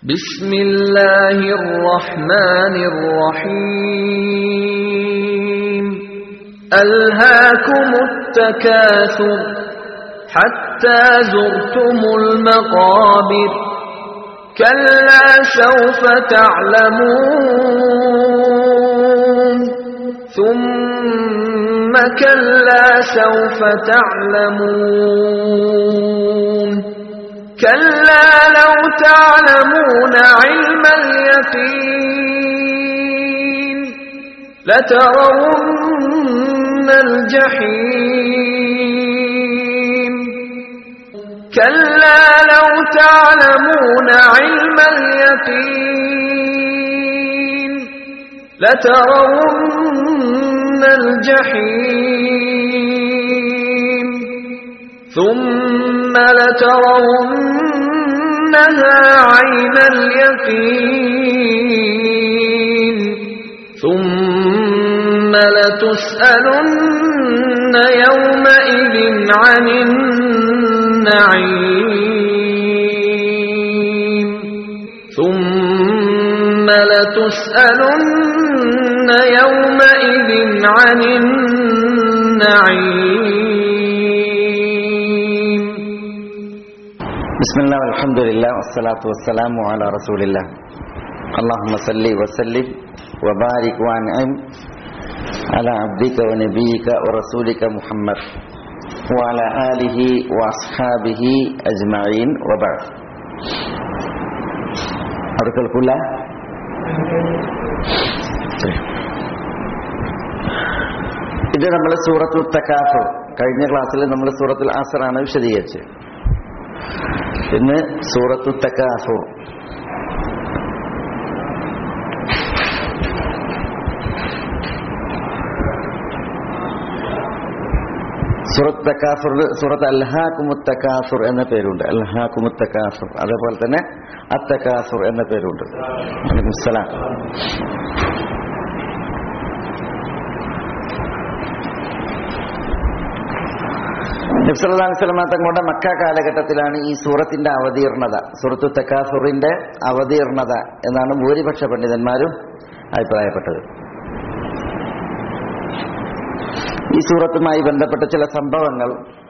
بسم الله الرحمن الرحيم ألهاكم التكاثر حتى زرتم المقابر كلا سوف تعلمون ثم كلا سوف تعلمون كلا لو تعلمون علم اليقين لترون الجحيم كلا لو تعلمون علم اليقين لترون الجحيم ثم لترونها عين اليقين ثم لتسألن يومئذ عن النعيم ثم لتسألن يومئذ عن النعيم بسم الله والحمد لله والصلاة والسلام على رسول الله اللهم صل وسلم وبارك وانعم على عبدك ونبيك ورسولك محمد وعلى آله وأصحابه أجمعين وبعد أركل كلها ഇത് നമ്മൾ സൂറത്തുൽ തക്കാഫർ കഴിഞ്ഞ ക്ലാസ്സിൽ നമ്മൾ സൂറത്തുൽ ആസറാണ് വിശദീകരിച്ചത് ഇന്ന് സൂറത്തു തക്കാഫുർ സൂറത്ത് തക്കാഫുർ സൂറത്ത് അൽഹാക്കുമുത്തക്കാഫുർ എന്ന പേരുണ്ട് അൽഹാക്കുമുത്തക്കാഫുർ അതേപോലെ തന്നെ അത്തക്കാഫുർ എന്ന പേരുണ്ട് വലൈക്കും സലാം നബ്സല്ലാസ്ലമ തങ്ങളുടെ മക്ക കാലഘട്ടത്തിലാണ് ഈ സൂറത്തിന്റെ അവതീർണത സൂറത്തു തക്കാഫുറിന്റെ അവതീർണത എന്നാണ് ഭൂരിപക്ഷ പണ്ഡിതന്മാരും അഭിപ്രായപ്പെട്ടത് ഈ സൂറത്തുമായി ബന്ധപ്പെട്ട ചില സംഭവങ്ങൾ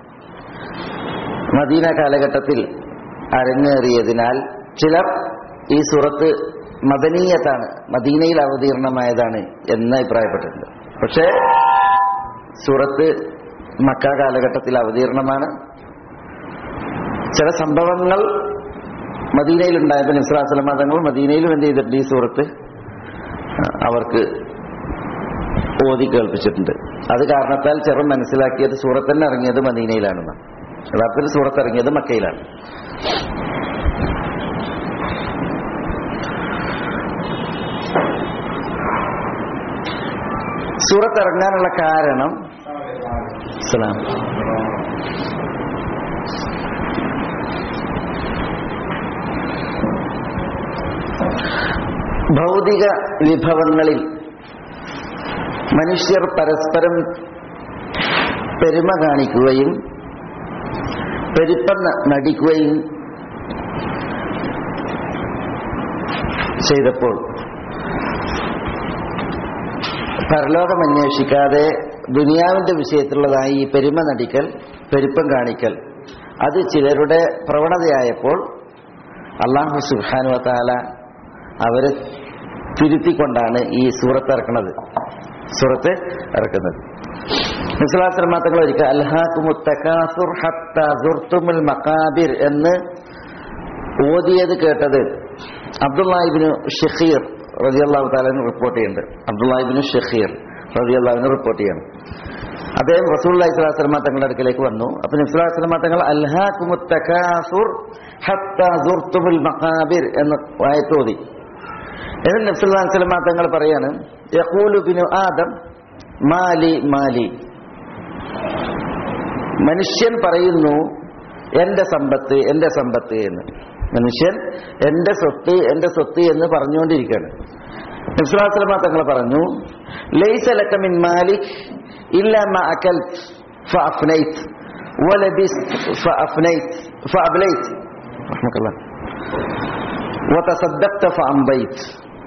മദീന കാലഘട്ടത്തിൽ അരങ്ങേറിയതിനാൽ ചിലർ ഈ സൂറത്ത് മദനീയത്താണ് മദീനയിൽ അവതീർണമായതാണ് എന്ന് അഭിപ്രായപ്പെട്ടിട്ടുണ്ട് പക്ഷേ സൂറത്ത് മക്ക കാലഘട്ടത്തിൽ അവതീർണമാണ് ചില സംഭവങ്ങൾ മദീനയിൽ ഉണ്ടായപ്പോൾ നിസ്ലാസ്ലമ തങ്ങൾ മദീനയിലും എന്ത് ചെയ്തിട്ടുണ്ട് ഈ സൂറത്ത് അവർക്ക് ഓതി കേൾപ്പിച്ചിട്ടുണ്ട് അത് കാരണത്താൽ ചെറു മനസ്സിലാക്കിയത് സൂറത്ത് തന്നെ ഇറങ്ങിയത് മദീനയിലാണെന്ന് യഥാർത്ഥത്തിൽ സൂറത്ത് ഇറങ്ങിയത് മക്കയിലാണ് സൂറത്ത് ഇറങ്ങാനുള്ള കാരണം സലാം ഭൗതിക വിഭവങ്ങളിൽ മനുഷ്യർ പരസ്പരം പെരുമ കാണിക്കുകയും പെരുപ്പം നടിക്കുകയും ചെയ്തപ്പോൾ പരലോകം അന്വേഷിക്കാതെ ദുനിയാവിന്റെ വിഷയത്തിലുള്ളതായി ഈ പെരുമ നടിക്കൽ പെരുപ്പം കാണിക്കൽ അത് ചിലരുടെ പ്രവണതയായപ്പോൾ അള്ളാഹു സുബാനു താല അവരെ തിരുത്തിക്കൊണ്ടാണ് ഈ സൂറത്ത് ഇറക്കുന്നത് സൂറത്ത് ഇറക്കുന്നത് മുസ്ലാശ്രമാത്തങ്ങൾ ഒരിക്കൽ അൽഹാഖുമുത്തക്കാസുർ ഹത്തുൽ മക്കാബിർ എന്ന് ഓതിയത് കേട്ടത് അബ്ദുല്ലാഹിബിന് ഷെഖീർ റതിയല്ലാഹു താലിന് റിപ്പോർട്ട് ചെയ്യുന്നുണ്ട് അബ്ദുല്ലാഹിബിന് ഷെഖീർ റതിയല്ലാവിന് റിപ്പോർട്ട് ചെയ്യണം അദ്ദേഹം റസൂൽ ഇസ്ലാസ്ലമ തങ്ങളുടെ അടുക്കലേക്ക് വന്നു അപ്പൊ നിസ്ലാസ്ലമ തങ്ങൾ അൽഹാഖുമുത്തക്കാസുർ ഹത്തുൽ മക്കാബിർ എന്ന് വായത്തോതി എന്നിട്ട് നബ്സുല്ലാസ്ലമ തങ്ങൾ പറയാണ് യഖൂലു ബിനു ആദം മാലി മാലി മനുഷ്യൻ പറയുന്നു എന്റെ സമ്പത്ത് എന്റെ സമ്പത്ത് എന്ന് മനുഷ്യൻ എന്റെ സ്വത്ത് എന്റെ സ്വത്ത് എന്ന് പറഞ്ഞുകൊണ്ടിരിക്കുകയാണ് നബ്സുല്ലാസ്ലമ തങ്ങൾ പറഞ്ഞു ലൈസലക്ക മിൻ മാലിക് ഇല്ല മ അക്കൽ ഫഅഫ്നൈത് വലബിസ് ഫഅഫ്നൈത് ഫഅബ്ലൈത് റഹ്മത്തുള്ളാഹ് വതസദ്ദഖ്ത ഫഅംബൈത്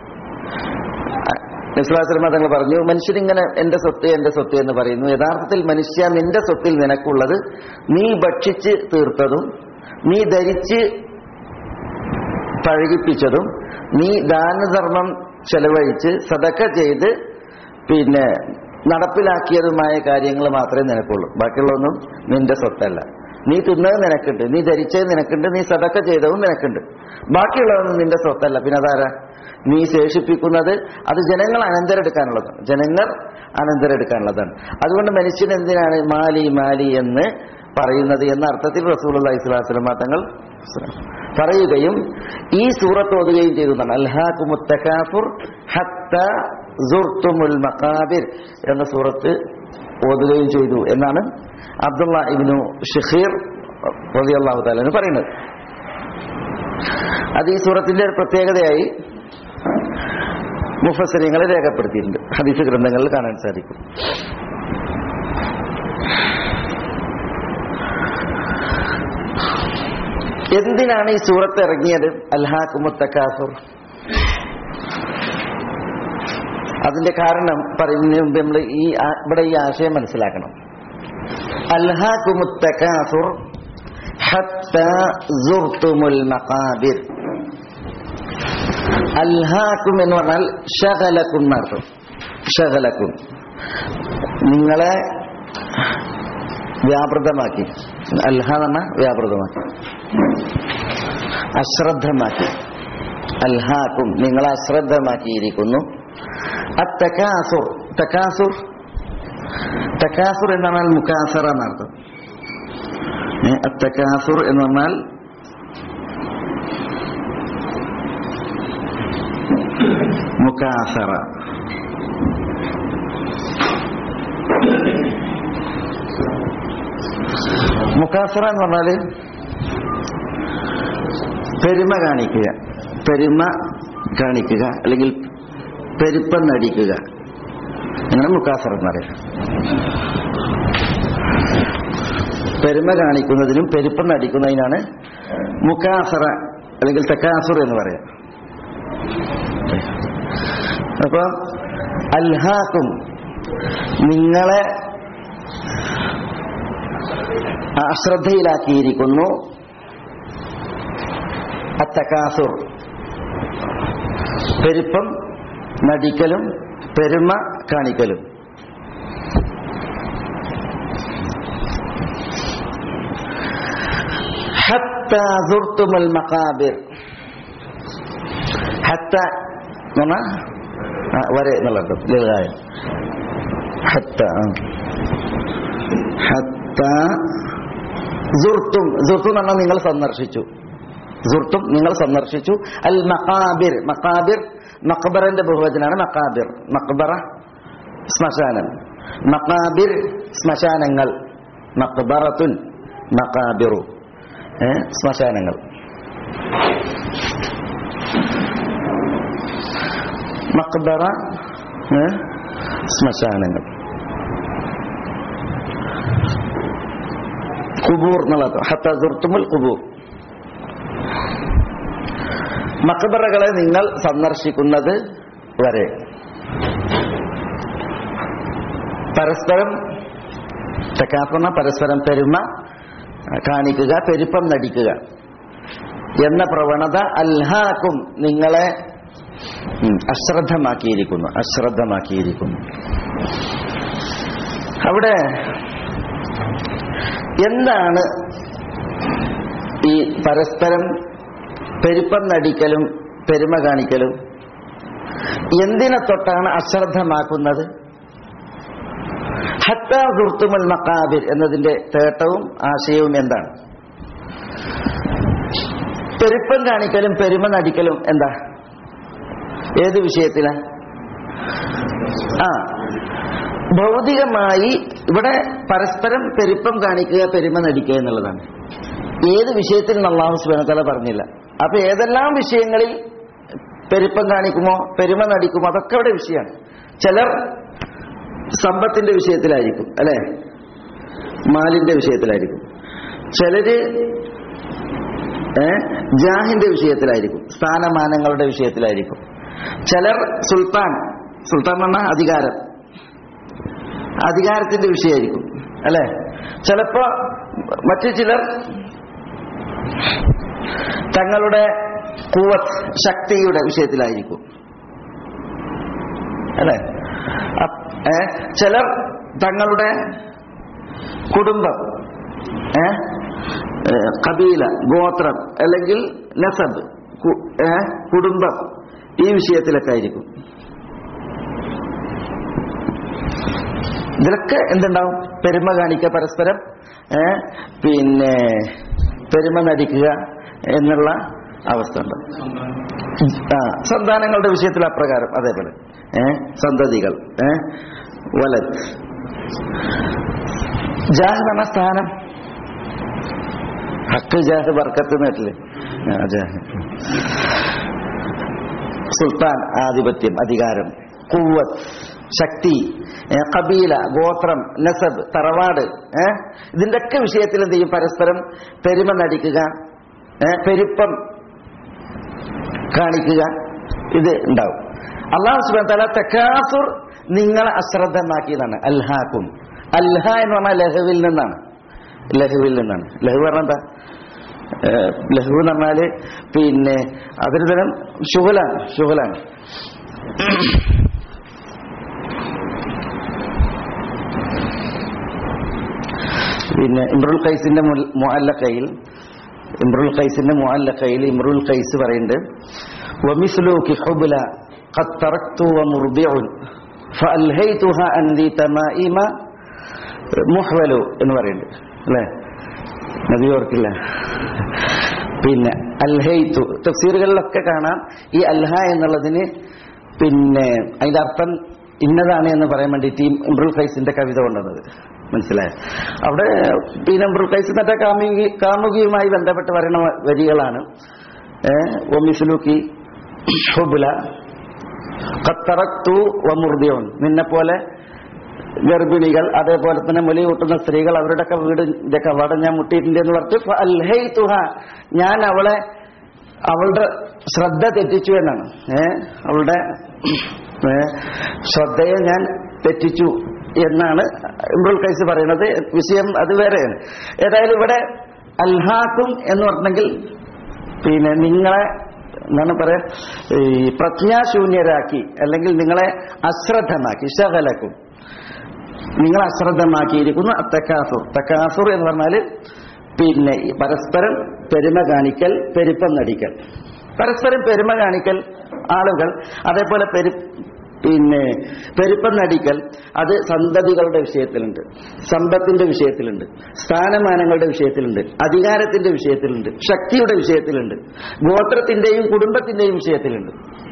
നിസ്ലാസ്ലമ തങ്ങൾ പറഞ്ഞു മനുഷ്യനിങ്ങനെ എന്റെ സ്വത്ത് എന്റെ സ്വത്ത് എന്ന് പറയുന്നു യഥാർത്ഥത്തിൽ മനുഷ്യ നിന്റെ സ്വത്തിൽ നിനക്കുള്ളത് നീ ഭക്ഷിച്ച് തീർത്തതും നീ ധരിച്ച് പഴകിപ്പിച്ചതും നീ ദാനധർമ്മം ചെലവഴിച്ച് സതക്ക ചെയ്ത് പിന്നെ നടപ്പിലാക്കിയതുമായ കാര്യങ്ങൾ മാത്രമേ നിനക്കുള്ളൂ ബാക്കിയുള്ളതൊന്നും നിന്റെ സ്വത്തല്ല നീ തിന്നത് നിനക്കുണ്ട് നീ ധരിച്ചത് നിനക്കുണ്ട് നീ സതക്ക ചെയ്തതും നിനക്കുണ്ട് ബാക്കിയുള്ളതൊന്നും നിന്റെ സ്വത്തല്ല പിന്നെ അതാരാ നീ ശേഷിപ്പിക്കുന്നത് അത് ജനങ്ങൾ അനന്തരെടുക്കാനുള്ളതാണ് ജനങ്ങൾ അനന്തരെടുക്കാനുള്ളതാണ് അതുകൊണ്ട് മനുഷ്യൻ എന്തിനാണ് മാലി മാലി എന്ന് പറയുന്നത് എന്ന അർത്ഥത്തിൽ റസൂൽ അലൈഹിസ്ലാസ്ലമ തങ്ങൾ പറയുകയും ഈ സൂറത്ത് ഓതുകയും ചെയ്തു എന്നാണ് അൽഹാഖുമുത്തക്കാഫുർ ഹത്ത സുർത്തുമുൽ മക്കാബിർ എന്ന സൂറത്ത് ഓതുകയും ചെയ്തു എന്നാണ് അബ്ദുള്ള ഇബ്നു ഷഹീർ റളിയല്ലാഹു തആല പറയുന്നത് അത് ഈ സൂറത്തിന്റെ ഒരു പ്രത്യേകതയായി മുഫസരിങ്ങളെ രേഖപ്പെടുത്തിയിട്ടുണ്ട് ഹദീസ് ഗ്രന്ഥങ്ങളിൽ കാണാൻ സാധിക്കും എന്തിനാണ് ഈ സൂറത്ത് ഇറങ്ങിയത് അൽഹാഖുമുത്തക്കാസുർ അതിന്റെ കാരണം പറയുന്നതിന് മുമ്പ് നമ്മൾ ഈ ആ- ഇവിടെ ഈ ആശയം മനസ്സിലാക്കണം അൽഹാഖുമുത്തക്കാസുർ ഹത്ത സുർത്തുമുൽ മഖാബിർ അൽഹാക്കും എന്ന് പറഞ്ഞാൽ ഷകലക്കും എന്നർത്ഥം ഷകലക്കും നിങ്ങളെ വ്യാപൃതമാക്കി അൽഹ എന്ന് പറഞ്ഞാൽ വ്യാപൃതമാക്കി അശ്രദ്ധമാക്കി അൽഹാക്കും നിങ്ങളെ അശ്രദ്ധമാക്കിയിരിക്കുന്നു അത്തക്കാസുർ തക്കാസുർ തക്കാസുർ എന്ന് പറഞ്ഞാൽ മുക്കാസറ എന്നർത്ഥം ഏ, അത്തക്കാസുർ എന്ന് പറഞ്ഞാൽ മുക്കാസറ മുക്കാസറ എന്ന് പറഞ്ഞാല് പെരുമ കാണിക്കുക പെരുമ കാണിക്കുക അല്ലെങ്കിൽ പെരുപ്പം നടിക്കുക അങ്ങനെ മുക്കാസറ എന്ന് പറയും പെരുമ കാണിക്കുന്നതിനും പെരുപ്പം നടിക്കുന്നതിനാണ് മുക്കാസറ അല്ലെങ്കിൽ തെക്കാസുർ എന്ന് പറയാം അപ്പൊ അൽഹാക്കും നിങ്ങളെ അശ്രദ്ധയിലാക്കിയിരിക്കുന്നു അത്തക്കാസുർ പെരുപ്പം നടിക്കലും പെരുമ കാണിക്കലും ഹത്ത സുർത്തുമുൽ മക്കാബിർ ഹത്ത എന്ന് പറഞ്ഞാ ആ, വരെ എന്നുള്ളത് ലളിതായ ഹത്ത ആ. ഹത്ത സുർത്തും സുർത്തും എന്ന് പറഞ്ഞാൽ നിങ്ങൾ സന്ദർശിച്ചു സുർത്തും നിങ്ങൾ സന്ദർശിച്ചു അൽ മക്കാബിർ മക്കാബിർ മക്ബറിന്റെ ബഹുവചനാണ് മക്കാബിർ മക്ബറ ശ്മശാനം മക്കാബിർ ശ്മശാനങ്ങൾ മക്ബറത്തുൻ മക്കാബിറു ഏ, ശ്മശാനങ്ങൾ മക്ബറ ഏ, ശ്മശാനങ്ങൾ കുബൂർ എന്നുള്ളത് ഹത്ത സുർത്തുമുൽ കുബൂർ മക്ബറകളെ നിങ്ങൾ സന്ദർശിക്കുന്നത് വരെ പരസ്പരം തെക്കാപ്പണ പരസ്പരം പെരുമ കാണിക്കുക പെരുപ്പം നടിക്കുക എന്ന പ്രവണത അൽഹാക്കും നിങ്ങളെ ഉം, അശ്രദ്ധമാക്കിയിരിക്കുന്നു അശ്രദ്ധമാക്കിയിരിക്കുന്നു അവിടെ എന്താണ് ഈ പരസ്പരം പെരുപ്പം നടിക്കലും പെരുമ കാണിക്കലും എന്തിനെ തൊട്ടാണ് അശ്രദ്ധമാക്കുന്നത് ഹത്ത ദുർത്തുമൽ മക്കാബിർ എന്നതിന്റെ തേട്ടവും ആശയവും എന്താണ് പെരുപ്പം കാണിക്കലും പെരുമ നടിക്കലും എന്താ ഏത് വിഷയത്തിലാ ആ ഭൗതികമായി ഇവിടെ പരസ്പരം പെരുപ്പം കാണിക്കുക പെരുമ നടിക്കുക എന്നുള്ളതാണ് ഏത് വിഷയത്തിൽ അള്ളാഹു സുബനത്തല പറഞ്ഞില്ല അപ്പൊ ഏതെല്ലാം വിഷയങ്ങളിൽ പെരുപ്പം കാണിക്കുമോ പെരുമ നടിക്കുമോ അതൊക്കെ ഇവിടെ വിഷയമാണ് ചിലർ സമ്പത്തിന്റെ വിഷയത്തിലായിരിക്കും അല്ലെ മാലിന്റെ വിഷയത്തിലായിരിക്കും ചിലര് ഏ ജാഹിന്റെ വിഷയത്തിലായിരിക്കും സ്ഥാനമാനങ്ങളുടെ വിഷയത്തിലായിരിക്കും ചിലർ സുൽത്താൻ സുൽത്താൻ എന്ന് പറഞ്ഞാൽ അധികാരം അധികാരത്തിന്റെ വിഷയമായിരിക്കും അല്ലെ ചിലപ്പോ മറ്റു ചിലർ തങ്ങളുടെ കൂവത്ത് ശക്തിയുടെ വിഷയത്തിലായിരിക്കും അല്ലെ അപ്പ് ഏ ചിലർ തങ്ങളുടെ കുടുംബം ഏ ഏ, കബീല ഗോത്രം അല്ലെങ്കിൽ നസബ് കു- ഏ, കുടുംബം ഈ വിഷയത്തിലൊക്കെ ആയിരിക്കും ഇതിലൊക്കെ എന്തുണ്ടാവും പെരുമ കാണിക്കുക പരസ്പരം ഏ, പിന്നെ പെരുമ നടിക്കുക എന്നുള്ള അവസ്ഥ ഉണ്ട് ആ സന്താനങ്ങളുടെ വിഷയത്തിൽ അപ്രകാരം അതേപോലെ ഏ സന്തതികൾ ഏ വലത് ജാഹ് എന്ന സ്ഥാനം ഹക്ക് ജാഹ് ബർക്കത്ത് എന്നിട്ടില്ലേ ആ, ജാഹ് സുൽത്താൻ ആധിപത്യം അധികാരം കുവ്വത്ത് ശക്തി ഏ, കബീല ഗോത്രം നസബ് തറവാട് ഏ ഇതിന്റെയൊക്കെ വിഷയത്തിൽ എന്ത് ചെയ്യും പരസ്പരം പെരുമ നടിക്കുക ഏ, പെരുപ്പം കാണിക്കുക ഇത് ഉണ്ടാവും അള്ളാഹു സുബാൻ തല തെക്കാസുർ നിങ്ങളെ അശ്രദ്ധമാക്കിയതാണ് അൽഹാക്കും അൽഹ എന്ന് പറഞ്ഞാൽ ലഹുവിൽ നിന്നാണ് ലഹുവിൽ നിന്നാണ് ലഹു പറഞ്ഞാൽ എന്താ ഏഹ് ലഹു എന്ന് പറഞ്ഞാല് പിന്നെ അതൊരു തരം ശുഹലാണ് ശുഹലാണ് പിന്നെ ഇമ്രുൽ ഖൈസിന്റെ മുഅല്ലഖയിൽ ഇമ്രുൽ ഖൈസിന്റെ മുഅല്ലഖയിൽ ഇമ്രുൽ ഖൈസ് പറയുന്നുണ്ട് വമിസ്ലൂകി ഹുബ്ല قد تركت ومرضع فألهيتها أن ذي تمائم محول എന്ന് പറയുന്നുണ്ട് അല്ലേ നബി ഓർക്കില്ല പിന്നെ അൽഹൈത്തു തഫ്സീറുകളിലൊക്കെ കാണാം ഈ അൽഹ എന്നുള്ളതിന് പിന്നെ അതിന്റെ അർത്ഥം ഇന്നതാണ് എന്ന് പറയാൻ വേണ്ടിയിട്ട് ഈ ഇമ്രുൽ ഖൈസിന്റെ കവിത കൊണ്ടുവന്നത് മനസ്സിലായോ അവിടെ പിന്നെ ഇമ്രുൽ ഖൈസ് മറ്റേ കാമുകി കാമുകിയുമായി ബന്ധപ്പെട്ട് പറയുന്ന വരികളാണ് ഏഹ് ഒമിസുലുക്കി ഹുബുല ഖത്തറക്തു വമുർദിയോൻ നിന്നെ പോലെ ഗർഭിണികൾ അതേപോലെ തന്നെ മുലി കൂട്ടുന്ന സ്ത്രീകൾ അവരുടെയൊക്കെ വീടിന്റെ കവാടം ഞാൻ മുട്ടിയിട്ടുണ്ട് എന്ന് പറഞ്ഞു അൽഹൈതുഹ ഞാൻ അവളെ അവളുടെ ശ്രദ്ധ തെറ്റിച്ചു എന്നാണ് ഏ അവളുടെ ഏ, ശ്രദ്ധയെ ഞാൻ തെറ്റിച്ചു എന്നാണ് ഇമ്രുൽ കൈസ് പറയുന്നത് വിഷയം അത് വേറെയാണ് ഏതായാലും ഇവിടെ അൽഹാക്കും എന്ന് പറഞ്ഞെങ്കിൽ പിന്നെ നിങ്ങളെ എന്താണ് പറയാ ഈ പ്രജ്ഞാശൂന്യരാക്കി അല്ലെങ്കിൽ നിങ്ങളെ അശ്രദ്ധമാക്കി ശകലക്കും നിങ്ങൾ അശ്രദ്ധമാക്കിയിരിക്കുന്നു തക്കാസുർ തക്കാസുർ എന്ന് പറഞ്ഞാൽ പിന്നെ ഈ പരസ്പരം പെരുമ കാണിക്കൽ പെരുപ്പം നടിക്കൽ പരസ്പരം പെരുമ കാണിക്കൽ ആളുകൾ അതേപോലെ പെരു പിന്നെ പെരുപ്പം നടിക്കൽ അത് സന്തതികളുടെ വിഷയത്തിലുണ്ട് സമ്പത്തിന്റെ വിഷയത്തിലുണ്ട് സ്ഥാനമാനങ്ങളുടെ വിഷയത്തിലുണ്ട് അധികാരത്തിന്റെ വിഷയത്തിലുണ്ട് ശക്തിയുടെ വിഷയത്തിലുണ്ട് ഗോത്രത്തിന്റെയും കുടുംബത്തിന്റെയും വിഷയത്തിലുണ്ട്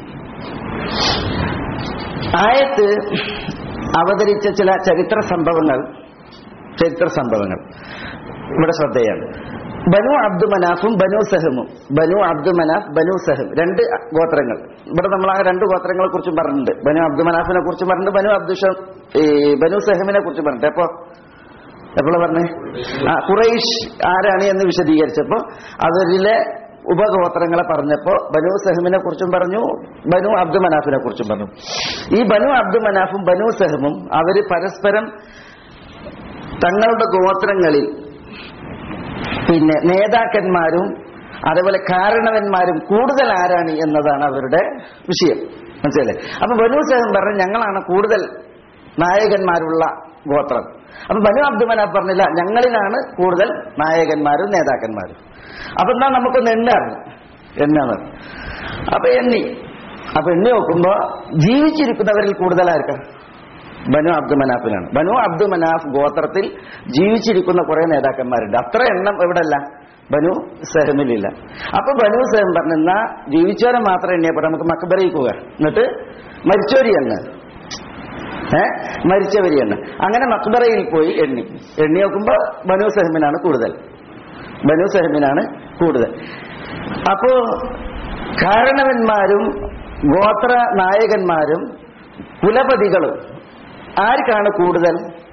ആയത്ത് അവതരിച്ച ചില ചരിത്ര സംഭവങ്ങൾ ചരിത്ര സംഭവങ്ങൾ ഇവിടെ ശ്രദ്ധയാണ് ബനു അബ്ദു മനാഫും ബനു സഹമും ബനു അബ്ദു മനാഫ് ബനു സഹം രണ്ട് ഗോത്രങ്ങൾ ഇവിടെ നമ്മൾ ആ രണ്ട് ഗോത്രങ്ങളെ കുറിച്ചും പറഞ്ഞിട്ടുണ്ട് ബനു അബ്ദു മനാഫിനെ കുറിച്ച് പറഞ്ഞിട്ടുണ്ട് ബനു അബ്ദു ഷ- ഈ ബനു സഹമിനെ കുറിച്ച് പറഞ്ഞിട്ട് എപ്പോ എപ്പോഴാ പറഞ്ഞേ ആ ഖുറൈഷ് ആരാണ് എന്ന് വിശദീകരിച്ചപ്പോ അവരിലെ ഉപഗോത്രങ്ങളെ പറഞ്ഞപ്പോ ബനു സഹമിനെ കുറിച്ചും പറഞ്ഞു ബനു അബ്ദു മനാഫിനെ കുറിച്ചും പറഞ്ഞു ഈ ബനു അബ്ദു മനാഫും ബനു സഹമും അവര് പരസ്പരം തങ്ങളുടെ ഗോത്രങ്ങളിൽ പിന്നെ നേതാക്കന്മാരും അതേപോലെ കാരണവന്മാരും കൂടുതൽ ആരാണ് എന്നതാണ് അവരുടെ വിഷയം മനസ്സിലല്ലേ അപ്പൊ ബനു സഹം പറഞ്ഞു ഞങ്ങളാണ് കൂടുതൽ നായകന്മാരുള്ള ഗോത്രം അപ്പൊ ബനു അബ്ദു മനാഫ് പറഞ്ഞില്ല ഞങ്ങളിലാണ് കൂടുതൽ നായകന്മാരും നേതാക്കന്മാരും അപ്പൊ എന്നാ നമുക്കൊന്ന് എണ്ണാണ് എണ്ണാണ് അപ്പൊ എണ്ണി അപ്പൊ എണ്ണി നോക്കുമ്പോ ജീവിച്ചിരിക്കുന്നവരിൽ കൂടുതലായിരിക്കാം ബനു അബ്ദു മനാഫിനാണ് ബനു അബ്ദു മനാഫ് ഗോത്രത്തിൽ ജീവിച്ചിരിക്കുന്ന കുറെ നേതാക്കന്മാരുണ്ട് അത്ര എണ്ണം ഇവിടെ അല്ല ബനു സെഹമിലില്ല അപ്പൊ ബനു സെഹം പറഞ്ഞു എന്നാ ജീവിച്ചവരെ മാത്രം എണ്ണിയപ്പോൾ നമുക്ക് മക്കബറിയിക്കുക എന്നിട്ട് മരിച്ചവരി എണ്ണ ഏ മരിച്ചവരി എണ്ണ അങ്ങനെ മക്ബറയിൽ പോയി എണ്ണി എണ്ണി നോക്കുമ്പോ ബനു സെഹമിനാണ് കൂടുതൽ ബനു സെഹമിനാണ് കൂടുതൽ അപ്പോ കാരണവന്മാരും ഗോത്ര നായകന്മാരും കുലപതികളും ആർക്കാണ് കൂടുതൽ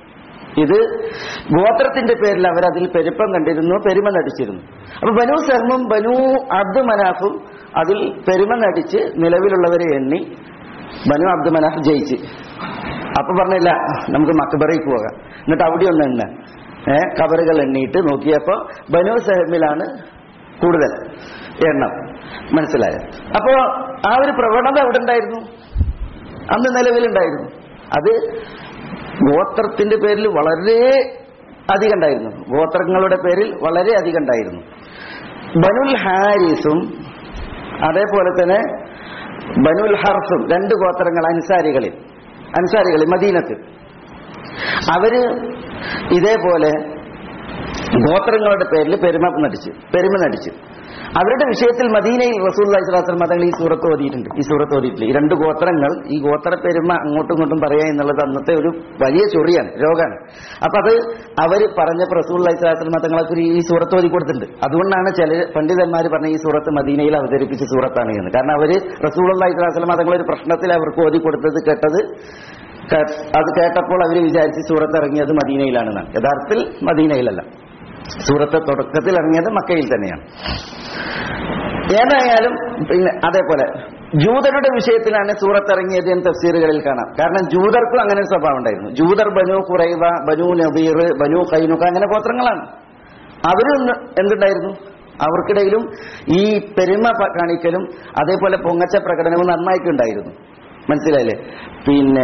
ഇത് ഗോത്രത്തിന്റെ പേരിൽ അവരതിൽ പെരുപ്പം കണ്ടിരുന്നു പെരുമ നടിച്ചിരുന്നു അപ്പൊ ബനു സഹ്മും ബനു അബ്ദു മനാഫും അതിൽ പെരുമ നടിച്ച് നിലവിലുള്ളവരെ എണ്ണി ബനു അബ്ദു മനാഫ് ജയിച്ച് അപ്പൊ പറഞ്ഞില്ല നമുക്ക് മക്കബറയ്ക്ക് പോകാം എന്നിട്ട് അവിടെ ഒന്ന് എണ്ണ ഏഹ് കബറുകൾ എണ്ണിയിട്ട് നോക്കിയപ്പോ ബനു സഹമിലാണ് കൂടുതൽ എണ്ണം മനസ്സിലായോ അപ്പോ ആ ഒരു പ്രവണത അവിടെ ഉണ്ടായിരുന്നു അന്ന് നിലവിലുണ്ടായിരുന്നു അത് ഗോത്രത്തിന്റെ പേരിൽ വളരെ അധികം ഉണ്ടായിരുന്നു ഗോത്രങ്ങളുടെ പേരിൽ വളരെ അധികം ഉണ്ടായിരുന്നു ബനുൽ ഹാരിസും അതേപോലെ തന്നെ ബനുൽ ഹർസും രണ്ട് ഗോത്രങ്ങൾ അൻസാരികളിൽ അൻസാരികളിൽ മദീനത്ത് അവര് ഇതേപോലെ ഗോത്രങ്ങളുടെ പേരിൽ പെരുമ നടിച്ച് പെരുമ നടിച്ച് അവരുടെ വിഷയത്തിൽ മദീനയിൽ റസൂൽ അലൈഹിസ്ലാം മതങ്ങൾ ഈ സൂറത്ത് ഓതിയിട്ടുണ്ട് ഈ സൂറത്ത് ഓതിയിട്ടില്ല ഈ രണ്ട് ഗോത്രങ്ങൾ ഈ ഗോത്ര പെരുമ അങ്ങോട്ടും ഇങ്ങോട്ടും പറയുക എന്നുള്ളത് അന്നത്തെ ഒരു വലിയ ചൊറിയാണ് രോഗമാണ് അപ്പൊ അത് അവർ പറഞ്ഞപ്പോൾ റസൂൽ അലൈഹിസ്ലാം മതങ്ങളെ ഈ സൂറത്ത് ഓതി കൊടുത്തിട്ടുണ്ട് അതുകൊണ്ടാണ് ചില പണ്ഡിതന്മാർ പറഞ്ഞ ഈ സൂറത്ത് മദീനയിൽ അവതരിപ്പിച്ച സൂറത്താണ് എന്ന് കാരണം അവർ റസൂൽ അലൈഹിസ്ലാം മതങ്ങൾ ഒരു പ്രശ്നത്തിൽ അവർക്ക് ഓതി കൊടുത്തത് കേട്ടത് കേ- അത് കേട്ടപ്പോൾ അവർ വിചാരിച്ച് സൂറത്ത് ഇറങ്ങിയത് മദീനയിലാണെന്നാണ് യഥാർത്ഥത്തിൽ മദീനയിലല്ല സൂറത്ത് തുടക്കത്തിൽ ഇറങ്ങിയത് മക്കയിൽ തന്നെയാണ് ഏതായാലും പിന്നെ അതേപോലെ ജൂതരുടെ വിഷയത്തിലാണ് സൂറത്ത് ഇറങ്ങിയത് എന്ന് തഫ്സീറുകളിൽ കാണാം കാരണം ജൂതർക്കും അങ്ങനെ ഒരു സ്വഭാവം ഉണ്ടായിരുന്നു ജൂതർ ബനു കുറൈവ ബനു നബീർ ബനു കൈനുക അങ്ങനെ ഗോത്രങ്ങളാണ് അവരും ഒന്ന് എന്തുണ്ടായിരുന്നു അവർക്കിടയിലും ഈ പെരുമ പ- കാണിക്കലും അതേപോലെ പൊങ്ങച്ച പ്രകടനവും നന്നായിട്ടുണ്ടായിരുന്നു മനസ്സിലായില്ലേ പിന്നെ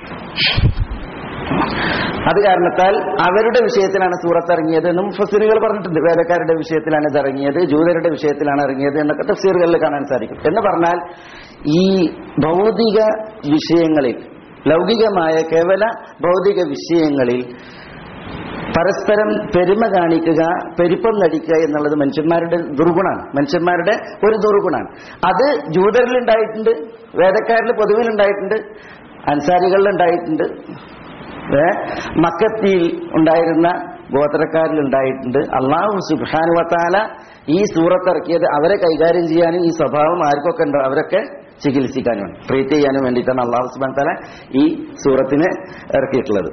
അത് കാരണത്താൽ അവരുടെ വിഷയത്തിലാണ് സൂറത്ത് ഇറങ്ങിയത് എന്നും ഫസീറുകൾ പറഞ്ഞിട്ടുണ്ട് വേദക്കാരുടെ വിഷയത്തിലാണ് ഇത് ഇറങ്ങിയത് ജൂതരുടെ വിഷയത്തിലാണ് ഇറങ്ങിയത് എന്നൊക്കെ തഫ്സീറുകളിൽ കാണാൻ സാധിക്കും എന്ന് പറഞ്ഞാൽ ഈ ഭൗതിക വിഷയങ്ങളിൽ ലൗകികമായ കേവല ഭൗതിക വിഷയങ്ങളിൽ പരസ്പരം പെരുമ കാണിക്കുക പെരുപ്പം നടിക്കുക എന്നുള്ളത് മനുഷ്യന്മാരുടെ ദുർഗുണാണ് മനുഷ്യന്മാരുടെ ഒരു ദുർഗുണാണ് അത് ജൂതരിൽ ഉണ്ടായിട്ടുണ്ട് വേദക്കാരിൽ പൊതുവിൽ ഉണ്ടായിട്ടുണ്ട് അൻസാരികളിൽ ഉണ്ടായിട്ടുണ്ട് ഏ മക്കത്തിയിൽ ഉണ്ടായിരുന്ന ഗോത്രക്കാരിൽ ഉണ്ടായിട്ടുണ്ട് അള്ളാഹു സുബാനുവത്താല ഈ സൂറത്ത് ഇറക്കിയത് അവരെ കൈകാര്യം ചെയ്യാനും ഈ സ്വഭാവം ആർക്കൊക്കെ ഉണ്ടോ അവരൊക്കെ ചികിത്സിക്കാനും ട്രീറ്റ് ചെയ്യാനും വേണ്ടിയിട്ടാണ് അള്ളാഹു സുബാൻ താല ഈ സൂറത്തിന് ഇറക്കിയിട്ടുള്ളത്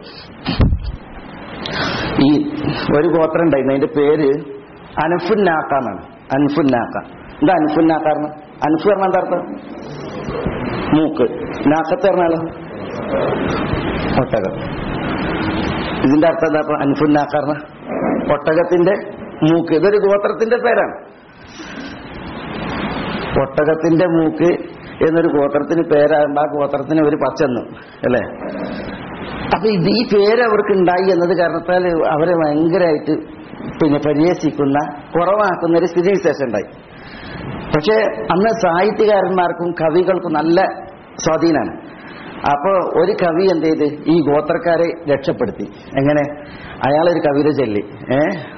ഈ ഒരു ഗോത്രം ഉണ്ടായിരുന്നു അതിന്റെ പേര് അൻഫുന്നാക്ക എന്നാണ് അൻഫുന്നാക്ക എന്താ അൻഫുന്നാക്കാർന്ന് അൻഫു പറഞ്ഞാൽ എന്താ അർത്ഥം മൂക്ക് നാക്കത്ത് പറഞ്ഞാലോ ഒട്ടകം ഇതിന്റെ അർത്ഥം എന്താ അപ്പൊ അൻഫുന്നാക്കാർന്ന് ഒട്ടകത്തിന്റെ മൂക്ക് ഇതൊരു ഗോത്രത്തിന്റെ പേരാണ് ഒട്ടകത്തിന്റെ മൂക്ക് എന്നൊരു ഗോത്രത്തിന് പേരാകുമ്പോ ആ ഗോത്രത്തിന് ഒരു പച്ചെന്നും അല്ലേ അപ്പൊ ഇത് ഈ പേര് അവർക്ക് ഉണ്ടായി എന്നത് കാരണത്താൽ അവരെ ഭയങ്കരമായിട്ട് പിന്നെ പരിഹസിക്കുന്ന കുറവാക്കുന്ന ഒരു സ്ഥിതിവിശേഷം ഉണ്ടായി പക്ഷെ അന്ന് സാഹിത്യകാരന്മാർക്കും കവികൾക്കും നല്ല സ്വാധീനമാണ് അപ്പോ ഒരു കവി എന്ത് ചെയ്ത് ഈ ഗോത്രക്കാരെ രക്ഷപ്പെടുത്തി എങ്ങനെ അയാളൊരു കവിത ചൊല്ലി ഏ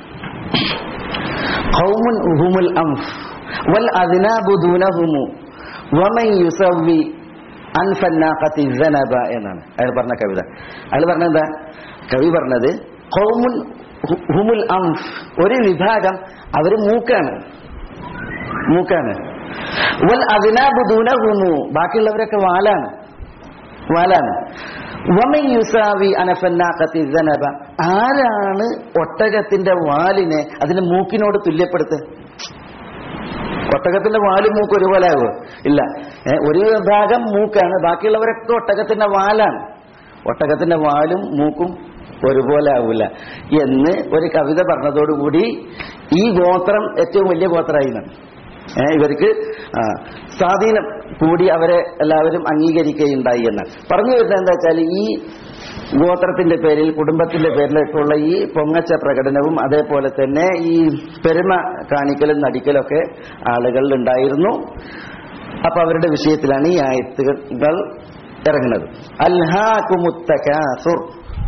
ഖൗമുൻ ഹുമുൽ അംഫ് വൽ അദ്നാബു ദൂനഹുമു വമൻ യുസവ്വി അൻഫന്നാഖത്തി സനബ എന്നാണ് അയാൾ പറഞ്ഞ കവിത അയാൾ പറഞ്ഞെന്താ കവി പറഞ്ഞത് ഖൗമുൻ ഹു- ഹുമുൽ അംഫ് ഒരു വിഭാഗം അവര് മൂക്കാണ് മൂക്കാണ് വൽ അദ്നാബു ദൂനഹുമു ബാക്കിയുള്ളവരൊക്കെ വാലാണ് വാലാണ് വമൻ യുസാവി അനഫന്നാഖത്തി സനബ ആരാണ് ഒട്ടകത്തിന്റെ വാലിനെ അതിന്റെ മൂക്കിനോട് തുല്യപ്പെടുത്തുക ഒട്ടകത്തിന്റെ വാലും മൂക്ക് ഒരുപോലെ ആകുമോ ഇല്ല ഏ, ഒരു ഭാഗം മൂക്കാണ് ബാക്കിയുള്ളവരൊക്കെ ഒട്ടകത്തിന്റെ വാലാണ് ഒട്ടകത്തിന്റെ വാലും മൂക്കും ഒരുപോലെ ആവില്ല എന്ന് ഒരു കവിത പറഞ്ഞതോടുകൂടി ഈ ഗോത്രം ഏറ്റവും വലിയ ഗോത്രമായി എന്നാണ്. ഏ, ഇവർക്ക് ആ, സ്വാധീനം കൂടി അവരെ എല്ലാവരും അംഗീകരിക്കുകയുണ്ടായി എന്ന് പറഞ്ഞു വരുന്നത് എന്താ വെച്ചാൽ ഈ ഗോത്രത്തിന്റെ പേരിൽ കുടുംബത്തിന്റെ പേരിലേക്കുള്ള ഈ പൊങ്ങച്ച പ്രകടനവും അതേപോലെ തന്നെ ഈ പെരുമ കാണിക്കലും നടിക്കലൊക്കെ ആളുകളിൽ ഉണ്ടായിരുന്നു അപ്പൊ അവരുടെ വിഷയത്തിലാണ് ഈ ആയത്തുകൾ ഇറങ്ങുന്നത് അൽഹാകുമുത്തകാസുർ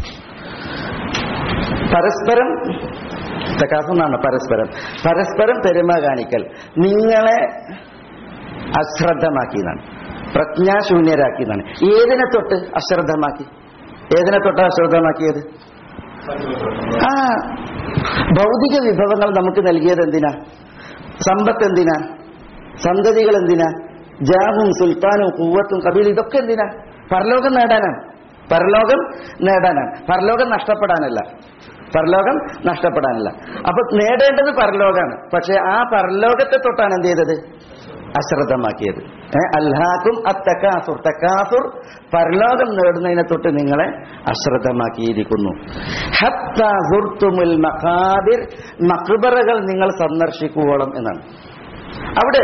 പരസ്പരം തകാസുർ എന്നാണ് പരസ്പരം പരസ്പരം പെരുമ കാണിക്കൽ നിങ്ങളെ അശ്രദ്ധമാക്കിയതാണ് പ്രജ്ഞാശൂന്യരാക്കിയതാണ് ഏതിനെ തൊട്ട് അശ്രദ്ധമാക്കി ഏതിനെ തൊട്ട് അശ്രദ്ധമാക്കിയത് ആ ഭൗതിക വിഭവങ്ങൾ നമുക്ക് നൽകിയത് എന്തിനാ സമ്പത്ത് എന്തിനാ സന്തതികൾ എന്തിനാ ജാഹും സുൽത്താനും കൂവത്തും കബീൽ ഇതൊക്കെ എന്തിനാ പരലോകം നേടാനാണ് പരലോകം നേടാനാണ് പരലോകം നഷ്ടപ്പെടാനല്ല പരലോകം നഷ്ടപ്പെടാനല്ല അപ്പൊ നേടേണ്ടത് പരലോകാണ് പക്ഷെ ആ പരലോകത്തെ തൊട്ടാണ് എന്ത് ചെയ്തത് അശ്രദ്ധമാക്കിയത് ഏഹ് അൽഹാക്കും അത്തക്കാസുർ തക്കാസുർ പരലോകം നേടുന്നതിനെ തൊട്ട് നിങ്ങളെ അശ്രദ്ധമാക്കിയിരിക്കുന്നു ഹത്താ സുർത്തുമുൽ മഖാബിർ മക്ബറകൾ നിങ്ങൾ സന്ദർശിക്കുവോളം എന്നാണ് അവിടെ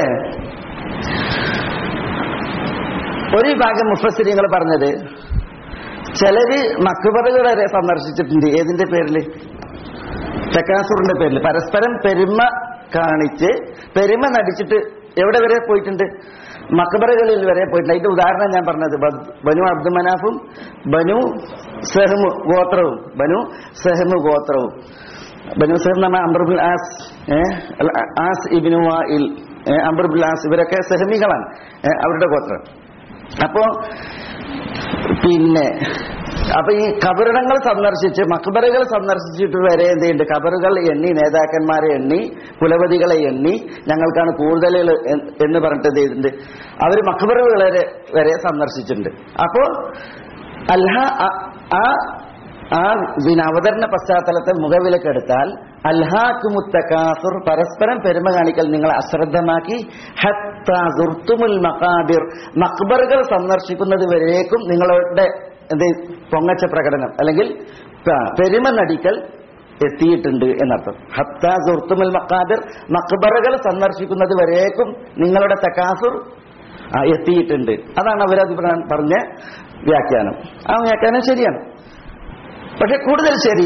ഒരു വിഭാഗം മുഫസ്സിരിങ്ങൾ പറഞ്ഞത് ചിലര് മക്ബറകൾ വരെ സന്ദർശിച്ചിട്ടുണ്ട് ഏതിന്റെ പേരിൽ തക്കാസുറിന്റെ പേരിൽ പരസ്പരം പെരുമ കാണിച്ച് പെരുമ നടിച്ചിട്ട് എവിടെ വരെ പോയിട്ടുണ്ട് മക്ബറകളിൽ വരെ പോയിട്ടുണ്ട് അതിന്റെ ഉദാഹരണം ഞാൻ പറഞ്ഞത് ബദ്- ബനു അബ്ദുമനാഫും ബനു സെഹ്മു ഗോത്രവും ബനു സെഹ്മു ഗോത്രവും ബനു സെഹ്മു എന്ന് പറഞ്ഞാൽ അംബർബുൽ ആസ് ഏഹ്, അല്ല, ആസ് ഇബിനു വായിൽ ഏഹ്, അംബർബുൽ ആസ് ഇവരൊക്കെ സെഹമികളാണ് ഏഹ്, അവരുടെ ഗോത്രം അപ്പോ പിന്നെ അപ്പൊ ഈ കബറിടങ്ങൾ സന്ദർശിച്ച് മക്ബറുകൾ സന്ദർശിച്ചിട്ട് വരെ എന്ത് ചെയ്യുന്നുണ്ട് കബറുകൾ എണ്ണി നേതാക്കന്മാരെ എണ്ണി കുലപതികളെ എണ്ണി ഞങ്ങൾക്കാണ് കൂടുതലുകൾ എന്ന് എന്ന് പറഞ്ഞിട്ട് എന്ത് ചെയ്തിട്ടുണ്ട് അവർ മക്ബറുകൾ വരെ വരെ സന്ദർശിച്ചിട്ടുണ്ട് അപ്പോ അൽഹ ആ- ആ ആ പിന്നെ അവതരണ പശ്ചാത്തലത്തെ മുഖവിലക്കെടുത്താൽ അൽഹാക്കുമുത്തക്കാസുർ പരസ്പരം പെരുമ കാണിക്കൽ നിങ്ങൾ അശ്രദ്ധമാക്കി ഹത്താ സുർത്തുമുൽ മക്കാബിർ മക്ബറുകൾ സന്ദർശിക്കുന്നത് വരേക്കും നിങ്ങളുടെ എന്ത് പൊങ്ങച്ച പ്രകടനം അല്ലെങ്കിൽ പ- പെരുമ നടിക്കൽ എത്തിയിട്ടുണ്ട് എന്നർത്ഥം ഹത്താ സുർത്തുമുൽ മക്കാബിർ മക്ബറുകൾ സന്ദർശിക്കുന്നത് വരേക്കും നിങ്ങളുടെ തക്കാസുർ ആ, എത്തിയിട്ടുണ്ട് അതാണ് അവരത് പറ- പറഞ്ഞ വ്യാഖ്യാനം ആ വ്യാഖ്യാനം ശരിയാണ് പക്ഷെ കൂടുതൽ ശരി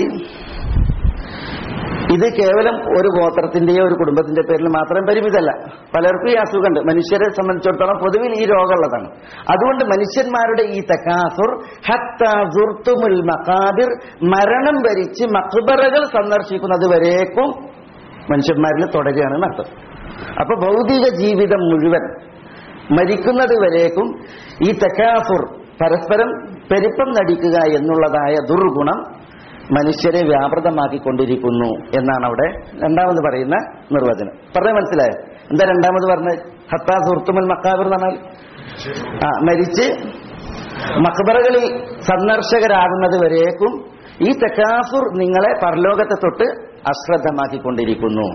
ഇത് കേവലം ഒരു ഗോത്രത്തിന്റെയോ ഒരു കുടുംബത്തിന്റെ പേരിൽ മാത്രം പരിമിതമല്ല പലർക്കും ഈ അസുഖമുണ്ട് മനുഷ്യരെ സംബന്ധിച്ചിടത്തോളം പൊതുവിൽ ഈ രോഗമുള്ളതാണ് അതുകൊണ്ട് മനുഷ്യന്മാരുടെ ഈ തക്കാസുർ ഹത്താ സുർത്തുമുൽ മക്കാബിർ മരണം വരിച്ച് മക്ബറകൾ സന്ദർശിക്കുന്നത് വരേക്കും മനുഷ്യന്മാരിൽ തുടരുകയാണെന്ന് അർത്ഥം അപ്പൊ ഭൗതിക ജീവിതം മുഴുവൻ മരിക്കുന്നത് വരേക്കും ഈ തക്കാസുർ പരസ്പരം പെരുപ്പം നടിക്കുക എന്നുള്ളതായ ദുർഗുണം മനുഷ്യരെ വ്യാപൃതമാക്കിക്കൊണ്ടിരിക്കുന്നു എന്നാണ് അവിടെ രണ്ടാമത് പറയുന്ന നിർവചനം പറഞ്ഞ മനസ്സിലായോ എന്താ രണ്ടാമത് പറഞ്ഞത് ഹത്താ സുഹൃത്തുമൽ മക്കാബിർ എന്ന് പറഞ്ഞാൽ ആ മരിച്ച് മക്ബറകളിൽ സന്ദർശകരാകുന്നത് വരേക്കും ഈ തെക്കാസുർ നിങ്ങളെ പരലോകത്തെ തൊട്ട് അശ്രദ്ധമാക്കിക്കൊണ്ടിരിക്കുന്നു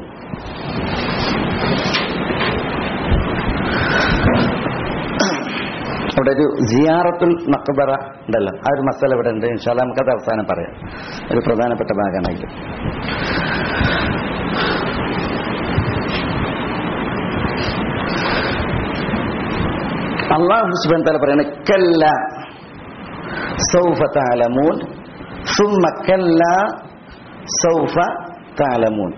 അവിടെ ഒരു സിയാറത്തുൽ മക്ബറ ഉണ്ടല്ലോ ആ ഒരു മസാല ഇവിടെ ഉണ്ട് ഇൻഷാല്ല നമുക്കത് അവസാനം പറയാം ഒരു പ്രധാനപ്പെട്ട ഭാഗമാണ് ഇത് അള്ളാഹു സുബൻ തല പറയണ കല്ല സൗഫ താലമൂൻ സുമ്മ കല്ല സൗഫ താലമൂൻ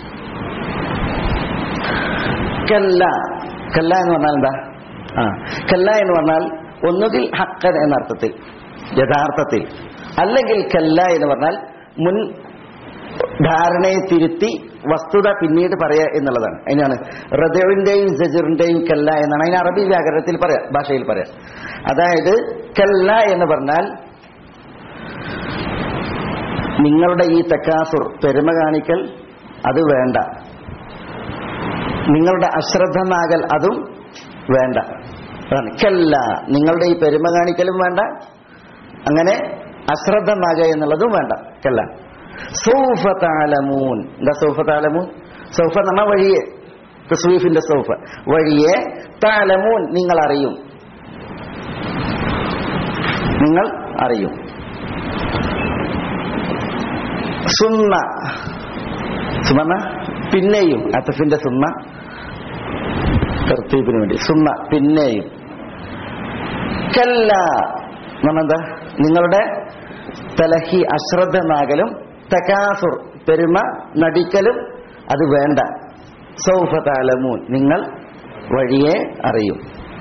കല്ല കല്ല എന്ന് പറഞ്ഞാൽ എന്താ ആ കല്ല എന്ന് പറഞ്ഞാൽ ഒന്നുകിൽ ഹക്കൻ എന്ന അർത്ഥത്തിൽ യഥാർത്ഥത്തിൽ അല്ലെങ്കിൽ കല്ല എന്ന് പറഞ്ഞാൽ മുൻ ധാരണയെ തിരുത്തി വസ്തുത പിന്നീട് പറയുക എന്നുള്ളതാണ് അതിനാണ് റദവിന്റെയും സജറിന്റെയും കല്ല എന്നാണ് അതിന് അറബി വ്യാകരണത്തിൽ പറയാ ഭാഷയിൽ പറയാം അതായത് കല്ല എന്ന് പറഞ്ഞാൽ നിങ്ങളുടെ ഈ തക്കാസുർ പെരുമ കാണിക്കൽ അത് വേണ്ട നിങ്ങളുടെ അശ്രദ്ധമാകൽ അതും വേണ്ട അതാണ് കല്ല നിങ്ങളുടെ ഈ പെരുമ കാണിക്കലും വേണ്ട അങ്ങനെ അശ്രദ്ധമാകുക എന്നുള്ളതും വേണ്ട കല്ല സൗഫ താലമൂൻ എന്താ സൗഫ താലമൂൻ സൗഫ നമ്മ വഴിയെ തസ്വീഫിന്റെ സൗഫ വഴിയെ താലമൂൻ നിങ്ങൾ അറിയും നിങ്ങൾ അറിയും സുന്ന സുമന്ന പിന്നെയും അത്തഫിന്റെ സുന്ന തർത്തീപിന് വേണ്ടി സുന്ന പിന്നെയും കല്ല നമ്മളെന്താ നിങ്ങളുടെ തലഹി അശ്രദ്ധമാകലും തകാസുർ പെരുമ നടിക്കലും അത് വേണ്ട സൗഫ താലമൂൻ നിങ്ങൾ വഴിയെ അറിയും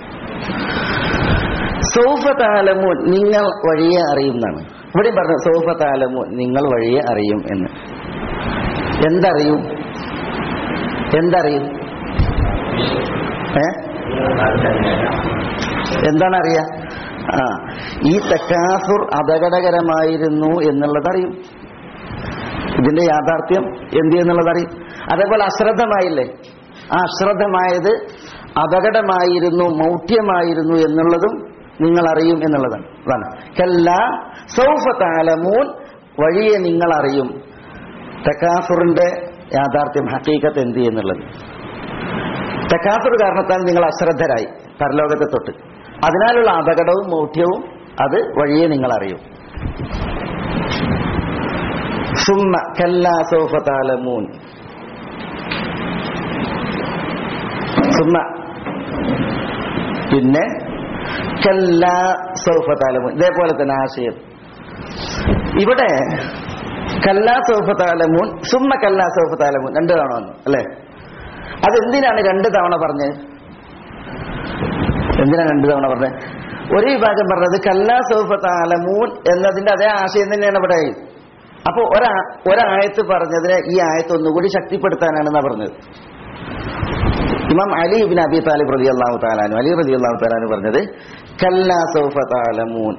സൗഫ താലമൂൻ നിങ്ങൾ വഴിയെ അറിയും എന്നാണ് ഇവിടെ പറഞ്ഞു സൗഫ താലമൂൻ നിങ്ങൾ വഴിയെ അറിയും എന്ന് എന്തറിയും എന്തറിയും ഏ എന്താണ് അറിയാ ആ ഈ തക്കാസുർ അപകടകരമായിരുന്നു എന്നുള്ളത് അറിയും ഇതിന്റെ യാഥാർത്ഥ്യം എന്ത് എന്നുള്ളത് അറിയും അതേപോലെ അശ്രദ്ധമായില്ലേ ആ അശ്രദ്ധമായത് അപകടമായിരുന്നു മൗഢ്യമായിരുന്നു എന്നുള്ളതും നിങ്ങൾ അറിയും എന്നുള്ളതാണ് അതാണ് കല്ല സൗഫ താലമൂൻ വഴിയെ നിങ്ങൾ അറിയും തക്കാസുറിന്റെ യാഥാർത്ഥ്യം ഹക്കീക്കത്ത് എന്ത് എന്നുള്ളത് തക്കാസുർ കാരണത്താൽ നിങ്ങൾ അശ്രദ്ധരായി പരലോകത്തെ തൊട്ട് അതിനാലുള്ള അപകടവും മൗഢ്യവും അത് വഴിയെ നിങ്ങൾ അറിയും സുമ്മ കല്ലാ സൗഫ താലമൂൻ സുമ്മ പിന്നെ കല്ലാ സൗഫ താലമൂൻ ഇതേപോലെ തന്നെ ആശയം ഇവിടെ കല്ലാ സൗഫ താലമൂൻ സുമ്മ കല്ലാ സൗഫ താലമൂൻ രണ്ട് തവണ വന്നു അല്ലേ അതെന്തിനാണ് രണ്ട് തവണ പറഞ്ഞത് എന്തിനാണ് രണ്ട് തവണ പറഞ്ഞത് ഒരു വിഭാഗം പറഞ്ഞത് കല്ലാ സൗഫ താലമൂൻ എന്നതിന്റെ അതേ ആശയം തന്നെയാണ് ഇവിടെ അപ്പൊ ഒരാ ഒരായത്ത് പറഞ്ഞതിനെ ഈ ആയത്ത് ഒന്നുകൂടി ശക്തിപ്പെടുത്താനാണെന്നാ പറഞ്ഞത് ഇമാം അലി ഇബിൻ അബി താലിബ് റതി അള്ളാഹു താലാനു അലി റതി അള്ളാഹു താലാനു പറഞ്ഞത് കല്ലാ സൗഫ താലമൂൻ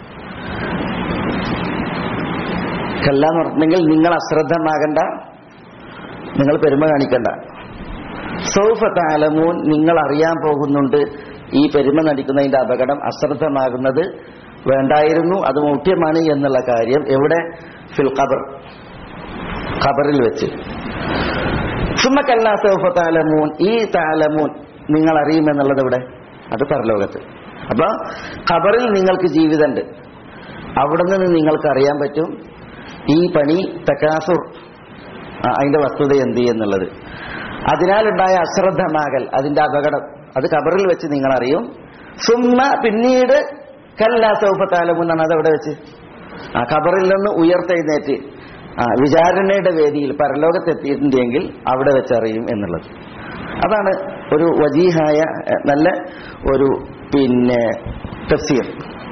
കല്ല എന്ന് പറഞ്ഞിട്ടുണ്ടെങ്കിൽ നിങ്ങൾ അശ്രദ്ധമാകണ്ട നിങ്ങൾ പെരുമ കാണിക്കണ്ട സൗഫ താലമൂൻ നിങ്ങൾ അറിയാൻ പോകുന്നുണ്ട് ഈ പെരുമ നടിക്കുന്നതിന്റെ അപകടം അശ്രദ്ധമാകുന്നത് വേണ്ടായിരുന്നു അത് മൗഢ്യമാണ് എന്നുള്ള കാര്യം എവിടെ ഫിൽ ഖബർ ഖബറിൽ വെച്ച് സുമ്മക്കല്ല സൗഫ താലമൂൻ ഈ താലമൂൻ നിങ്ങൾ അറിയുമെന്നുള്ളത് ഇവിടെ അത് പരലോകത്ത് അപ്പൊ ഖബറിൽ നിങ്ങൾക്ക് ജീവിതമുണ്ട് അവിടെ നിന്ന് നിങ്ങൾക്ക് അറിയാൻ പറ്റും ഈ പണി തക്കാസുർ ആ, അതിന്റെ വസ്തുത എന്ത് എന്നുള്ളത് അതിനാലുണ്ടായ അശ്രദ്ധമാകൽ അതിന്റെ അപകടം അത് കബറിൽ വെച്ച് നിങ്ങൾ അറിയും സുമ്മ പിന്നീട് കല്ലാ സൗഫ താലമുന്നാണ് അത് അവിടെ വെച്ച് ആ കബറിൽ നിന്ന് ഉയർത്തെഴുന്നേറ്റ് ആ വിചാരണയുടെ വേദിയിൽ പരലോകത്തെത്തിയിട്ടുണ്ടെങ്കിൽ അവിടെ വെച്ചറിയും എന്നുള്ളത് അതാണ് ഒരു വജീഹായ എ, നല്ല ഒരു പിന്നെ തഫ്സീർ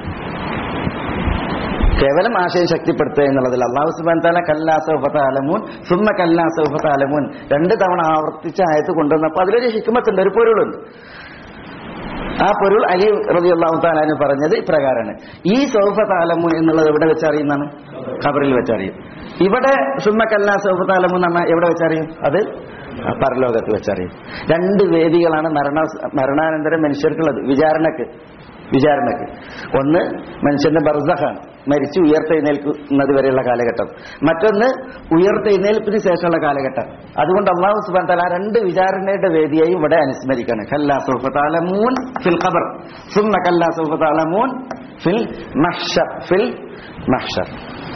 കേവലം ആശയം ശക്തിപ്പെടുത്തുക എന്നുള്ളതിൽ അള്ളാഹു സുബാൻ താല കല്ലാ സൗഫത്ത അലമൂൻ സുമ്മ കല്ലാ സൗഫത്ത അലമൂൻ രണ്ട് തവണ ആവർത്തിച്ച ആയത്ത് കൊണ്ടുവന്നപ്പോൾ അതിലൊരു ഹിക്മത്തുണ്ട് ഒരു പൊരുളുണ്ട് ആ പൊരുൾ അലി റബി അള്ളാഹു താലാന് പറഞ്ഞത് ഇപ്രകാരമാണ് ഈ സൗഫത്ത് അലമൂൻ എന്നുള്ളത് എവിടെ വെച്ചറിയുന്നതാണ് ഖബറിൽ വെച്ചറിയും ഇവിടെ സുമ്മ കല്ലാ സൗഫത്ത് അലമൂൻ എന്ന് പറഞ്ഞാൽ എവിടെ വെച്ചറിയും അത് പരലോകത്ത് വെച്ചറിയും രണ്ട് വേദികളാണ് മരണ മരണാനന്തരം മനുഷ്യർക്കുള്ളത് വിചാരണക്ക് വിചാരണക്ക് ഒന്ന് മനുഷ്യന്റെ ബർസഖാണ് മരിച്ച് ഉയർത്തെഴുന്നേൽക്കുന്നത് വരെയുള്ള കാലഘട്ടം മറ്റൊന്ന് ഉയർത്തെഴുന്നേൽപ്പിന് ശേഷമുള്ള കാലഘട്ടം അതുകൊണ്ട് അള്ളാഹു സുബാൻ തല രണ്ട് വിചാരണയുടെ വേദിയായി ഇവിടെ അനുസ്മരിക്കാണ് കല്ലാ സുൽഫത്താലമൂൻ ഫിൽ ഖബർ സുമ്മ കല്ലാ സുൽഫത്താലമൂൻ ഫിൽ മഹ്ഷർ ഫിൽ മഹ്ഷർ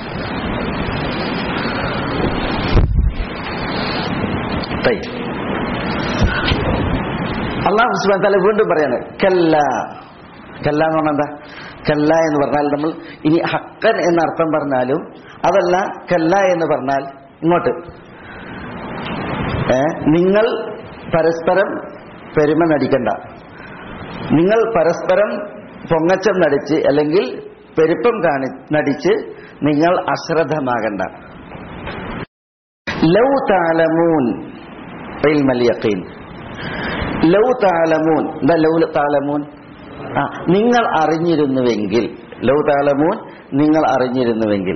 طيب അള്ളാഹു സുബാൻ തല വീണ്ടും പറയാണ് കല്ല കല്ല എന്ന് പറഞ്ഞാൽ എന്താ കല്ല എന്ന് പറഞ്ഞാൽ നമ്മൾ ഇനി ഹക്കൻ എന്ന അർത്ഥം പറഞ്ഞാലും അതല്ല കല്ല എന്ന് പറഞ്ഞാൽ ഇങ്ങോട്ട് ഏ നിങ്ങൾ പരസ്പരം പെരുമ നടിക്കണ്ട നിങ്ങൾ പരസ്പരം പൊങ്ങച്ചം നടിച്ച് അല്ലെങ്കിൽ പെരുപ്പം കാണി നടിച്ച് നിങ്ങൾ അശ്രദ്ധമാകണ്ട ലൗ താലമൂൻ ഇൽമൽ യഖീൻ ലൗ താലമൂൻ എന്താ ലൗ താലമൂൻ ആ നിങ്ങൾ അറിഞ്ഞിരുന്നുവെങ്കിൽ ലൗ താലമൂൻ നിങ്ങൾ അറിഞ്ഞിരുന്നുവെങ്കിൽ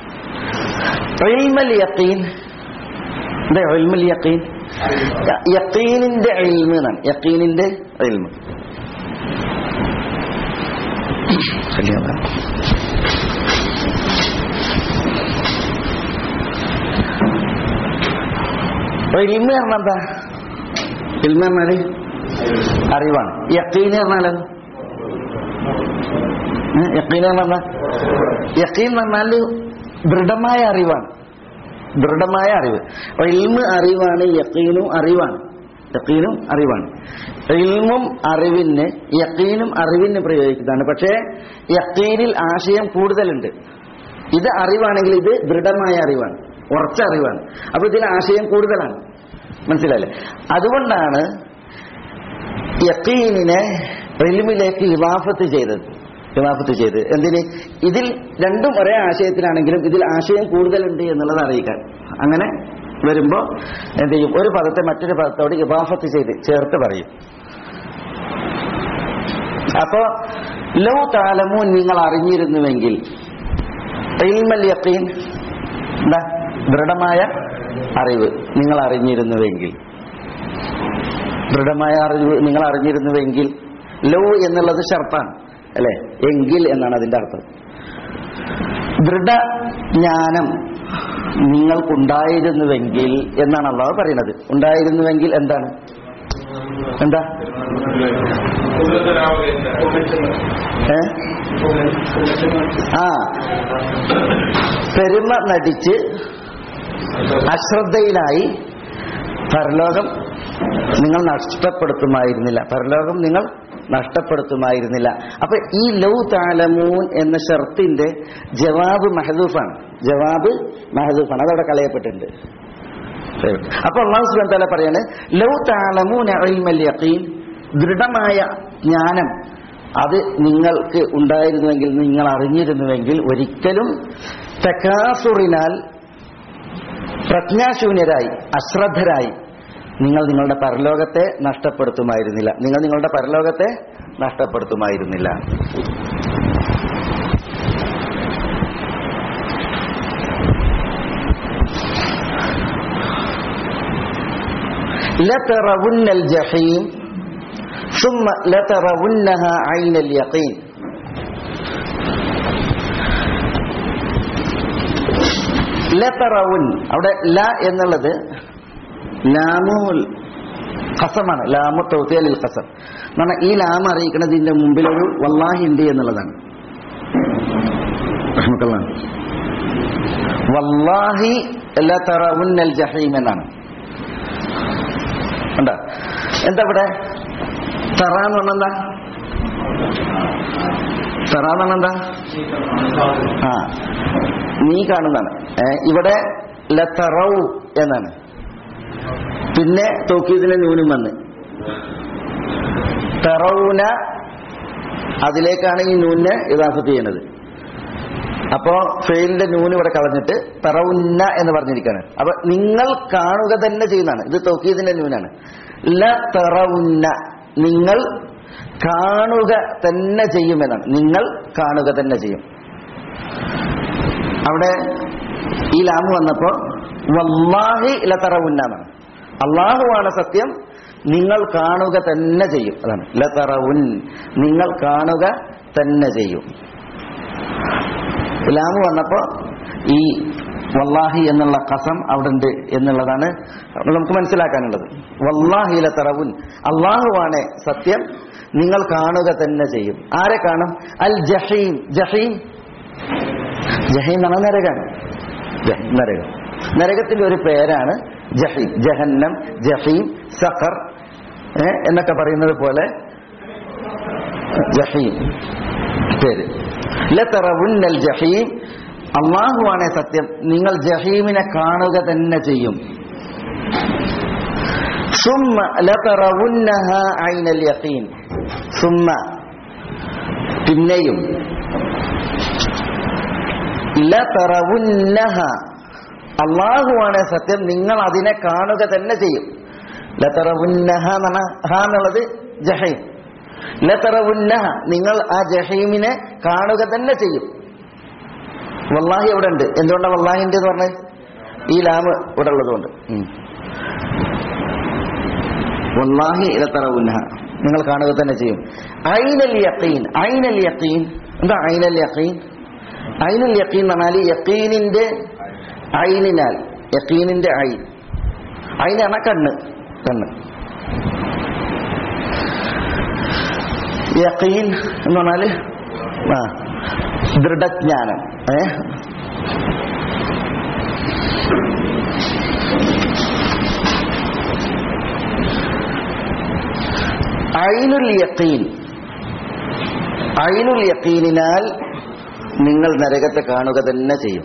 ഇൽമൽ യഖീൻ എന്താ ഇൽമൽ യഖീൻ യഖീനിന്റെ ഇൽമ എന്നാണ് യഖീനിന്റെ ഇൽമ ശരിയാണ് ഇൽമ പറഞ്ഞാൽ എന്താ ഇൽമ പറഞ്ഞാല് അറിവാണ് യക്കീന് പറഞ്ഞാലോ ഏ, യക്കീന് പറഞ്ഞാൽ യക്കീൻ എന്ന് പറഞ്ഞാല് ദൃഢമായ അറിവാണ് ദൃഢമായ അറിവ് അപ്പൊ ഇൽമ അറിവാണ് യക്കീനും അറിവാണ് യക്കീനും അറിവാണ് ഇൽമും അറിവിന് യക്കീനും അറിവിന് പ്രയോഗിക്കുന്നതാണ് പക്ഷേ യക്കീനിൽ ആശയം കൂടുതലുണ്ട് ഇത് അറിവാണെങ്കിൽ ഇത് ദൃഢമായ അറിവാണ് ഉറച്ച അറിവാണ് അപ്പൊ ഇതിൽ ആശയം കൂടുതലാണ് മനസ്സിലായില്ലേ അതുകൊണ്ടാണ് യക്കീനിനെ റിലിമിലേക്ക് ഇവാഫത്ത് ചെയ്തത് ഇവാഫത്ത് ചെയ്ത് എന്തിന് ഇതിൽ രണ്ടും ഒരേ ആശയത്തിലാണെങ്കിലും ഇതിൽ ആശയം കൂടുതലുണ്ട് എന്നുള്ളത് അറിയിക്കാൻ അങ്ങനെ വരുമ്പോ എന്ത് ചെയ്യും ഒരു പദത്തെ മറ്റൊരു പദത്തോട് ഇവാഫത്ത് ചെയ്ത് ചേർത്ത് പറയും അപ്പോ ലൗ താലമോ നിങ്ങൾ അറിഞ്ഞിരുന്നുവെങ്കിൽ ഇൽമൽ യഖീൻ എന്താ ദൃഢമായ അറിവ് നിങ്ങൾ അറിഞ്ഞിരുന്നുവെങ്കിൽ ദൃഢമായ അറിവ് നിങ്ങൾ അറിഞ്ഞിരുന്നുവെങ്കിൽ ലോ എന്നുള്ളത് ഷർത്താണ് അല്ലെ എങ്കിൽ എന്നാണ് അതിന്റെ അർത്ഥം ദൃഢജ്ഞാനം നിങ്ങൾക്കുണ്ടായിരുന്നുവെങ്കിൽ എന്നാണ് അള്ളാഹ് പറയുന്നത് ഉണ്ടായിരുന്നുവെങ്കിൽ എന്താണ് എന്താ ഏ ആ പെരുമ നടിച്ച് അശ്രദ്ധയിലായി പരലോകം നിങ്ങൾ നഷ്ടപ്പെടുത്തുമായിരുന്നില്ല പരലോകം നിങ്ങൾ നഷ്ടപ്പെടുത്തുമായിരുന്നില്ല അപ്പൊ ഈ ലൗ താലമൂൻ എന്ന ഷർത്തിന്റെ ജവാബ് മഹദൂഫാണ് ജവാബ് മഹദൂഫാണ് അതവിടെ കളയപ്പെട്ടിട്ടുണ്ട് അപ്പൊ അള്ളാഹു സുബ്ഹാനഹു വതആല പറയാണ് ലൗ താലമൂന ഇൽമൽ യഖീൻ ദൃഢമായ ജ്ഞാനം അത് നിങ്ങൾക്ക് ഉണ്ടായിരുന്നുവെങ്കിൽ നിങ്ങൾ അറിഞ്ഞിരുന്നുവെങ്കിൽ ഒരിക്കലും തക്കാസുറിനാൽ പ്രജ്ഞാശൂന്യരായി അശ്രദ്ധരായി നിങ്ങൾ നിങ്ങളുടെ പരലോകത്തെ നഷ്ടപ്പെടുത്തുമായിരുന്നില്ല നിങ്ങൾ നിങ്ങളുടെ പരലോകത്തെ നഷ്ടപ്പെടുത്തുമായിരുന്നില്ല لترون الجحيم ثم لترونها عين اليقين ലതറവുൻ അവിടെ ല എന്നുള്ളത് ലാമുൽ ഖസമാണ് ലാമു തൗത്തിയലിൽ ഖസം എന്നാണ് ഈ ലാം അറിയിക്കുന്നതിന്റെ മുമ്പിൽ ഒരു വല്ലാഹി ഉണ്ട് എന്നുള്ളതാണ് റഹ്മത്തുള്ളാഹി. വല്ലാഹി ലതറവുന്നൽ ജഹീം എന്നാണ് ഉണ്ടോ എന്താ ഇവിടെ തറ എന്ന് പറഞ്ഞെന്താ തറ എന്ന് പറഞ്ഞെന്താ ആ നീ കാണുന്നതാണ് ഏ, ഇവിടെ ലതറൗ എന്നാണ് പിന്നെ തോക്കീതിന്റെ ന്യൂനും വന്ന് തറൗന അതിലേക്കാണ് ഈ നൂനെ ഇതാഫത്ത് ചെയ്യുന്നത് അപ്പോ ഫെയിലിന്റെ നൂന് ഇവിടെ കളഞ്ഞിട്ട് തറവുന്ന എന്ന് പറഞ്ഞിരിക്കുകയാണ് അപ്പൊ നിങ്ങൾ കാണുക തന്നെ ചെയ്യുന്നതാണ് ഇത് തോക്കീതിന്റെ നൂനാണ് ല തറവുന്ന നിങ്ങൾ കാണുക തന്നെ ചെയ്യുമെന്നാണ് നിങ്ങൾ കാണുക തന്നെ ചെയ്യും അവിടെ ഈ ലാമ് വന്നപ്പോ വല്ലാഹി ലതറവുന്നാണ് അള്ളാഹുവാണ് സത്യം നിങ്ങൾ കാണുക തന്നെ ചെയ്യും അതാണ് ലതറവുൻ നിങ്ങൾ കാണുക തന്നെ ചെയ്യും ലാമ് വന്നപ്പോ ഈ വല്ലാഹി എന്നുള്ള കസം അവിടെ ഉണ്ട് എന്നുള്ളതാണ് നമുക്ക് മനസ്സിലാക്കാനുള്ളത് വല്ലാഹി ലതറവുൻ അള്ളാഹുവാണ് സത്യം നിങ്ങൾ കാണുക തന്നെ ചെയ്യും ആരെ കാണും അൽ ജഹീം ജഹീം ജഹീം എന്ന് പറഞ്ഞാൽ നരകാണ് ജഹീം നരകം നരകത്തിന്റെ ഒരു പേരാണ് ജഹീം ജഹന്നം ജഹീം സഖർ ഏ, എന്നൊക്കെ പറയുന്നത് പോലെ ജഹീം പേര് ലതറവുന്നൽ ജഹീം അള്ളാഹുവാണേ സത്യം നിങ്ങൾ ജഹീമിനെ കാണുക തന്നെ ചെയ്യും സുമ്മ ലതറവുന്നഹ ഐനൽ യഖീൻ സുമ്മ പിന്നെയും ലതറവുന്നഹ അള്ളാഹുവാണ് സത്യം നിങ്ങൾ അതിനെ കാണുക തന്നെ ചെയ്യും ലതറവുന്നഹ എന്നാണ് ഹ എന്നുള്ളത് ജഹീം ലതറവുന്നഹ നിങ്ങൾ ആ ജഹീമിനെ കാണുക തന്നെ ചെയ്യും വല്ലാഹി ഇവിടെ ഉണ്ട് എന്തുകൊണ്ടാണ് വല്ലാഹിന്റെ എന്ന് പറഞ്ഞത് ഈ ലാമ് ഇവിടെ ഉള്ളതുകൊണ്ട് ഉം. വല്ലാഹി ലതറവുന്നഹ നിങ്ങൾ കാണുക തന്നെ ചെയ്യും ഐനൽ യഖീൻ ഐനൽ യഖീൻ എന്താ ഐനൽ യഖീൻ ഐനുൽ യഖീൻ എന്ന് പറഞ്ഞാൽ യഖീനിന്റെ ഐനിനാൽ യഖീനിന്റെ ഐൻ ഐനാണ് കണ്ണ് കണ്ണ് യഖീൻ എന്ന് പറഞ്ഞാല് ആ ദൃഢജ്ഞാനം ഏ ഐനുൽ യഖീൻ ഐനുൽ യഖീനിനാൽ നിങ്ങൾ നരകത്തെ കാണുക തന്നെ ചെയ്യും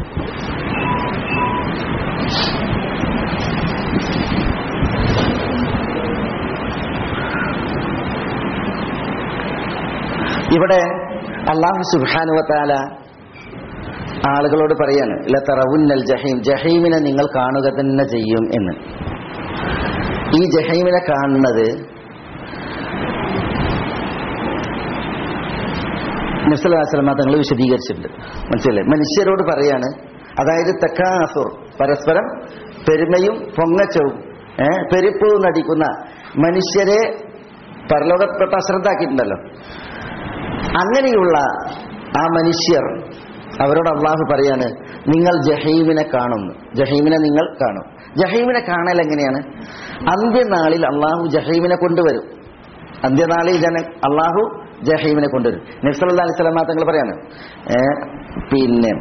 ഇവിടെ അള്ളാഹു സുബാനുവത്താല ആളുകളോട് പറയാണ് ലതറവുന്നൽ ജഹീം ജഹീമിനെ നിങ്ങൾ കാണുക തന്നെ ചെയ്യും എന്ന് ഈ ജഹീമിനെ കാണുന്നത് നസ്ലാസ്ലമ തങ്ങൾ വിശദീകരിച്ചിട്ടുണ്ട് മനസ്സിലല്ലേ മനുഷ്യരോട് പറയാണ് അതായത് തെക്കാസുർ പരസ്പരം പെരുമയും പൊങ്ങച്ചവും ഏഹ് പെരുപ്പവും നടിക്കുന്ന മനുഷ്യരെ പരലോകപ്പെട്ട അശ്രദ്ധാക്കിയിട്ടുണ്ടല്ലോ അങ്ങനെയുള്ള ആ മനുഷ്യർ അവരോട് അള്ളാഹു പറയാണ് നിങ്ങൾ ജഹീമിനെ കാണുന്നു ജഹീമിനെ നിങ്ങൾ കാണും ജഹീമിനെ കാണൽ എങ്ങനെയാണ് അന്ത്യനാളിൽ അള്ളാഹു ജഹീമിനെ കൊണ്ടുവരും അന്ത്യനാളിൽ ജന അള്ളാഹു ജഹീമിനെ കൊണ്ടുവരും നബ്സല്ലാ അലൈഹി സ്വലാമ തങ്ങൾ പറയാണ് ഏ, പിന്നെ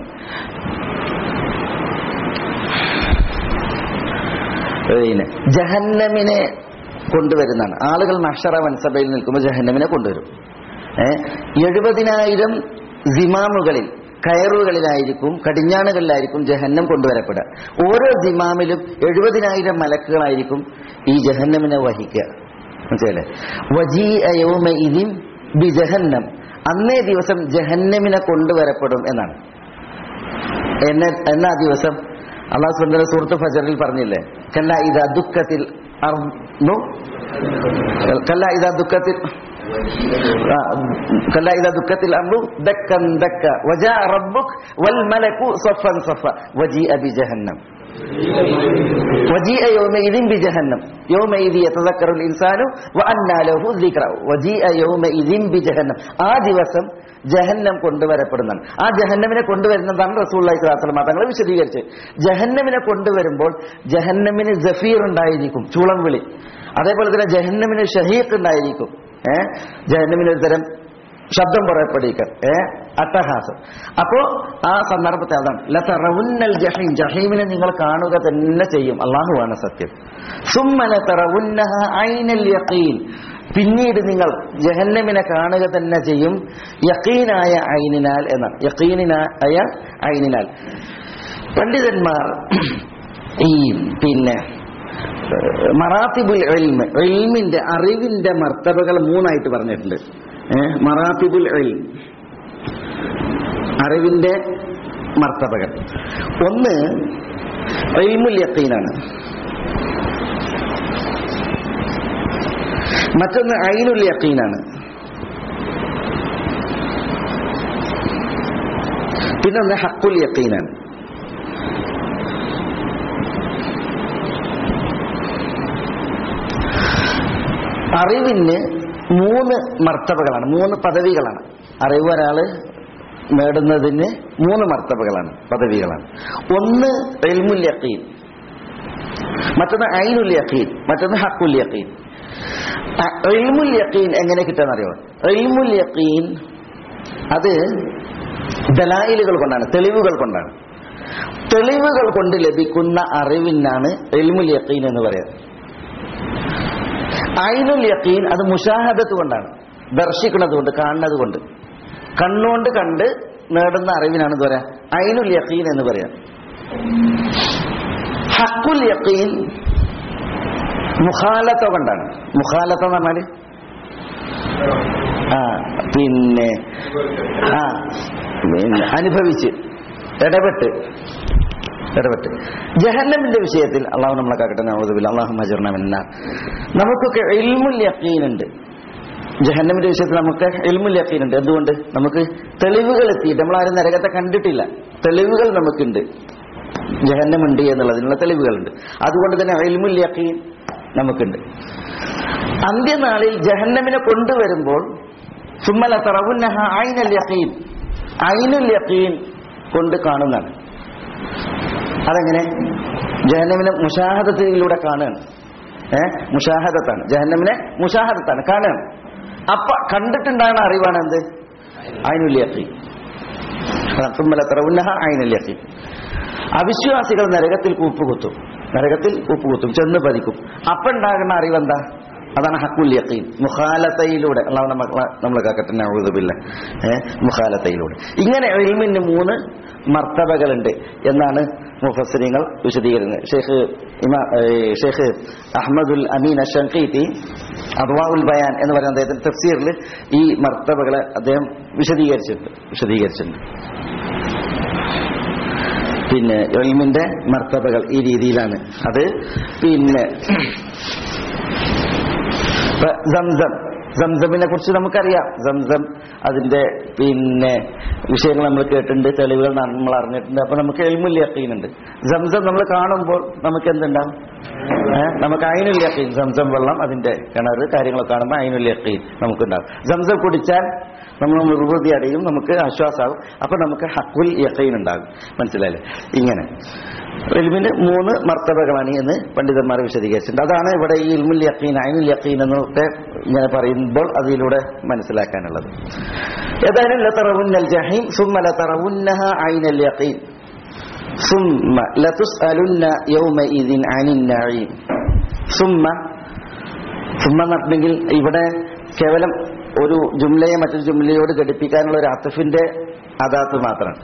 പിന്നെ ജഹന്നമിനെ കൊണ്ടുവരുന്നതാണ് ആളുകൾ നഷറ വൻസഭയിൽ നിൽക്കുമ്പോൾ ജഹന്നമിനെ കൊണ്ടുവരും ഏഹ് എഴുപതിനായിരം സിമാമുകളിൽ കയറുകളിലായിരിക്കും കടിഞ്ഞാണുകളിലായിരിക്കും ജഹന്നം കൊണ്ടുവരപ്പെടുക ഓരോ സിമാമിലും എഴുപതിനായിരം മലക്കുകളായിരിക്കും ഈ ജഹന്നമിനെ വഹിക്കുക മനസ്സിലല്ലേ വജീ അയോമ ഇതിൻ ബി ജഹന്നം അന്നേ ദിവസം ജഹന്നമിനെ കൊണ്ടുവരപ്പെടും എന്നാണ് എന്ന എന്നാ ദിവസം അള്ളാഹു സുന്ദര സുഹൃത്ത് ഫജറിൽ പറഞ്ഞില്ലേ കല്ല ഇതാ ദുഃഖത്തിൽ അർന്നു കല്ല ഇതാ ദുഃഖത്തിൽ ആ, കല്ല ഇതാ ദുഃഖത്തിൽ അർന്നു ദക്കൻ ദക്ക വജാ റബ്ബുക് വൽ മലക്കു സഫൻ സഫ വജീ അബി ജഹന്നം وجيء يومئذ بجهنم يومئذ يتذكر الإنسان وأنى له الذكر وجيء يومئذ بجهنم ആ ദിവസം ജഹന്നം കൊണ്ടുവരപ്പെടുന്നതാണ് ആ ജഹന്നമിനെ കൊണ്ടുവരുന്നതാണ് റസൂള്ളി സ്വലാസ്ലമ തങ്ങൾ വിശദീകരിച്ച് ജഹന്നമിനെ കൊണ്ടുവരുമ്പോൾ ജഹന്നമിന് ജഫീർ ഉണ്ടായിരിക്കും ചൂളം വിളി അതേപോലെ തന്നെ ജഹന്നമിന് ഷഹീഖ് ഉണ്ടായിരിക്കും ഏഹ് ജഹന്നമിന് ഒരു തരം ശബ്ദം പുറപ്പെടുവിക്കൽ ഏ അട്ടഹാസം അപ്പോ ആ സന്ദർഭത്തെ അതാണ് ലതറവുന്നൽ ജഹീം ജഹീമിനെ നിങ്ങൾ കാണുക തന്നെ ചെയ്യും അള്ളാഹുവാണ് സത്യം സുമ്മല തറവുന്നഹ ഐനൽ യഖീൻ പിന്നീട് നിങ്ങൾ ജഹന്നമിനെ കാണുക തന്നെ ചെയ്യും യഖീനായ ഐനിനാൽ എന്നാണ് യഖീനായ ഐനിനാൽ പണ്ഡിതന്മാർ ഈ പിന്നെ മറാത്തിബുൽ എൽമ് എൽമിന്റെ അറിവിന്റെ മർത്തബകൾ മൂന്നായിട്ട് പറഞ്ഞിട്ടുണ്ട് ഏഹ് മറാത്തിബുൽ എൽം അറിവിന്റെ മർത്തബകൾ ഒന്ന് എൽമുൽ യക്കീനാണ് മറ്റൊന്ന് ഐനുൽ യക്കീനാണ് പിന്നൊന്ന് ഹക്കുൽ യക്കീനാണ് അറിവിന് മൂന്ന് മർത്തബകളാണ് മൂന്ന് പദവികളാണ് അറിവ് ഒരാള് നേടുന്നതിന് മൂന്ന് മർത്തബകളാണ് പദവികളാണ് ഒന്ന് എൽമുൽ യഖീൻ മറ്റൊന്ന് ഐനുൽ യഖീൻ മറ്റൊന്ന് ഹക്കുൽ യഖീൻ അ- എൽമുൽ യഖീൻ എങ്ങനെ കിട്ടാന്നറിയോ എൽമുൽ യഖീൻ അത് ദലായിലുകൾ കൊണ്ടാണ് തെളിവുകൾ കൊണ്ടാണ് തെളിവുകൾ കൊണ്ട് ലഭിക്കുന്ന അറിവിനാണ് എൽമുൽ യഖീൻ എന്ന് പറയുന്നത് ഐനുൽ യഖീൻ അത് മുഷാഹദത്ത് കൊണ്ടാണ് ദർശിക്കുന്നത് കൊണ്ട് കാണുന്നത് കൊണ്ട് കണ്ണുകൊണ്ട് കണ്ട് നേടുന്ന അറിവിനാണ് ഇത് പറയാ ഐനുൽ യഖീൻ എന്ന് പറയാം ഹക്കുൽ യഖീൻ മുഖാലത്ത കൊണ്ടാണ് മുഖാലത്ത എന്ന് പറഞ്ഞാല് ആ പിന്നെ ആ പിന്നെ അനുഭവിച്ച് ഇടപെട്ട് ഇടപെട്ട് ജഹന്നമിന്റെ വിഷയത്തിൽ അള്ളാഹു നമ്മളെ കാക്കട്ടെ നവതുബില്ല അള്ളാഹു മജർണമെന്ന നമുക്കൊക്കെ എൽമുൽ യക്കീനുണ്ട് ജഹന്നമിന്റെ വിഷയത്തിൽ നമുക്ക് എൽമുൽ യക്കീനുണ്ട് എന്തുകൊണ്ട് നമുക്ക് തെളിവുകൾ എത്തിയിട്ട് നമ്മളാരും നരകത്തെ കണ്ടിട്ടില്ല തെളിവുകൾ നമുക്കുണ്ട് ജഹന്നമുണ്ട് എന്നുള്ളതിനുള്ള തെളിവുകളുണ്ട് അതുകൊണ്ട് തന്നെ എൽമുൽ യക്കീൻ നമുക്കുണ്ട് അന്ത്യനാളിൽ ജഹന്നമിനെ കൊണ്ടുവരുമ്പോൾ സുമ്മല തറവുന്നഹ ഐനൽ യഖീൻ ഐനുൽ യഖീൻ കൊണ്ട് കാണുന്നതാണ് അതെങ്ങനെ ജഹന്നമിനെ മുഷാഹദത്തിലൂടെ കാണുകയാണ് ഏ മുഷാഹദത്താണ് ജഹന്നമിനെ മുഷാഹദത്താണ് കാണുകയാണ് അപ്പൊ കണ്ടിട്ടുണ്ടാകുന്ന അറിവാണ് എന്ത് ഐനുൽ യഖീൻ സുമ്മല തറവുന്നഹ ഐനുൽ യഖീൻ അവിശ്വാസികൾ നരകത്തിൽ കൂപ്പുകുത്തും നരകത്തിൽ കൂപ്പുകുത്തും ചെന്ന് പതിക്കും അപ്പൊ ഉണ്ടാകുന്ന അറിവെന്താ അതാണ് ഹക്കുൽ യഖീൻ മുഖാലത്തയിലൂടെ അള്ളാഹു നമ്മളെ നമ്മളെ കാക്കട്ടെ നൗദുബില്ല ഏഹ് മുഖാലത്തയിലൂടെ ഇങ്ങനെ എൽമിന് മൂന്ന് മർത്തബകളുണ്ട് എന്നാണ് മുഫസ്സിരിങ്ങൾ വിശദീകരിക്കുന്നത് ഷെയ്ഖ് ഇമാ ഏഹ് ഷെയ്ഖ് അഹമ്മദുൽ അമീൻ അഷങ്കീത്തി അദ്വാഉൽ ബയാൻ എന്ന് പറയുന്ന അദ്ദേഹത്തിന്റെ തഫ്സീറിൽ ഈ മർത്തബകളെ അദ്ദേഹം വിശദീകരിച്ചിട്ടുണ്ട് വിശദീകരിച്ചിട്ടുണ്ട് പിന്നെ എൽമിന്റെ മർത്തബകൾ ഈ രീതിയിലാണ് അത് പിന്നെ ഇപ്പൊ സംസം സംസമിനെ കുറിച്ച് നമുക്കറിയാം സംസം അതിന്റെ പിന്നെ വിഷയങ്ങൾ നമ്മൾ കേട്ടിട്ടുണ്ട് തെളിവുകൾ നമ്മൾ അറിഞ്ഞിട്ടുണ്ട് അപ്പൊ നമുക്ക് എൽമുൽ യക്കീനുണ്ട് സംസം നമ്മൾ കാണുമ്പോൾ നമുക്ക് എന്തുണ്ടാവും ഏഹ് നമുക്ക് അയിനുൽ യക്കീൻ സംസം വെള്ളം അതിന്റെ കിണറ് കാര്യങ്ങളൊക്കെ കാണുമ്പോൾ അയിനുൽ യക്കീൻ നമുക്കുണ്ടാവും സംസം കുടിച്ചാൽ നമ്മൾ നിർവൃതി അടയും നമുക്ക് ആശ്വാസമാകും അപ്പൊ നമുക്ക് ഹക്കുൽ യക്കീൻ ഉണ്ടാകും മനസ്സിലായില്ലേ ഇങ്ങനെ ഇൽമിന് മൂന്ന് മർത്തബകളാണ് എന്ന് പണ്ഡിതന്മാർ വിശദീകരിച്ചിട്ടുണ്ട് അതാണ് ഇവിടെ ഈ ഇൽമുൽ യക്കീൻ അയിനുൽ യക്കീൻ എന്നൊക്കെ ഇങ്ങനെ പറയുമ്പോൾ അതിലൂടെ മനസ്സിലാക്കാനുള്ളത് ഏതായാലും ലതറവുന്നൽ ജഹീം സുമ്മ ലതറവുന്നഹ ഐനൽ യഖീൻ സുമ്മ ലതുസ്അലുന്ന യൗമഇദിൻ അനിൻ നഈം സുമ്മ സുമ്മ നടന്നെങ്കിൽ ഇവിടെ കേവലം ഒരു ജുംലയെ മറ്റൊരു ജുംലയോട് ഘടിപ്പിക്കാനുള്ള ഒരു അത്തഫിന്റെ അദാത്ത് മാത്രമാണ്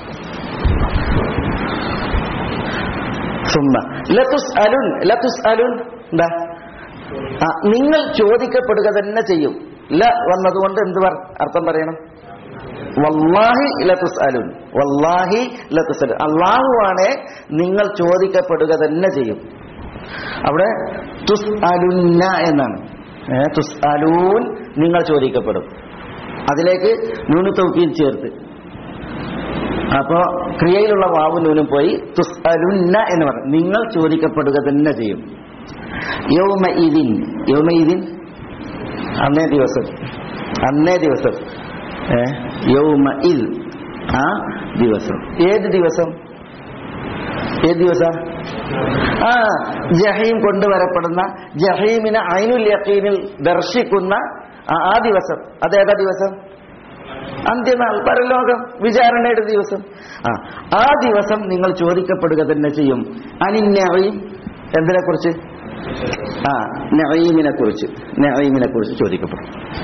സുമ്മ ലതുസ് അലുൻ ലതുസ് അലുൻ എന്താ ആ, നിങ്ങൾ ചോദിക്കപ്പെടുക തന്നെ ചെയ്യും ല വന്നതുകൊണ്ട് എന്ത് പറ- അർത്ഥം പറയണം വല്ലാഹി ലതുസ് അലുൻ വല്ലാഹി ലതുസ് അലുൻ അള്ളാഹുവാണ് നിങ്ങൾ ചോദിക്കപ്പെടുക തന്നെ ചെയ്യും അവിടെ തുസ് അലുന്ന എന്നാണ് ഏ, തുസ് അലൂൻ നിങ്ങൾ ചോദിക്കപ്പെടും അതിലേക്ക് നൂന് തൗക്കീൽ ചേർത്ത് അപ്പോ ക്രിയയിലുള്ള വാവ് നൂനും പോയി തുസ് അലുന്ന എന്ന് പറയും നിങ്ങൾ ചോദിക്കപ്പെടുക തന്നെ ചെയ്യും യൗമ ഇതിൻ യൗമ ഇതിൻ അന്നേ ദിവസം അന്നേ ദിവസം ഏ യൗമ ഇൽ ആ ദിവസം ഏത് ദിവസം ഏത് ദിവസം ആ ജഹീം കൊണ്ടുവരപ്പെടുന്ന ജഹീമിനെ ഐനുൽ യഖീനിൽ ദർശിക്കുന്ന ആ- ആ ദിവസം അതേതാ ദിവസം അന്ത്യനാൾ പരലോകം വിചാരണയുടെ ദിവസം ആ ആ ദിവസം നിങ്ങൾ ചോദിക്കപ്പെടുക തന്നെ ചെയ്യും അനിന്നയും എന്തിനെ കുറിച്ച് ആ നഈമിനെ കുറിച്ച് നഈമിനെ കുറിച്ച് ചോദിക്കപ്പെടും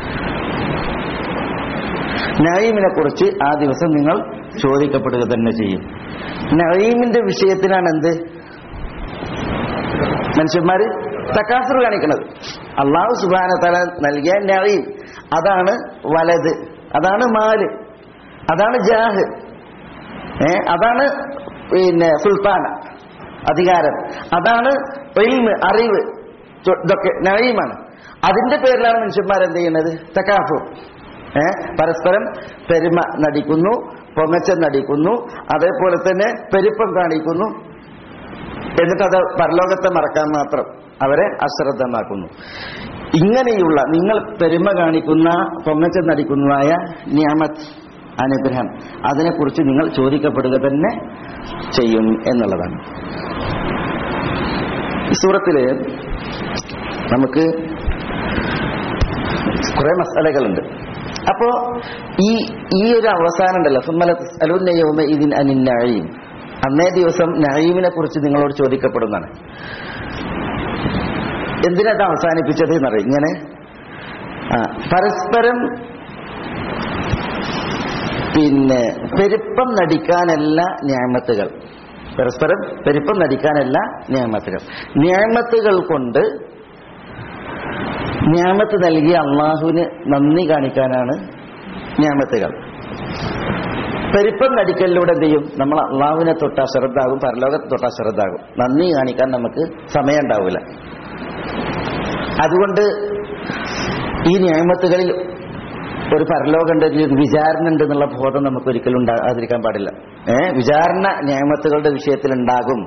നഈമിനെ കുറിച്ച് ആ ദിവസം നിങ്ങൾ ചോദിക്കപ്പെടുക തന്നെ ചെയ്യും നഈമിന്റെ വിഷയത്തിലാണ് എന്ത് മനുഷ്യന്മാര് തക്കാസുർ കാണിക്കുന്നത് അള്ളാഹു സുബാന തല നൽകിയ നഈം അതാണ് വലത് അതാണ് മാല് അതാണ് ജാഹ് ഏ അതാണ് പിന്നെ സുൽത്താന അധികാരം അതാണ് ഇൽമ് അറിവ് ചോ- ഇതൊക്കെ നഴീമാണ് അതിന്റെ പേരിലാണ് മനുഷ്യന്മാർ എന്ത് ചെയ്യുന്നത് തക്കാഫു ഏ പരസ്പരം പെരുമ നടിക്കുന്നു പൊങ്ങച്ചം നടിക്കുന്നു അതേപോലെ തന്നെ പെരുപ്പം കാണിക്കുന്നു എന്നിട്ട് അത് പരലോകത്തെ മറക്കാൻ മാത്രം അവരെ അശ്രദ്ധമാക്കുന്നു ഇങ്ങനെയുള്ള നിങ്ങൾ പെരുമ കാണിക്കുന്ന പൊങ്ങച്ചം നടിക്കുന്നതായ നിയമത്ത് അനുഗ്രഹം അതിനെക്കുറിച്ച് നിങ്ങൾ ചോദിക്കപ്പെടുക തന്നെ ചെയ്യും എന്നുള്ളതാണ് ഈ സൂറത്തില് നമുക്ക് കുറെ മസാലകളുണ്ട് അപ്പോ ഈ ഈ ഒരു അവസാനം ഉണ്ടല്ലോ സുമ്മല അലുന്നയവുമ ഇതിൻ അനിൻ നഴീം അന്നേ ദിവസം നഴീമിനെ കുറിച്ച് നിങ്ങളോട് ചോദിക്കപ്പെടുന്നതാണ് എന്തിനത് അവസാനിപ്പിച്ചത് എന്നറിയാം ഇങ്ങനെ ആ പരസ്പരം പിന്നെ പെരുപ്പം നടിക്കാനല്ല ഞാമത്തുകൾ പരസ്പരം പെരുപ്പം നടിക്കാനല്ല ഞാമത്തുകൾ ഞാമത്തുകൾ കൊണ്ട് ഞാമത്ത് നൽകിയ അള്ളാഹുവിന് നന്ദി കാണിക്കാനാണ് ഞാമത്തുകൾ പെരുപ്പം നടിക്കലിലൂടെ എന്ത് ചെയ്യും നമ്മൾ അള്ളാഹുവിനെ തൊട്ട് അശ്രദ്ധാകും പരലോകത്തെ തൊട്ട് അശ്രദ്ധാകും നന്ദി കാണിക്കാൻ നമുക്ക് സമയം ഉണ്ടാവില്ല അതുകൊണ്ട് ഈ ന്യായമത്തുകളിൽ ഒരു പരലോകമുണ്ട് ഒരു വിചാരണ ഉണ്ട് എന്നുള്ള ബോധം നമുക്ക് ഒരിക്കലും ഉണ്ടാകാതിരിക്കാൻ പാടില്ല ഏഹ് വിചാരണ ന്യായമത്തുകളുടെ വിഷയത്തിൽ ഉണ്ടാകും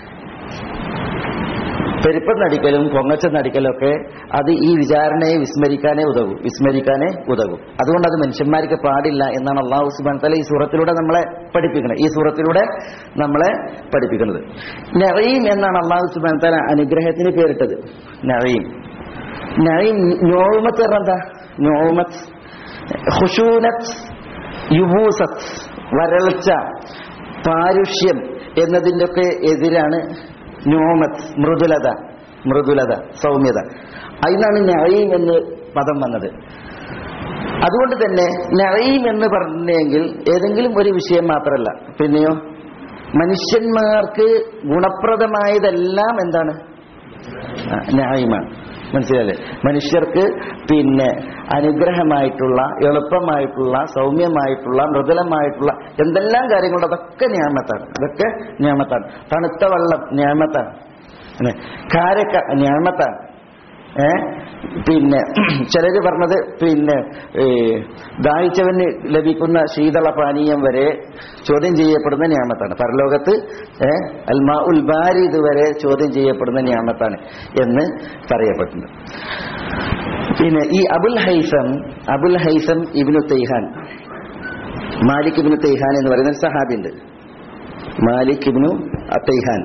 പെരുപ്പം നടിക്കലും പൊങ്ങച്ചം നടിക്കലും ഒക്കെ അത് ഈ വിചാരണയെ വിസ്മരിക്കാനേ ഉതകും വിസ്മരിക്കാനേ ഉതകും അതുകൊണ്ട് അത് മനുഷ്യന്മാർക്ക് പാടില്ല എന്നാണ് അള്ളാഹു സുബാൻ തല ഈ സൂറത്തിലൂടെ നമ്മളെ പഠിപ്പിക്കുന്നത് ഈ സൂറത്തിലൂടെ നമ്മളെ പഠിപ്പിക്കുന്നത് നറീം എന്നാണ് അള്ളാഹു സുബാൻ തല അനുഗ്രഹത്തിന് പേരിട്ടത് നറീം നറീം നോമത്ത് പറഞ്ഞ എന്താ നോമത്ത് ഹുഷൂനത്ത് യുബൂസത്ത് വരൾച്ച പാരുഷ്യം എന്നതിൻ്റെ ഒക്കെ എതിരാണ് നോമത്ത് മൃദുലത മൃദുലത സൗമ്യത അതിനാണ് നഴീം എന്ന് പദം വന്നത് അതുകൊണ്ട് തന്നെ നഴീം എന്ന് പറഞ്ഞെങ്കിൽ ഏതെങ്കിലും ഒരു വിഷയം മാത്രമല്ല പിന്നെയോ മനുഷ്യന്മാർക്ക് ഗുണപ്രദമായതെല്ലാം എന്താണ് ന്യായമാണ് മനസ്സിലല്ലേ മനുഷ്യർക്ക് പിന്നെ അനുഗ്രഹമായിട്ടുള്ള എളുപ്പമായിട്ടുള്ള സൗമ്യമായിട്ടുള്ള മൃദുലമായിട്ടുള്ള എന്തെല്ലാം കാര്യങ്ങളുണ്ട് അതൊക്കെ ഞാമത്താണ് അതൊക്കെ ഞാമത്താണ് തണുത്ത വെള്ളം ഞാമത്താണ് കാരക്ക ഞാമത്താണ് ഏ പിന്നെ ചിലര് പറഞ്ഞത് പിന്നെ ഏ, ദാഹിച്ചവന് ലഭിക്കുന്ന ശീതള പാനീയം വരെ ചോദ്യം ചെയ്യപ്പെടുന്ന ഞാമത്താണ് പരലോകത്ത് ഏ, അൽമാ ഉൽ ബാരിദ് വരെ ചോദ്യം ചെയ്യപ്പെടുന്ന ഞാമത്താണ് എന്ന് പറയപ്പെട്ടിട്ടുണ്ട് പിന്നെ ഈ അബുൽ ഹൈസം അബുൽ ഹൈസം ഇബ്നു തൈഹാൻ മാലിക് ഇബ്നു തൈഹാൻ എന്ന് പറയുന്ന ഒരു സഹാബി ഉണ്ട് മാലിക് ഇബ്നു തൈഹാൻ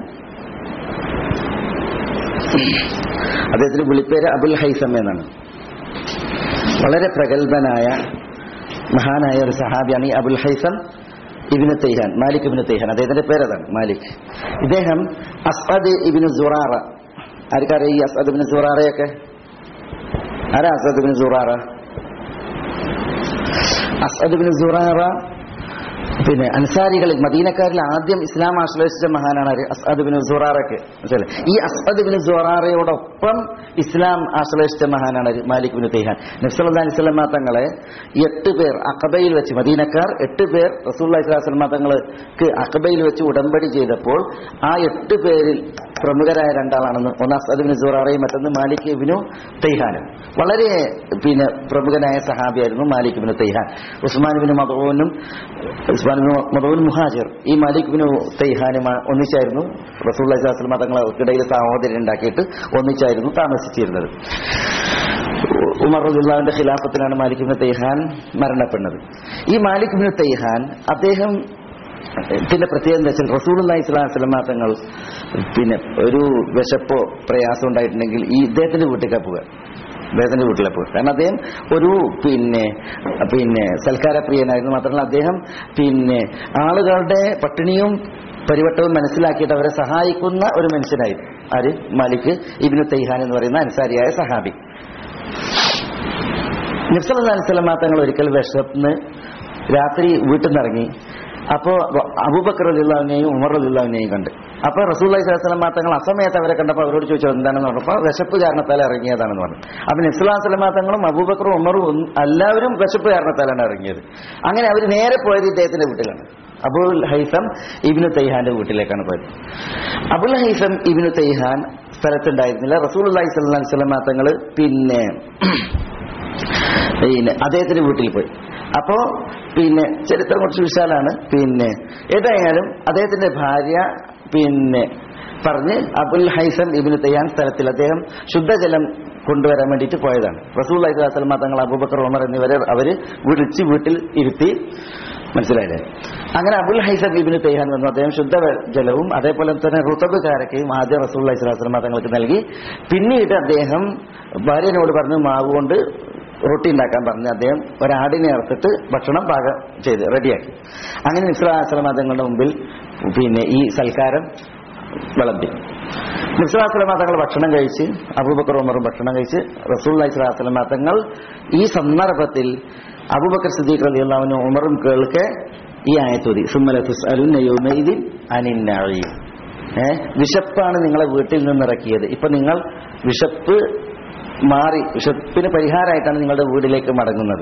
അദ്ദേഹത്തിന് വിളിപ്പേര് അബുൽ ഹൈസം എന്നാണ് വളരെ പ്രഗത്ഭനായ മഹാനായ ഒരു സഹാബിയാണ് ഈ അബുൽ ഹൈസം ഇബിന് തൈഹാൻ മാലിക് ഇബിന് തൈഹാൻ അദ്ദേഹത്തിന്റെ പേരതാണ് മാലിക് ഇദ്ദേഹം അസ്അദ് ഇബിന് സുറാറ ആർക്കറിയാം ഈ അസ്അദ് ഇബിന് സുറാറയൊക്കെ ആരാ അസ്അദ് ഇബിന് സുറാറ അസ്അദ് ഇബിന് സുറാറ പിന്നെ അൻസാരികളിൽ മദീനക്കാരിൽ ആദ്യം ഇസ്ലാം ആശ്ലേഷിച്ച മഹാനാണ് ആര്? അസ്അദ് ബിൻ സുറാറയ്ക്ക് മനസ്സിലായില്ലേ? ഈ അസ്അദ് ബിൻ സുറാറയോടൊപ്പം ഇസ്ലാം ആശ്ലേഷിച്ച മഹാനാണ് ആര്? മാലിക് ബിൻ തൈഹാൻ നബ്സല്ലാ അലിസ്ലാം തങ്ങളെ എട്ട് പേർ അക്കബയിൽ വെച്ച് മദീനക്കാർ എട്ട് പേർ റസൂല്ലാ ഇസ്ലാം തങ്ങൾക്ക് അക്കബയിൽ വെച്ച് ഉടമ്പടി ചെയ്തപ്പോൾ ആ എട്ട് പേരിൽ പ്രമുഖരായ രണ്ടാളാണെന്ന് ഒന്ന് അസ്അദ് ബിൻ സുറാറയും മറ്റൊന്ന് മാലിക് ബിനു തൈഹാനും വളരെ പിന്നെ പ്രമുഖനായ സഹാബിയായിരുന്നു Malik bin Taihan Usman bin മദൂനും ഉസ്മാൻ ബിൻ മദൂൻ മുഹാജിർ ഈ മാലിക് ബിൻ തൈഹാനും ഒന്നിച്ചായിരുന്നു റസൂൽ അലിസ്ലാം തങ്ങൾക്കിടയിൽ സഹോദരൻ ഉണ്ടാക്കിയിട്ട് ഒന്നിച്ചായിരുന്നു താമസിച്ചിരുന്നത് ഉമർ റബുല്ലാവിന്റെ ഖിലാഫത്തിലാണ് മാലിക് ബിൻ തൈഹാൻ മരണപ്പെടുന്നത് ഈ മാലിക് ബിൻ തൈഹാൻ അദ്ദേഹം പിന്നെ പ്രത്യേകത എന്താ വെച്ചാൽ റസൂൽ ഇസ്ലാം സ്വലമാ തങ്ങൾ പിന്നെ ഒരു വിശപ്പോ പ്രയാസം ഉണ്ടായിട്ടുണ്ടെങ്കിൽ ഈ ഇദ്ദേഹത്തിന്റെ വീട്ടിലേക്കാ പോവുക അദ്ദേഹത്തിന്റെ വീട്ടിലെ പോയി കാരണം അദ്ദേഹം ഒരു പിന്നെ പിന്നെ സൽക്കാരപ്രിയനായിരുന്നു മാത്രമല്ല അദ്ദേഹം പിന്നെ ആളുകളുടെ പട്ടിണിയും പരിവട്ടവും മനസ്സിലാക്കിയിട്ട് അവരെ സഹായിക്കുന്ന ഒരു മനുഷ്യനായിരുന്നു ആര് മാലിക് ഇബിന് തൈഹാൻ എന്ന് പറയുന്ന അൻസാരിയായ സഹാബി നിഫ്സലാ തങ്ങൾ ഒരിക്കൽ വിശന്ന് രാത്രി വീട്ടിൽ നിന്നിറങ്ങി അപ്പോ അബൂബക്കർ അലിള്ളാവിനെയും ഉമർ അലിള്ളാവിനെയും കണ്ട് അപ്പൊ റസൂല്ലി സ്വലം തങ്ങൾ അസമയത്ത് അവരെ കണ്ടപ്പോൾ അവരോട് ചോദിച്ചു എന്താണെന്ന് പറഞ്ഞപ്പോൾ വിശപ്പ് കാരണത്താൽ ഇറങ്ങിയതാണെന്ന് പറഞ്ഞു അപ്പൊ നിസ്ലാം സ്വലമാ തങ്ങളും അബൂബക്കറും ഉമറും ഒന്ന് എല്ലാവരും വിശപ്പ് കാരണത്താലാണ് ഇറങ്ങിയത് അങ്ങനെ അവർ നേരെ പോയത് ഇദ്ദേഹത്തിന്റെ വീട്ടിലാണ് അബുൽ ഹൈസം ഇബിനു തൈഹാന്റെ വീട്ടിലേക്കാണ് പോയത് അബുൽ ഹൈസം ഇബിനു തൈഹാൻ സ്ഥലത്തുണ്ടായിരുന്നില്ല റസൂൽ അള്ളഹി സ്വലാം സ്വലമാ തങ്ങൾ പിന്നെ പിന്നെ അദ്ദേഹത്തിന്റെ വീട്ടിൽ പോയി അപ്പോ പിന്നെ ചരിത്രം കുറച്ച് വിശാലാണ് പിന്നെ ഏതായാലും അദ്ദേഹത്തിന്റെ ഭാര്യ പിന്നെ പറഞ്ഞ് അബുൽ ഹൈസം ഇബിന് തയ്യാൻ സ്ഥലത്തിൽ അദ്ദേഹം ശുദ്ധജലം കൊണ്ടുവരാൻ വേണ്ടിയിട്ട് പോയതാണ് റസൂൽ അലൈഹിസ്ലാം തങ്ങൾ അബൂബക്കർ ഉമർ എന്നിവരെ അവര് വിളിച്ച് വീട്ടിൽ ഇരുത്തി മനസ്സിലായില്ലേ അങ്ങനെ അബുൽ ഹൈസം ഇബിന് തയ്യാൻ വന്നു അദ്ദേഹം ശുദ്ധ ജലവും അതേപോലെ തന്നെ റുത്തബ് കാരക്കയും ആദ്യം റസൂൽ അലൈഹിസ്ലാം തങ്ങൾക്ക് നൽകി പിന്നീട് അദ്ദേഹം ഭാര്യനോട് പറഞ്ഞു മാവ് കൊണ്ട് റൊട്ടി ഉണ്ടാക്കാൻ പറഞ്ഞ് അദ്ദേഹം ഒരാടിനെ അറുത്തിട്ട് ഭക്ഷണം പാകം ചെയ്ത് റെഡിയാക്കി അങ്ങനെ നിസ്ലാസ്ലം തങ്ങളുടെ മുമ്പിൽ പിന്നെ ഈ സൽക്കാരം വിളമ്പി നിസ്ലാസ്ലം തങ്ങൾ ഭക്ഷണം കഴിച്ച് അബൂബക്കർ ഉമറും ഭക്ഷണം കഴിച്ച് റസൂൽ ഇസ്ലാസ്ലം തങ്ങൾ ഈ സന്ദർഭത്തിൽ അബൂബക്കർ സിദ്ദീഖ് അലി അള്ളാഹുവിനും ഉമറും കേൾക്കെ ഈ ആയത്തോതി സുമ്മലത്തുസ് അലുന്നയുമൈദിൻ അനിന്നഴിയും ഏഹ് വിശപ്പാണ് നിങ്ങളെ വീട്ടിൽ നിന്നിറക്കിയത് ഇപ്പൊ നിങ്ങൾ വിശപ്പ് മാറി വിശപ്പിന് പരിഹാരമായിട്ടാണ് നിങ്ങളുടെ വീട്ടിലേക്ക് മടങ്ങുന്നത്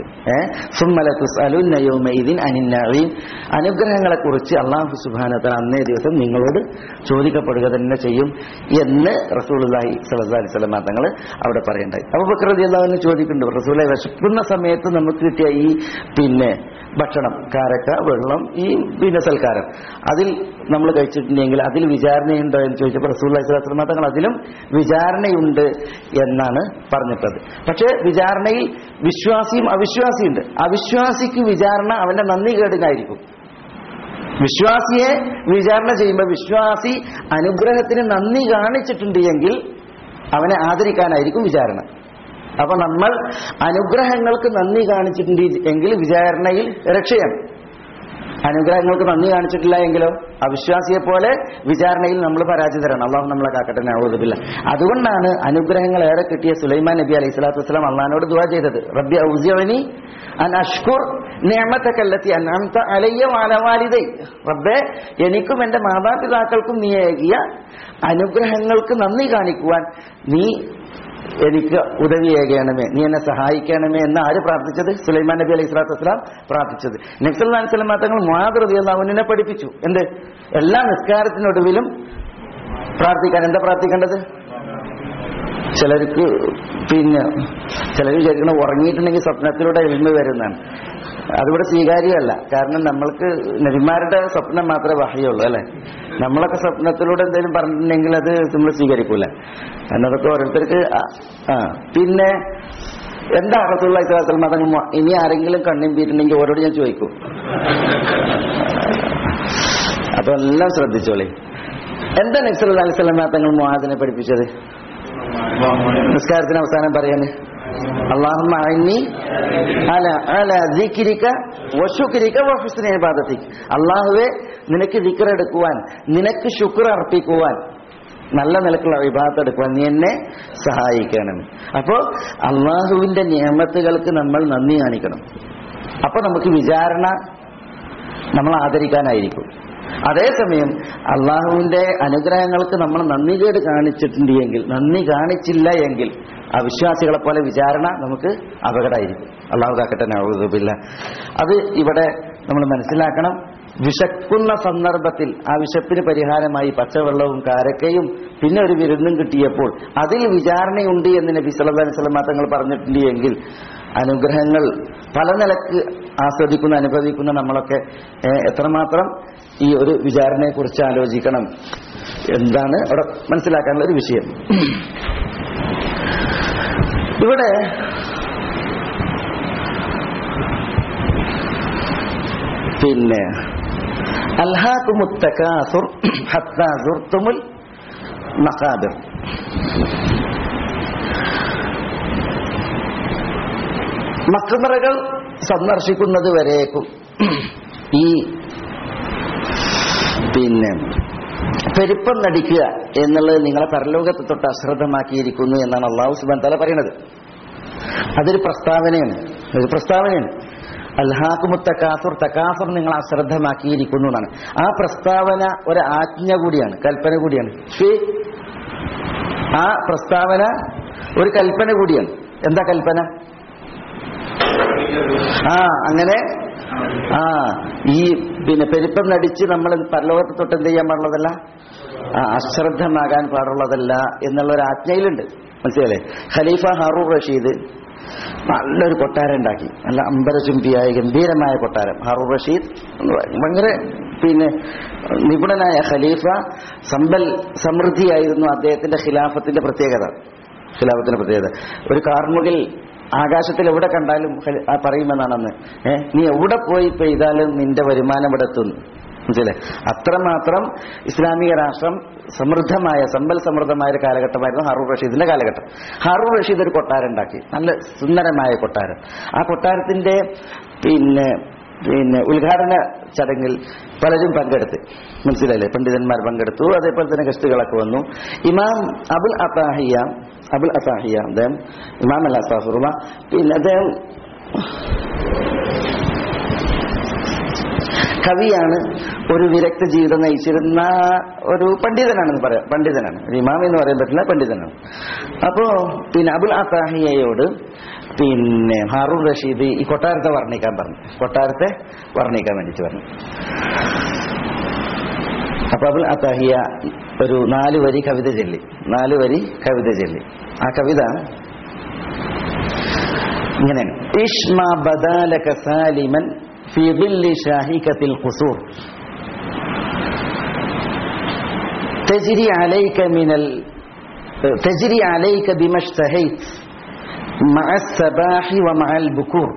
ഏഹ് അനിന്നഴീം അനുഗ്രഹങ്ങളെ കുറിച്ച് അള്ളാഹു സുബാനത്തല അന്നേ ദിവസം നിങ്ങളോട് ചോദിക്കപ്പെടുക തന്നെ ചെയ്യും എന്ന് റസൂലി സലഹി സ്വലമ തങ്ങൾ അവിടെ പറയണ്ടായി അപ്പൊ ബക്രതി അള്ളാഹുവിനെ ചോദിക്കുന്നുണ്ട് റസൂലെ വിശക്കുന്ന സമയത്ത് നമുക്ക് കിട്ടിയ ഈ പിന്നെ ഭക്ഷണം കാരക്ക വെള്ളം ഈ പിന്നെ സൽക്കാരം അതിൽ നമ്മൾ കഴിച്ചിട്ടുണ്ടെങ്കിൽ അതിൽ വിചാരണയുണ്ടോ എന്ന് ചോദിച്ചപ്പോൾ റസൂൽ അലൈഹിസ്ലാം തങ്ങൾ അതിലും വിചാരണയുണ്ട് എന്നാണ് പറഞ്ഞിട്ടത് പക്ഷേ വിചാരണയിൽ വിശ്വാസിയും അവിശ്വാസിയുണ്ട് അവിശ്വാസിക്ക് വിചാരണ അവന്റെ നന്ദി കേടിനായിരിക്കും വിശ്വാസിയെ വിചാരണ ചെയ്യുമ്പോൾ വിശ്വാസി അനുഗ്രഹത്തിന് നന്ദി കാണിച്ചിട്ടുണ്ട് എങ്കിൽ അവനെ ആദരിക്കാനായിരിക്കും വിചാരണ അപ്പൊ നമ്മൾ അനുഗ്രഹങ്ങൾക്ക് നന്ദി കാണിച്ചിട്ടുണ്ട് എങ്കിൽ വിചാരണയിൽ രക്ഷയാണ് അനുഗ്രഹങ്ങൾക്ക് നന്ദി കാണിച്ചിട്ടില്ല എങ്കിലോ അവിശ്വാസിയെ പോലെ വിചാരണയിൽ നമ്മൾ പരാജിതരാണ് അള്ളാഹു നമ്മളെ കാക്കട്ടെ നവോദില്ല അതുകൊണ്ടാണ് അനുഗ്രഹങ്ങൾ ഏറെ കിട്ടിയ സുലൈമാൻ നബി അലൈഹി സ്വലാത്തു വസ്സലാം അള്ളഹാനോട് ദുവാ ചെയ്തത് റബ്ബി ഔസിയവനി അൻ അഷ്കുർ നിയമത്തക്കല്ലെത്തി അന്നാമത്തെ അലയ്യ വാലവാലിതൈ റബ്ബെ എനിക്കും എന്റെ മാതാപിതാക്കൾക്കും നീ ഏകിയ അനുഗ്രഹങ്ങൾക്ക് നന്ദി കാണിക്കുവാൻ നീ എനിക്ക് ഉദവിയേകണമേ നീ എന്നെ സഹായിക്കണമേ എന്ന് ആര് പ്രാർത്ഥിച്ചത് സുലൈമാൻ നബി അലൈഹി സ്വലാത്തു വസ്സലാം പ്രാർത്ഥിച്ചത് നക്സൽ സ്വലം തങ്ങൾ മാതൃതിയെ പഠിപ്പിച്ചു എന്ത് എല്ലാ നിസ്കാരത്തിനൊടുവിലും പ്രാർത്ഥിക്കാൻ എന്താ പ്രാർത്ഥിക്കേണ്ടത് ചിലർക്ക് പിന്നെ ചിലർ വിചാരിക്കണം ഉറങ്ങിയിട്ടുണ്ടെങ്കിൽ സ്വപ്നത്തിലൂടെ എളിമ വരുന്നതാണ് അതിവിടെ സ്വീകാര്യമല്ല കാരണം നമ്മൾക്ക് നബിമാരുടെ സ്വപ്നം മാത്രമേ വഹയുള്ളൂ അല്ലെ നമ്മളൊക്കെ സ്വപ്നത്തിലൂടെ എന്തെങ്കിലും പറഞ്ഞിട്ടുണ്ടെങ്കിൽ അത് നമ്മൾ സ്വീകരിക്കൂല കാരണം അതൊക്കെ ഓരോരുത്തർക്ക് ആ പിന്നെ എന്താ റസൂള്ള ഇസ്ലാം തങ്ങൾ മു- ഇനി ആരെങ്കിലും കണ്ണിമ്പീട്ടുണ്ടെങ്കിൽ ഓരോട് ഞാൻ ചോദിക്കും അപ്പൊ എല്ലാം ശ്രദ്ധിച്ചോളി എന്താ നബ്സല്ലാ അലൈഹി സ്വലം തങ്ങൾ മുഹാദിനെ പഠിപ്പിച്ചത് നിസ്കാരത്തിന് അവസാനം പറയാന് അള്ളാഹുമ്മ അഅന്നി അല അല ദിക്രിക വശുക്രിക വഹുസ്നി ഇബാദത്തിക് അള്ളാഹുവെ നിനക്ക് ദിക്ർ എടുക്കുവാൻ നിനക്ക് ശുക്ർ അർപ്പിക്കുവാൻ നല്ല നിലക്കുള്ള വിഭാഗത്ത് എടുക്കുവാൻ നീ എന്നെ സഹായിക്കണം അപ്പോ അള്ളാഹുവിന്റെ നിയമത്തുകൾക്ക് നമ്മൾ നന്ദി കാണിക്കണം അപ്പൊ നമുക്ക് വിചാരണ നമ്മൾ ആദരിക്കാനായിരിക്കും അതേസമയം അള്ളാഹുവിന്റെ അനുഗ്രഹങ്ങൾക്ക് നമ്മൾ നന്ദികേട് കാണിച്ചിട്ടുണ്ട് എങ്കിൽ നന്ദി കാണിച്ചില്ല എങ്കിൽ അവിശ്വാസികളെ പോലെ വിചാരണ നമുക്ക് അപകടമായിരിക്കും അള്ളാഹു കാക്കട്ടെ നൗദുബില്ല അത് ഇവിടെ നമ്മൾ മനസ്സിലാക്കണം വിശക്കുന്ന സന്ദർഭത്തിൽ ആ വിശപ്പിന് പരിഹാരമായി പച്ചവെള്ളവും കാരക്കയും പിന്നെ ഒരു വിരുന്നും കിട്ടിയപ്പോൾ അതിൽ വിചാരണയുണ്ട് എന്ന് നബി സല്ലല്ലാഹു അലൈഹി വസല്ലം തങ്ങൾ പറഞ്ഞിട്ടുണ്ട് എങ്കിൽ അനുഗ്രഹങ്ങൾ പല നിലക്ക് ആസ്വദിക്കുന്ന അനുഭവിക്കുന്ന നമ്മളൊക്കെ ഏഹ്, എത്രമാത്രം ഈ ഒരു വിചാരണയെ കുറിച്ച് ആലോചിക്കണം എന്താണ് അവിടെ മനസ്സിലാക്കാനുള്ള ഒരു വിഷയം ഇവിടെ പിന്നെ അൽഹാക്കുമുത്തക്കാസുർ ഹത്താ സുർത്തുമുൽ മഖാബിർ മക്ബറകൾ സന്ദർശിക്കുന്നത് വരേക്കും ഈ പിന്നെ പെരുപ്പം നടിക്കുക എന്നുള്ളത് നിങ്ങളെ പരലോകത്ത് തൊട്ട് അശ്രദ്ധമാക്കിയിരിക്കുന്നു എന്നാണ് അള്ളാഹു സുബാൻ തല പറയുന്നത് അതൊരു പ്രസ്താവനയാണ് ഒരു പ്രസ്താവനയാണ് അൽഹാക്കുമു തക്കാസുർ തക്കാസുർ നിങ്ങൾ അശ്രദ്ധമാക്കിയിരിക്കുന്നു എന്നാണ് ആ പ്രസ്താവന ഒരു ആജ്ഞ കൂടിയാണ് കൽപ്പന കൂടിയാണ് ഷേ ആ പ്രസ്താവന ഒരു കൽപ്പന കൂടിയാണ് എന്താ കൽപ്പന ആ അങ്ങനെ ആ ഈ പിന്നെ പെരുപ്പം നടിച്ച് നമ്മൾ പരലോകത്ത് തൊട്ട് എന്ത് ചെയ്യാൻ പാടുള്ളതല്ല ആ, അശ്രദ്ധമാകാൻ പാടുള്ളതല്ല എന്നുള്ള ഒരു ആജ്ഞയിലുണ്ട് മനസ്സിലല്ലേ ഖലീഫ ഹാറൂർ റഷീദ് നല്ലൊരു കൊട്ടാരം ഉണ്ടാക്കി നല്ല അമ്പരചുംബിയായ ഗംഭീരമായ കൊട്ടാരം ഹാറൂർ റഷീദ് ഭയങ്കര പിന്നെ നിപുണനായ ഖലീഫ സമ്പൽ സമൃദ്ധിയായിരുന്നു അദ്ദേഹത്തിന്റെ ഖിലാഫത്തിന്റെ പ്രത്യേകത ഖിലാഫത്തിന്റെ പ്രത്യേകത ഒരു കാർമുകിൽ ആകാശത്തിൽ എവിടെ കണ്ടാലും ഖലി- ആ പറയുമെന്നാണ് അന്ന് ഏ നീ എവിടെ പോയി പെയ്താലും നിന്റെ വരുമാനം ഇവിടെ എത്തുന്നു മനസ്സിലെ അത്രമാത്രം ഇസ്ലാമിക രാഷ്ട്രം സമൃദ്ധമായ സമ്പൽ സമൃദ്ധമായ ഒരു കാലഘട്ടമായിരുന്നു ഹാറൂർ റഷീദിന്റെ കാലഘട്ടം ഹാറൂർ റഷീദ് ഒരു കൊട്ടാരം ഉണ്ടാക്കി നല്ല സുന്ദരമായ കൊട്ടാരം ആ കൊട്ടാരത്തിന്റെ പിന്നെ പിന്നെ ഉദ്ഘാടന ചടങ്ങിൽ പലരും പങ്കെടുത്ത് മനസ്സിലല്ലേ പണ്ഡിതന്മാർ പങ്കെടുത്തു അതേപോലെ തന്നെ ഗസ്റ്റുകളൊക്കെ വന്നു ഇമാം അബുൽ അത്താഹിയ അബുൽ അത്താഹിയ അദ്ദേഹം ഇമാം അല്ല അസാഫുറുമ പിന്നെ അദ്ദേഹം കവിയാണ് ഒരു വിരക്ത ജീവിതം നയിച്ചിരുന്ന ഒരു പണ്ഡിതനാണെന്ന് പറയാം പണ്ഡിതനാണ് ഒരു ഇമാം എന്ന് പറയാൻ പറ്റില്ല പണ്ഡിതനാണ് അപ്പോ പിന്നെ അബുൽ അത്താഹിയയോട് പിന്നെ ഹാറൂൺ റഷീദ് ഈ കൊട്ടാരത്തെ വർണ്ണിക്കാൻ പറഞ്ഞു കൊട്ടാരത്തെ വർണ്ണിക്കാൻ വേണ്ടിയിട്ട് പറഞ്ഞു അപ്പൊ അബുൽ അത്താഹിയ ഒരു നാല് വരി കവിത ചൊല്ലി നാല് വരി കവിത ചൊല്ലി ആ കവിത ഇങ്ങനെയാണ് ഇഷ്മ ബദാലക സാലിമൻ في ظل شاهكة القصور تجري عليك من ال... تجري عليك بما اشتهيت مع السباح ومع البكور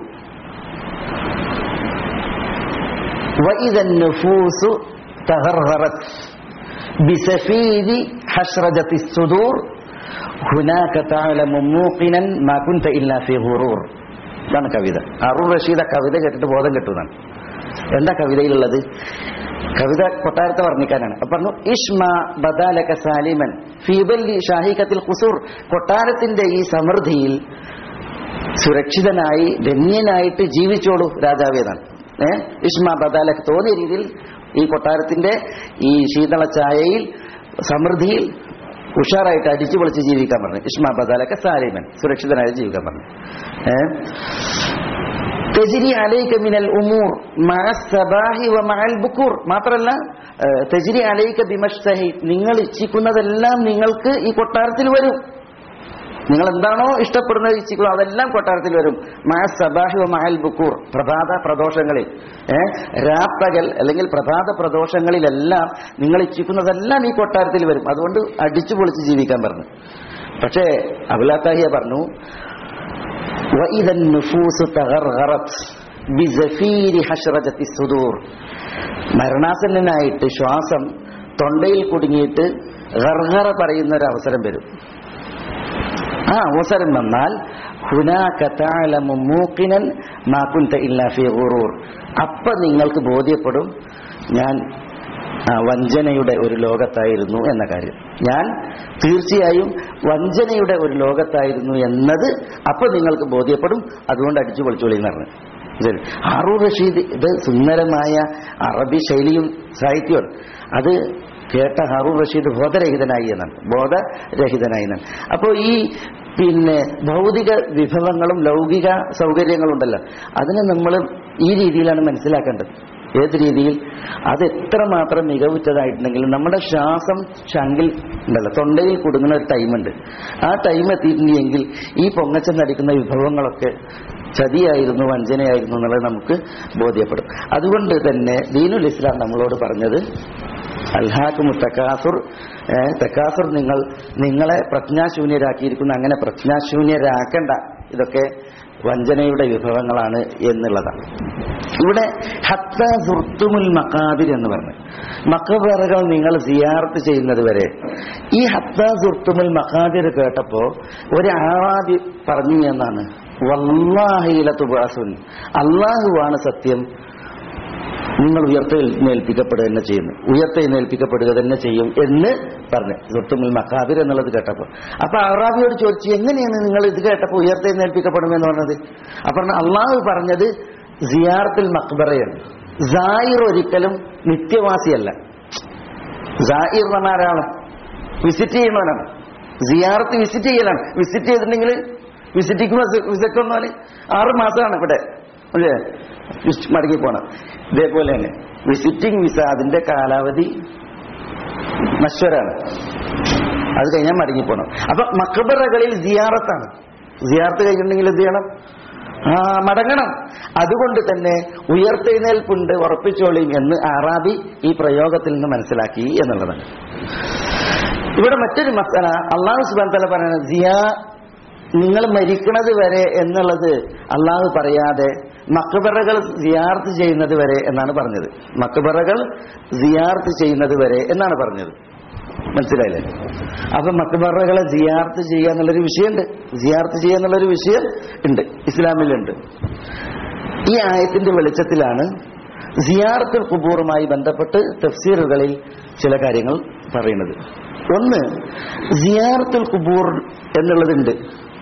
وإذا النفوس تغرغرت بسفيد حشرجة الصدور هناك تعلم موقنا ما كنت إلا في غرور ഇതാണ് കവിത അറുൺ റഷീദ് ആ കവിത കേട്ടിട്ട് ബോധം കെട്ടുന്നതാണ് എന്താ കവിതയിലുള്ളത് കവിത കൊട്ടാരത്തെ വർണ്ണിക്കാനാണ് അപ്പൊ പറഞ്ഞു ഇഷ്മ ബദാലക സാലിമൻ ഫീബല്ലി ഷാഹിഖത്തിൽ ഖുസൂർ കൊട്ടാരത്തിന്റെ ഈ സമൃദ്ധിയിൽ സുരക്ഷിതനായി ധന്യനായിട്ട് ജീവിച്ചോളൂ രാജാവേതാണ് ഏ ഇഷ്മ ബദാലക്ക് തോന്നിയ രീതിയിൽ ഈ കൊട്ടാരത്തിന്റെ ഈ ശീതള ഛായയിൽ സമൃദ്ധിയിൽ ഉഷാറായിട്ട് അടിച്ചു പൊളിച്ച് ജീവിക്കാൻ പറഞ്ഞു ഇഷ്മ ബദാലൊക്കെ സാലിമൻ സുരക്ഷിതനായി ജീവിക്കാൻ പറഞ്ഞു ഏഹ് തെജിരി അലൈക മിനൽ ഉമൂർ മഅ സബാഹി വ മഅൽ ബുക്കൂർ മാത്രമല്ല ഏഹ്, തെജിരി അലൈക ബിമഷ്തഹി നിങ്ങൾ ഇച്ഛിക്കുന്നതെല്ലാം നിങ്ങൾക്ക് ഈ കൊട്ടാരത്തിൽ വരും നിങ്ങൾ എന്താണോ ഇഷ്ടപ്പെടുന്നത് ഇച്ഛിക്കുന്നത് അതെല്ലാം കൊട്ടാരത്തിൽ വരും മഴ സബാഹി വ മഹൽ ബുക്കൂർ പ്രഭാത പ്രദോഷങ്ങളിൽ ഏഹ് രാപ്പകൽ അല്ലെങ്കിൽ പ്രഭാത പ്രദോഷങ്ങളിലെല്ലാം നിങ്ങൾ ഇച്ഛിക്കുന്നതെല്ലാം ഈ കൊട്ടാരത്തിൽ വരും അതുകൊണ്ട് അടിച്ചു പൊളിച്ച് ജീവിക്കാൻ പറഞ്ഞു പക്ഷേ അബുലാത്താഹിയ പറഞ്ഞു وإذا النفوس تغرغرت بزفير حشرجة الصدور മരണാസന്നനായിട്ട് ശ്വാസം തൊണ്ടയിൽ കുടുങ്ങിയിട്ട് ഗർഗറ പറയുന്ന ഒരു അവസരം വരും ആ അവസരം വന്നാൽ ഹുനാക തഅലമു മൂഖിനൻ മാ കുൻത ഇല്ലാ ഫീ ഗുറൂർ അപ്പൊ നിങ്ങൾക്ക് ബോധ്യപ്പെടും ഞാൻ ആ, വഞ്ചനയുടെ ഒരു ലോകത്തായിരുന്നു എന്ന കാര്യം ഞാൻ തീർച്ചയായും വഞ്ചനയുടെ ഒരു ലോകത്തായിരുന്നു എന്നത് അപ്പൊ നിങ്ങൾക്ക് ബോധ്യപ്പെടും അതുകൊണ്ട് അടിച്ചു പൊളിച്ചോളി എന്ന് പറഞ്ഞു ഇത് ഹാറൂർ റഷീദ് ഇത് സുന്ദരമായ അറബി ശൈലിയും സാഹിത്യവും അത് കേട്ട ഹാറൂർ റഷീദ് ബോധരഹിതനായി എന്നാണ് ബോധരഹിതനായി എന്നാണ് അപ്പോൾ ഈ പിന്നെ ഭൗതിക വിഭവങ്ങളും ലൗകിക സൗകര്യങ്ങളും ഉണ്ടല്ലോ അതിനെ നമ്മൾ ഈ രീതിയിലാണ് മനസ്സിലാക്കേണ്ടത് ഏത് രീതിയിൽ അത് എത്രമാത്രം മികവുറ്റതായിട്ടുണ്ടെങ്കിലും നമ്മുടെ ശ്വാസം ചങ്കിൽ ഉണ്ടല്ലോ തൊണ്ടയിൽ കുടുങ്ങുന്ന ഒരു ടൈമുണ്ട് ആ ടൈം എത്തിയിട്ടുണ്ടെങ്കിൽ ഈ പൊങ്ങച്ചെന്നടിക്കുന്ന വിഭവങ്ങളൊക്കെ ചതിയായിരുന്നു വഞ്ചനയായിരുന്നു എന്നുള്ളത് നമുക്ക് ബോധ്യപ്പെടും അതുകൊണ്ട് തന്നെ ദീനുൽ ഇസ്ലാം നമ്മളോട് പറഞ്ഞത് അൽഹാക്കും തക്കാസുർ തക്കാസുർ നിങ്ങൾ നിങ്ങളെ പ്രജ്ഞാശൂന്യരാക്കിയിരിക്കുന്ന അങ്ങനെ പ്രജ്ഞാശൂന്യരാക്കേണ്ട ഇതൊക്കെ വഞ്ചനയുടെ വിഭവങ്ങളാണ് എന്നുള്ളതാണ് ഇവിടെ ഹത്ത സുർത്തുമുൽ മക്കാബിർ എന്ന് പറഞ്ഞു മക്കബറുകൾ നിങ്ങൾ സിയാർത്ത് ചെയ്യുന്നത് വരെ ഈ ഹത്ത സുർത്തുമുൽ മക്കാബിർ കേട്ടപ്പോ ഒരു ആറാദി പറഞ്ഞു എന്നാണ് വല്ലാഹില തുബാസുൻ അള്ളാഹുവാണ് സത്യം നിങ്ങൾ ഉയർത്തെഴുന്നേൽപ്പിക്കപ്പെടുക തന്നെ ചെയ്യുന്നു ഉയർത്തെഴുന്നേൽപ്പിക്കപ്പെടുക തന്നെ ചെയ്യും എന്ന് പറഞ്ഞു സുർത്തുമുൽ മക്കാബിർ എന്നുള്ളത് കേട്ടപ്പോൾ അപ്പൊ അറാബിയോട് ചോദിച്ചു എങ്ങനെയാണ് നിങ്ങൾ ഇത് കേട്ടപ്പോൾ ഉയർത്തെഴുന്നേൽപ്പിക്കപ്പെടുമെന്ന് പറഞ്ഞത് അപ്പൊ അള്ളാഹു പറഞ്ഞത് സിയാർത്തുൽ മക്ബറയാണ് സായിർ ഒരിക്കലും നിത്യവാസിയല്ല സായിർ എന്ന് പറഞ്ഞ ആരാണ് വിസിറ്റ് ചെയ്യുന്നവനാണ് സിയാർത്ത് വിസിറ്റ് ചെയ്യലാണ് വിസിറ്റ് ചെയ്തിട്ടുണ്ടെങ്കിൽ വിസിറ്റിംഗ് വിസിറ്റ് ഒന്നാൽ ആറ് മാസമാണ് ഇവിടെ അല്ലേ വിസ്- മടങ്ങി പോണം ഇതേപോലെ തന്നെ വിസിറ്റിംഗ് വിസ അതിന്റെ കാലാവധി നശ്വരാണ് അത് കഴിഞ്ഞാൽ മടങ്ങി പോണം അപ്പൊ മക്കബറകളിൽ സിയാറത്താണ് സിയാർത്ത് കഴിഞ്ഞിട്ടുണ്ടെങ്കിൽ എന്ത് ചെയ്യണം ആ മടങ്ങണം അതുകൊണ്ട് തന്നെ ഉയർത്തെഴുന്നേൽപ്പുണ്ട് ഉറപ്പിച്ചോളിയും എന്ന് ആറാബി ഈ പ്രയോഗത്തിൽ നിന്ന് മനസ്സിലാക്കി എന്നുള്ളതാണ് ഇവിടെ മറ്റൊരു മസല അള്ളാഹു സുബാൻ തല പറയുന്നത് സിയാ നിങ്ങൾ മരിക്കണത് വരെ എന്നുള്ളത് അള്ളാഹു പറയാതെ മക്ബറകൾ സിയാർത്ത് ചെയ്യുന്നത് വരെ എന്നാണ് പറഞ്ഞത് മക്ബറകൾ സിയാർത്ത് ചെയ്യുന്നത് വരെ എന്നാണ് പറഞ്ഞത് മനസ്സിലായില്ലേ അപ്പൊ മക്ബറകളെ സിയാർത്ത് ചെയ്യുക എന്നുള്ളൊരു വിഷയമുണ്ട് സിയാർത്ത് ചെയ്യുക എന്നുള്ളൊരു വിഷയം ഉണ്ട് ഇസ്ലാമിലുണ്ട് ഈ ആയത്തിന്റെ വെളിച്ചത്തിലാണ് സിയാർത്തുൽ കുബൂറുമായി ബന്ധപ്പെട്ട് തഫ്സീറുകളിൽ ചില കാര്യങ്ങൾ പറയുന്നത് ഒന്ന് സിയാർത്തുൽ കുബൂർ എന്നുള്ളതുണ്ട്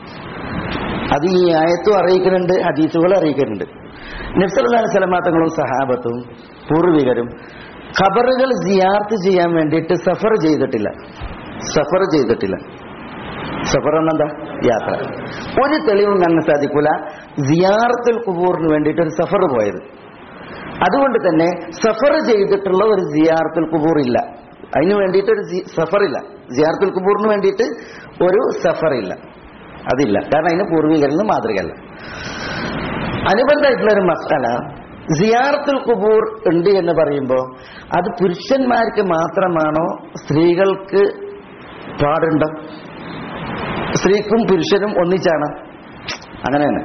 അത് ഈ ആയത്തും അറിയിക്കുന്നുണ്ട് ഹദീസുകളും അറിയിക്കുന്നുണ്ട് നബ്സല്ലാ സ്വലമാത്തങ്ങളും സഹാബത്തും പൂർവികരും ഖബറുകൾ സിയാർത്ത് ചെയ്യാൻ വേണ്ടിയിട്ട് സഫർ ചെയ്തിട്ടില്ല സഫർ ചെയ്തിട്ടില്ല സഫർ എന്നെന്താ യാത്ര ഒരു തെളിവും കാണാൻ സാധിക്കൂല സിയാർത്തുൽ കുബൂറിന് വേണ്ടിയിട്ട് ഒരു സഫർ പോയത് അതുകൊണ്ട് തന്നെ സഫർ ചെയ്തിട്ടുള്ള ഒരു സിയാർത്തുൽ കുബൂർ ഇല്ല അതിന് വേണ്ടിയിട്ട് ഒരു സി- സഫറില്ല സിയാർത്തുൽ കുബൂറിന് വേണ്ടിയിട്ട് ഒരു സഫറില്ല അതില്ല കാരണം അതിന് പൂർവികരിൽ നിന്ന് മാതൃകയല്ല അനുബന്ധമായിട്ടുള്ള ഒരു മസാല സിയാർത്തുൽ കുബൂർ ഉണ്ട് എന്ന് പറയുമ്പോൾ അത് പുരുഷന്മാർക്ക് മാത്രമാണോ സ്ത്രീകൾക്ക് പാടുണ്ടോ സ്ത്രീക്കും പുരുഷനും ഒന്നിച്ചാണ് അങ്ങനെ തന്നെ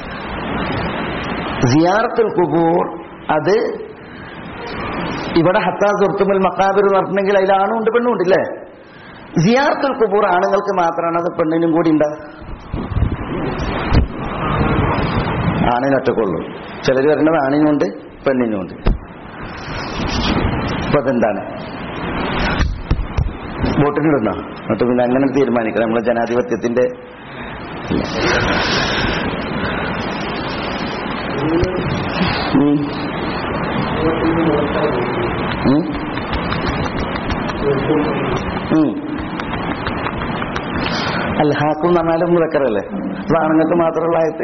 സിയാറത്തുൽ കുബൂർ അത് ഇവിടെ ഹത്താ സുർത്തുമുൽ മക്കാബിർ നടത്തണമെങ്കിൽ അതിൽ ആണും ഉണ്ട് പെണ്ണും ഉണ്ട് ഇല്ലേ സിയാറത്തുൽ കുബൂർ ആണുങ്ങൾക്ക് മാത്രമാണ് അത് പെണ്ണിനും കൂടി ഉണ്ട് ആണിനൊറ്റക്കുള്ളൂ ചിലർ പറയുന്നത് ആണിനുണ്ട് പെണ്ണിനുണ്ട് അപ്പൊ അതെന്താണ് വോട്ടിനിടുന്നോ എന്നിട്ട് പിന്നെ അങ്ങനെ തീരുമാനിക്കണം നമ്മളെ ജനാധിപത്യത്തിന്റെ ഉം. ഉം. ഉം. അൽ ഹാക്കും എന്ന് പറഞ്ഞാലും മുതക്കറല്ലേ അത് ആണുങ്ങൾക്ക് മാത്രമുള്ള ആയത്ത്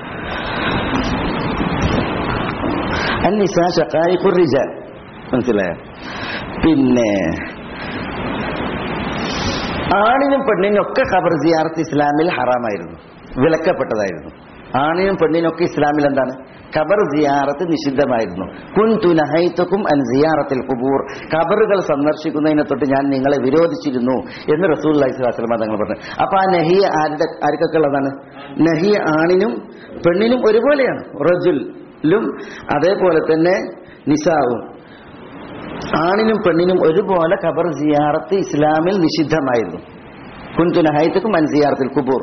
അന്നിസാ ഷക്കായിഖുർ റിജാൽ മനസ്സിലായോ പിന്നെ ആണിനും പെണ്ണിനും ഒക്കെ ഖബർ സിയാറത്ത് ഇസ്ലാമിൽ ഹറാമായിരുന്നു വിലക്കപ്പെട്ടതായിരുന്നു ആണിനും പെണ്ണിനും ഒക്കെ ഇസ്ലാമിൽ എന്താണ് ഖബർ സിയാറത്ത് നിഷിദ്ധമായിരുന്നു കുൻതു നഹൈത്തുക്കും അൻ സിയാറത്തിൽ കുബൂർ ഖബറുകൾ സന്ദർശിക്കുന്നതിനെ തൊട്ട് ഞാൻ നിങ്ങളെ വിരോധിച്ചിരുന്നു എന്ന് റസൂൽ അലൈഹി സ്വലാസ്ലമ തങ്ങൾ പറഞ്ഞു അപ്പൊ ആ നഹിയ ആരുടെ ആർക്കൊക്കെ ഉള്ളതാണ് നഹിയ ആണിനും പെണ്ണിനും ഒരുപോലെയാണ് റജുലും അതേപോലെ തന്നെ നിസാവും ആണിനും പെണ്ണിനും ഒരുപോലെ ഖബർ സിയാറത്ത് ഇസ്ലാമിൽ നിഷിദ്ധമായിരുന്നു കുൻതു നഹൈത്തുക്കും അൻ സിയാറത്തിൽ കുബൂർ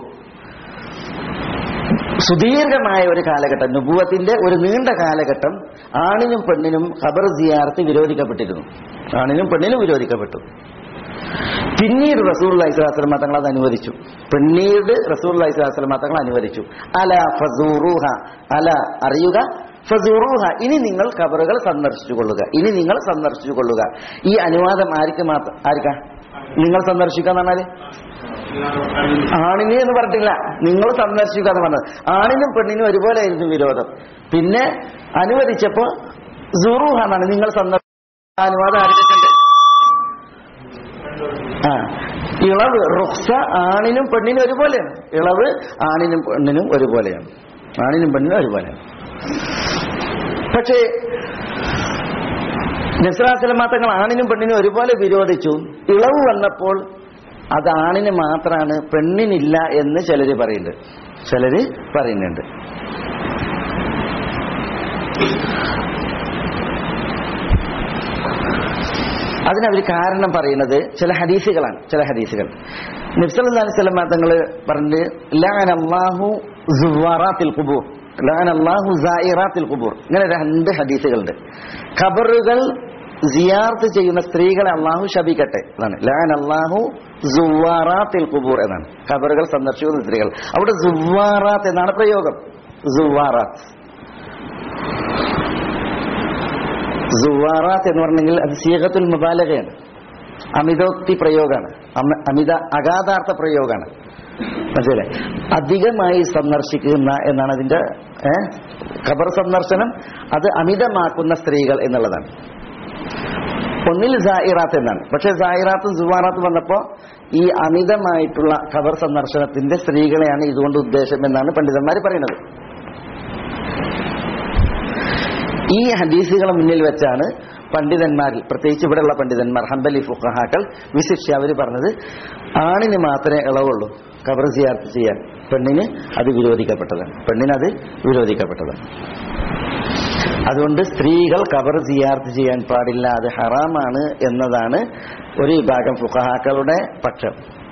സുദീർഘമായ ഒരു കാലഘട്ടം നുപൂവത്തിന്റെ ഒരു നീണ്ട കാലഘട്ടം ആണിനും പെണ്ണിനും ഖബർ സിയാർത്ത് വിരോധിക്കപ്പെട്ടിരുന്നു ആണിനും പെണ്ണിനും വിരോധിക്കപ്പെട്ടു പിന്നീട് റസൂൽ അലൈഹിസ്ലാസ്ലമ തങ്ങൾ അത് അനുവദിച്ചു പിന്നീട് റസൂൽ അലൈഹിസ്ലാസ്ലമ തങ്ങൾ അനുവദിച്ചു അല ഫസൂറുഹ അല അറിയുക ഫസൂറുഹ ഇനി നിങ്ങൾ ഖബറുകൾ സന്ദർശിച്ചു കൊള്ളുക ഇനി നിങ്ങൾ സന്ദർശിച്ചു കൊള്ളുക ഈ അനുവാദം ആർക്ക് മാത്രം ആർക്കാ നിങ്ങൾ സന്ദർശിക്കാന്ന് പറഞ്ഞാല് ആണിന് എന്ന് പറഞ്ഞിട്ടില്ല നിങ്ങൾ സന്ദർശിക്കുക എന്ന് പറഞ്ഞത് ആണിനും പെണ്ണിനും ഒരുപോലെ ആയിരുന്നു വിരോധം പിന്നെ അനുവദിച്ചപ്പോ സുറൂഹ എന്നാണ് നിങ്ങൾ സന്ദർശിച്ച അനുവാദം ആർക്കുണ്ട് ആ ഇളവ് റുക്സ ആണിനും പെണ്ണിനും ഒരുപോലെയാണ് ഇളവ് ആണിനും പെണ്ണിനും ഒരുപോലെയാണ് ആണിനും പെണ്ണിനും ഒരുപോലെയാണ് പക്ഷേ നസ്രാസലമാ തങ്ങൾ ആണിനും പെണ്ണിനും ഒരുപോലെ വിരോധിച്ചു ഇളവ് വന്നപ്പോൾ അത് ആണിന് മാത്രമാണ് പെണ്ണിനില്ല എന്ന് ചിലര് പറയുന്നുണ്ട് ചിലര് പറയുന്നുണ്ട് അതിനവർ കാരണം പറയുന്നത് ചില ഹദീസുകളാണ് ചില ഹദീസുകൾ നബ്സല്ലാ സ്വലമ തങ്ങൾ പറഞ്ഞ് ലാൻ അള്ളാഹു സുവാറാത്തിൽ കുബൂർ ലാൻ അള്ളാഹു സായിറാത്തിൽ കുബൂർ ഇങ്ങനെ രണ്ട് ഹദീസുകളുണ്ട് ഖബറുകൾ സിയാർത്ത് ചെയ്യുന്ന സ്ത്രീകളെ അള്ളാഹു ശപിക്കട്ടെ എന്നാണ് ലാൻ അള്ളാഹു സുവാറാത്തിൽ കുബൂർ എന്നാണ് ഖബറുകൾ സന്ദർശിക്കുന്ന സ്ത്രീകൾ അവിടെ സുവാറാത്ത് എന്നാണ് പ്രയോഗം സുവാറാത്ത് സുവാറാത്ത് എന്ന് പറഞ്ഞെങ്കിൽ അത് സീഹത്തുൽ മുബാലകയാണ് അമിതോക്തി പ്രയോഗമാണ് അമ- അമിത അഗാധാർത്ഥ പ്രയോഗമാണ് മനസ്സിലായി അധികമായി സന്ദർശിക്കുന്ന എന്നാണ് അതിന്റെ ഏ, ഖബർ സന്ദർശനം അത് അമിതമാക്കുന്ന സ്ത്രീകൾ എന്നുള്ളതാണ് ഒന്നിൽ സായിറാത്ത് എന്നാണ് പക്ഷെ സായിറാത്തും സുവാറാത്തും വന്നപ്പോ ഈ അമിതമായിട്ടുള്ള ഖബർ സന്ദർശനത്തിന്റെ സ്ത്രീകളെയാണ് ഇതുകൊണ്ട് ഉദ്ദേശം എന്നാണ് പണ്ഡിതന്മാർ പറയുന്നത് ഈ ഹദീസുകളെ മുന്നിൽ വെച്ചാണ് പണ്ഡിതന്മാരിൽ പ്രത്യേകിച്ച് ഇവിടെയുള്ള പണ്ഡിതന്മാർ ഹംബലി ഫുഖഹാക്കൾ വിശിഷ്യ അവർ പറഞ്ഞത് ആണിന് മാത്രമേ ഇളവുള്ളൂ ഖബർ സിയാർത്ത് ചെയ്യാൻ പെണ്ണിന് അത് വിരോധിക്കപ്പെട്ടതാണ് പെണ്ണിന് അത് വിരോധിക്കപ്പെട്ടതാണ് അതുകൊണ്ട് സ്ത്രീകൾ ഖബർ സിയാർത്ത് ചെയ്യാൻ പാടില്ല അത് ഹറാമാണ് എന്നതാണ് ഒരു വിഭാഗം ഫുഖഹാക്കളുടെ പക്ഷം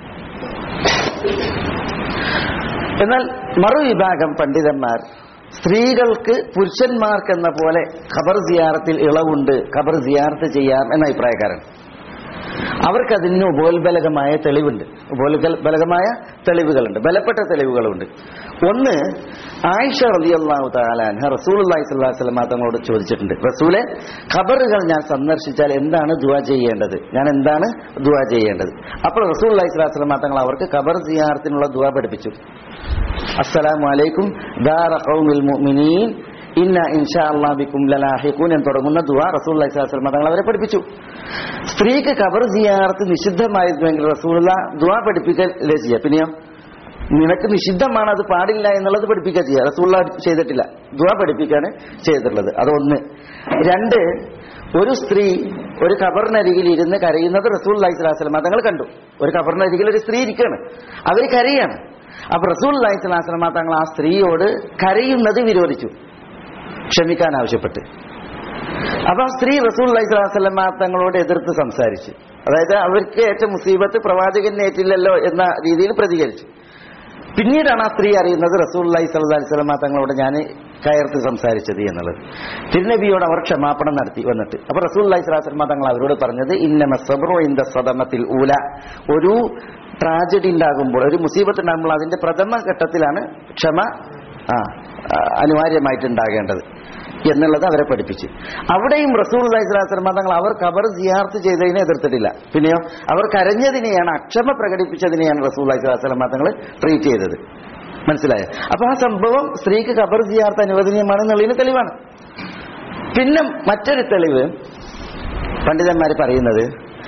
എന്നാൽ മറുവിഭാഗം പണ്ഡിതന്മാർ സ്ത്രീകൾക്ക് പുരുഷന്മാർക്ക് എന്ന പോലെ ഖബർ സിയാറത്തിൽ ഇളവുണ്ട് ഖബർ സിയാർത്ത് ചെയ്യാം എന്ന അഭിപ്രായക്കാരൻ അവർക്കതിന് ഉപോത്ബലകമായ തെളിവുണ്ട് ഉപോത്ബലകമായ തെളിവുകളുണ്ട് ബലപ്പെട്ട തെളിവുകളുണ്ട് ഒന്ന് ആയിഷ റളിയല്ലാഹു താലാൻഹ റസൂൽ അള്ളാഹി സ്വല്ലാ വസ്ലമ തങ്ങളോട് ചോദിച്ചിട്ടുണ്ട് റസൂലെ ഖബറുകൾ ഞാൻ സന്ദർശിച്ചാൽ എന്താണ് ദുവാ ചെയ്യേണ്ടത് ഞാൻ എന്താണ് ദുവാ ചെയ്യേണ്ടത് അപ്പോൾ റസൂൽ അള്ളാഹി സ്വലാ വസ്ലമ തങ്ങൾ അവർക്ക് ഖബർ സിയാറത്തിനുള്ള ദുവാ പഠിപ്പിച്ചു അസ്സലാമു അലൈക്കും ദാറ ഖൗമിൽ മുഅ്മിനീൻ ഇന്ന ഇൻഷാ അല്ലാഹ് ബിക്കും ലലാഹിഖൂൻ എന്ന് തുടങ്ങുന്ന ദുആ റസൂൽ അലൈഹി സ്വലം തങ്ങൾ അവരെ പഠിപ്പിച്ചു സ്ത്രീക്ക് ഖബർ സിയാറത്ത് നിഷിദ്ധമായിരുന്നുവെങ്കിൽ റസൂലുള്ള ദുആ പഠിപ്പിക്കലേ ചെയ്യുക പിന്നെയോ നിനക്ക് നിഷിദ്ധമാണ് അത് പാടില്ല എന്നുള്ളത് പഠിപ്പിക്കുക ചെയ്യുക റസൂള്ള ചെയ്തിട്ടില്ല ദുആ പഠിപ്പിക്കാണ് ചെയ്തിട്ടുള്ളത് അതൊന്ന് രണ്ട് ഒരു സ്ത്രീ ഒരു ഖബറിനരികിൽ ഇരുന്ന് കരയുന്നത് റസൂൽ അലൈഹി സ്വലാസ്ലം തങ്ങൾ കണ്ടു ഒരു ഖബറിനരികിൽ ഒരു സ്ത്രീ ഇരിക്കുകയാണ് അവർ കരയാണ് അപ്പൊ റസൂൽ അലൈഹി സ്വലാസ്ലമ തങ്ങൾ ആ സ്ത്രീയോട് കരയുന്നത് വിരോധിച്ചു ക്ഷമിക്കാൻ ആവശ്യപ്പെട്ട് അപ്പൊ ആ സ്ത്രീ റസൂൽ അലൈഹി സ്വലാസ്ലമ തങ്ങളോട് എതിർത്ത് സംസാരിച്ചു അതായത് അവർക്ക് ഏറ്റ മുസീബത്ത് പ്രവാചകൻ ഏറ്റില്ലല്ലോ എന്ന രീതിയിൽ പ്രതികരിച്ചു പിന്നീടാണ് ആ സ്ത്രീ അറിയുന്നത് റസൂൽ അലൈഹി സ്വലാ സ്വലമ തങ്ങളോട് ഞാൻ കയർത്ത് സംസാരിച്ചത് എന്നുള്ളത് തിരുനബിയോട് അവർ ക്ഷമാപണം നടത്തി വന്നിട്ട് അപ്പൊ റസൂൽ അലൈഹി സ്വലാസ്ലമ തങ്ങൾ അവരോട് പറഞ്ഞത് ഇന്നമ സബ്രോ ഇന്ത സദമത്തിൽ ഊല ഒരു ട്രാജഡി ഉണ്ടാകുമ്പോൾ ഒരു മുസീബത്ത് ഉണ്ടാകുമ്പോൾ അതിന്റെ പ്രഥമ ഘട്ടത്തിലാണ് ക്ഷമ ആ ആ, അനിവാര്യമായിട്ടുണ്ടാകേണ്ടത് എന്നുള്ളത് അവരെ പഠിപ്പിച്ചു അവിടെയും റസൂൽ അലൈഹി സ്വലാസ്ലമ തങ്ങൾ അവർ ഖബർ സിയാർത്ത് ചെയ്തതിനെ എതിർത്തിട്ടില്ല പിന്നെയോ അവർ കരഞ്ഞതിനെയാണ് അക്ഷമ പ്രകടിപ്പിച്ചതിനെയാണ് റസൂൽ അലൈഹി സ്വലാസ്ലമ തങ്ങൾ ട്രീറ്റ് ചെയ്തത് മനസ്സിലായോ അപ്പൊ ആ സംഭവം സ്ത്രീക്ക് ഖബർ സിയാർത്ത് അനുവദനീയമാണെന്നുള്ളതിന് തെളിവാണ് പിന്നെ മറ്റൊരു തെളിവ് പണ്ഡിതന്മാർ പറയുന്നത്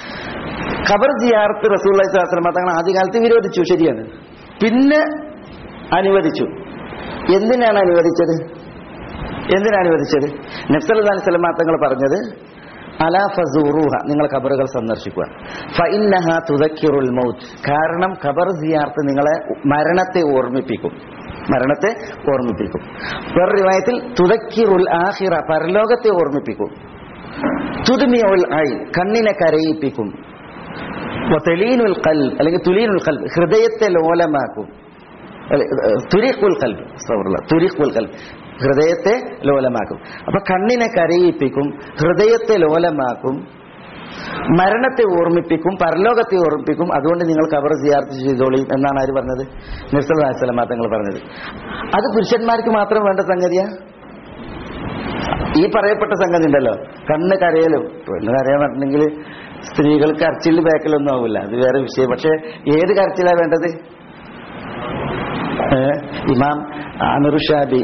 ഖബർ സിയാർത്ത് റസൂൽ അലൈഹി സ്വലാസ്ലമ തങ്ങൾ ആദ്യകാലത്ത് വിരോധിച്ചു ശരിയാണ് പിന്നെ അനുവദിച്ചു എന്തിനാണ് അനുവദിച്ചത് എന്തിനാ അനുവദിച്ചത് നബ്സലി സ്വലമാ തങ്ങൾ പറഞ്ഞത് അലാ ഫസൂറുഹ നിങ്ങൾ ഖബറുകൾ സന്ദർശിക്കുക ഫഇന്നഹ തുദക്കിറുൽ മൗത്ത് കാരണം ഖബർ സിയാർത്ത് നിങ്ങളെ മരണത്തെ ഓർമ്മിപ്പിക്കും മരണത്തെ ഓർമ്മിപ്പിക്കും വേറെ റിവായത്തിൽ തുദക്കിറുൽ ആഹിറ പരലോകത്തെ ഓർമ്മിപ്പിക്കും തുതുമിയുൽ ഐ കണ്ണിനെ കരയിപ്പിക്കും വതലീനുൽ ഖൽബ് അല്ലെങ്കിൽ തുലീനുൽ ഖൽബ് ഹൃദയത്തെ ലോലമാക്കും അല്ല, ഏഹ്, തുരിഖുൽ ഖൽബ് അസ്തഗ്ഫിറുല്ലാഹ്, തുരിഖുൽ ഖൽബ് ഹൃദയത്തെ ലോലമാക്കും അപ്പൊ കണ്ണിനെ കരയിപ്പിക്കും ഹൃദയത്തെ ലോലമാക്കും മരണത്തെ ഓർമ്മിപ്പിക്കും പരലോകത്തെ ഓർമ്മിപ്പിക്കും അതുകൊണ്ട് നിങ്ങൾ കബർ സിയാർത്ത് ചെയ്തോളി എന്നാണ് ആര് പറഞ്ഞത് നിർസലാസ്ലമാ തങ്ങൾ പറഞ്ഞത് അത് പുരുഷന്മാർക്ക് മാത്രം വേണ്ട സംഗതിയാ ഈ പറയപ്പെട്ട സംഗതി ഉണ്ടല്ലോ കണ്ണ് കരയലും പെണ്ണ് കരയാൻ പറഞ്ഞെങ്കിൽ സ്ത്രീകൾ കരച്ചിൽ ബാക്കിലൊന്നും ആവില്ല അത് വേറെ വിഷയം പക്ഷെ ഏത് കരച്ചിലാ വേണ്ടത് ഏ, ഇമാം അമിറുഷാബി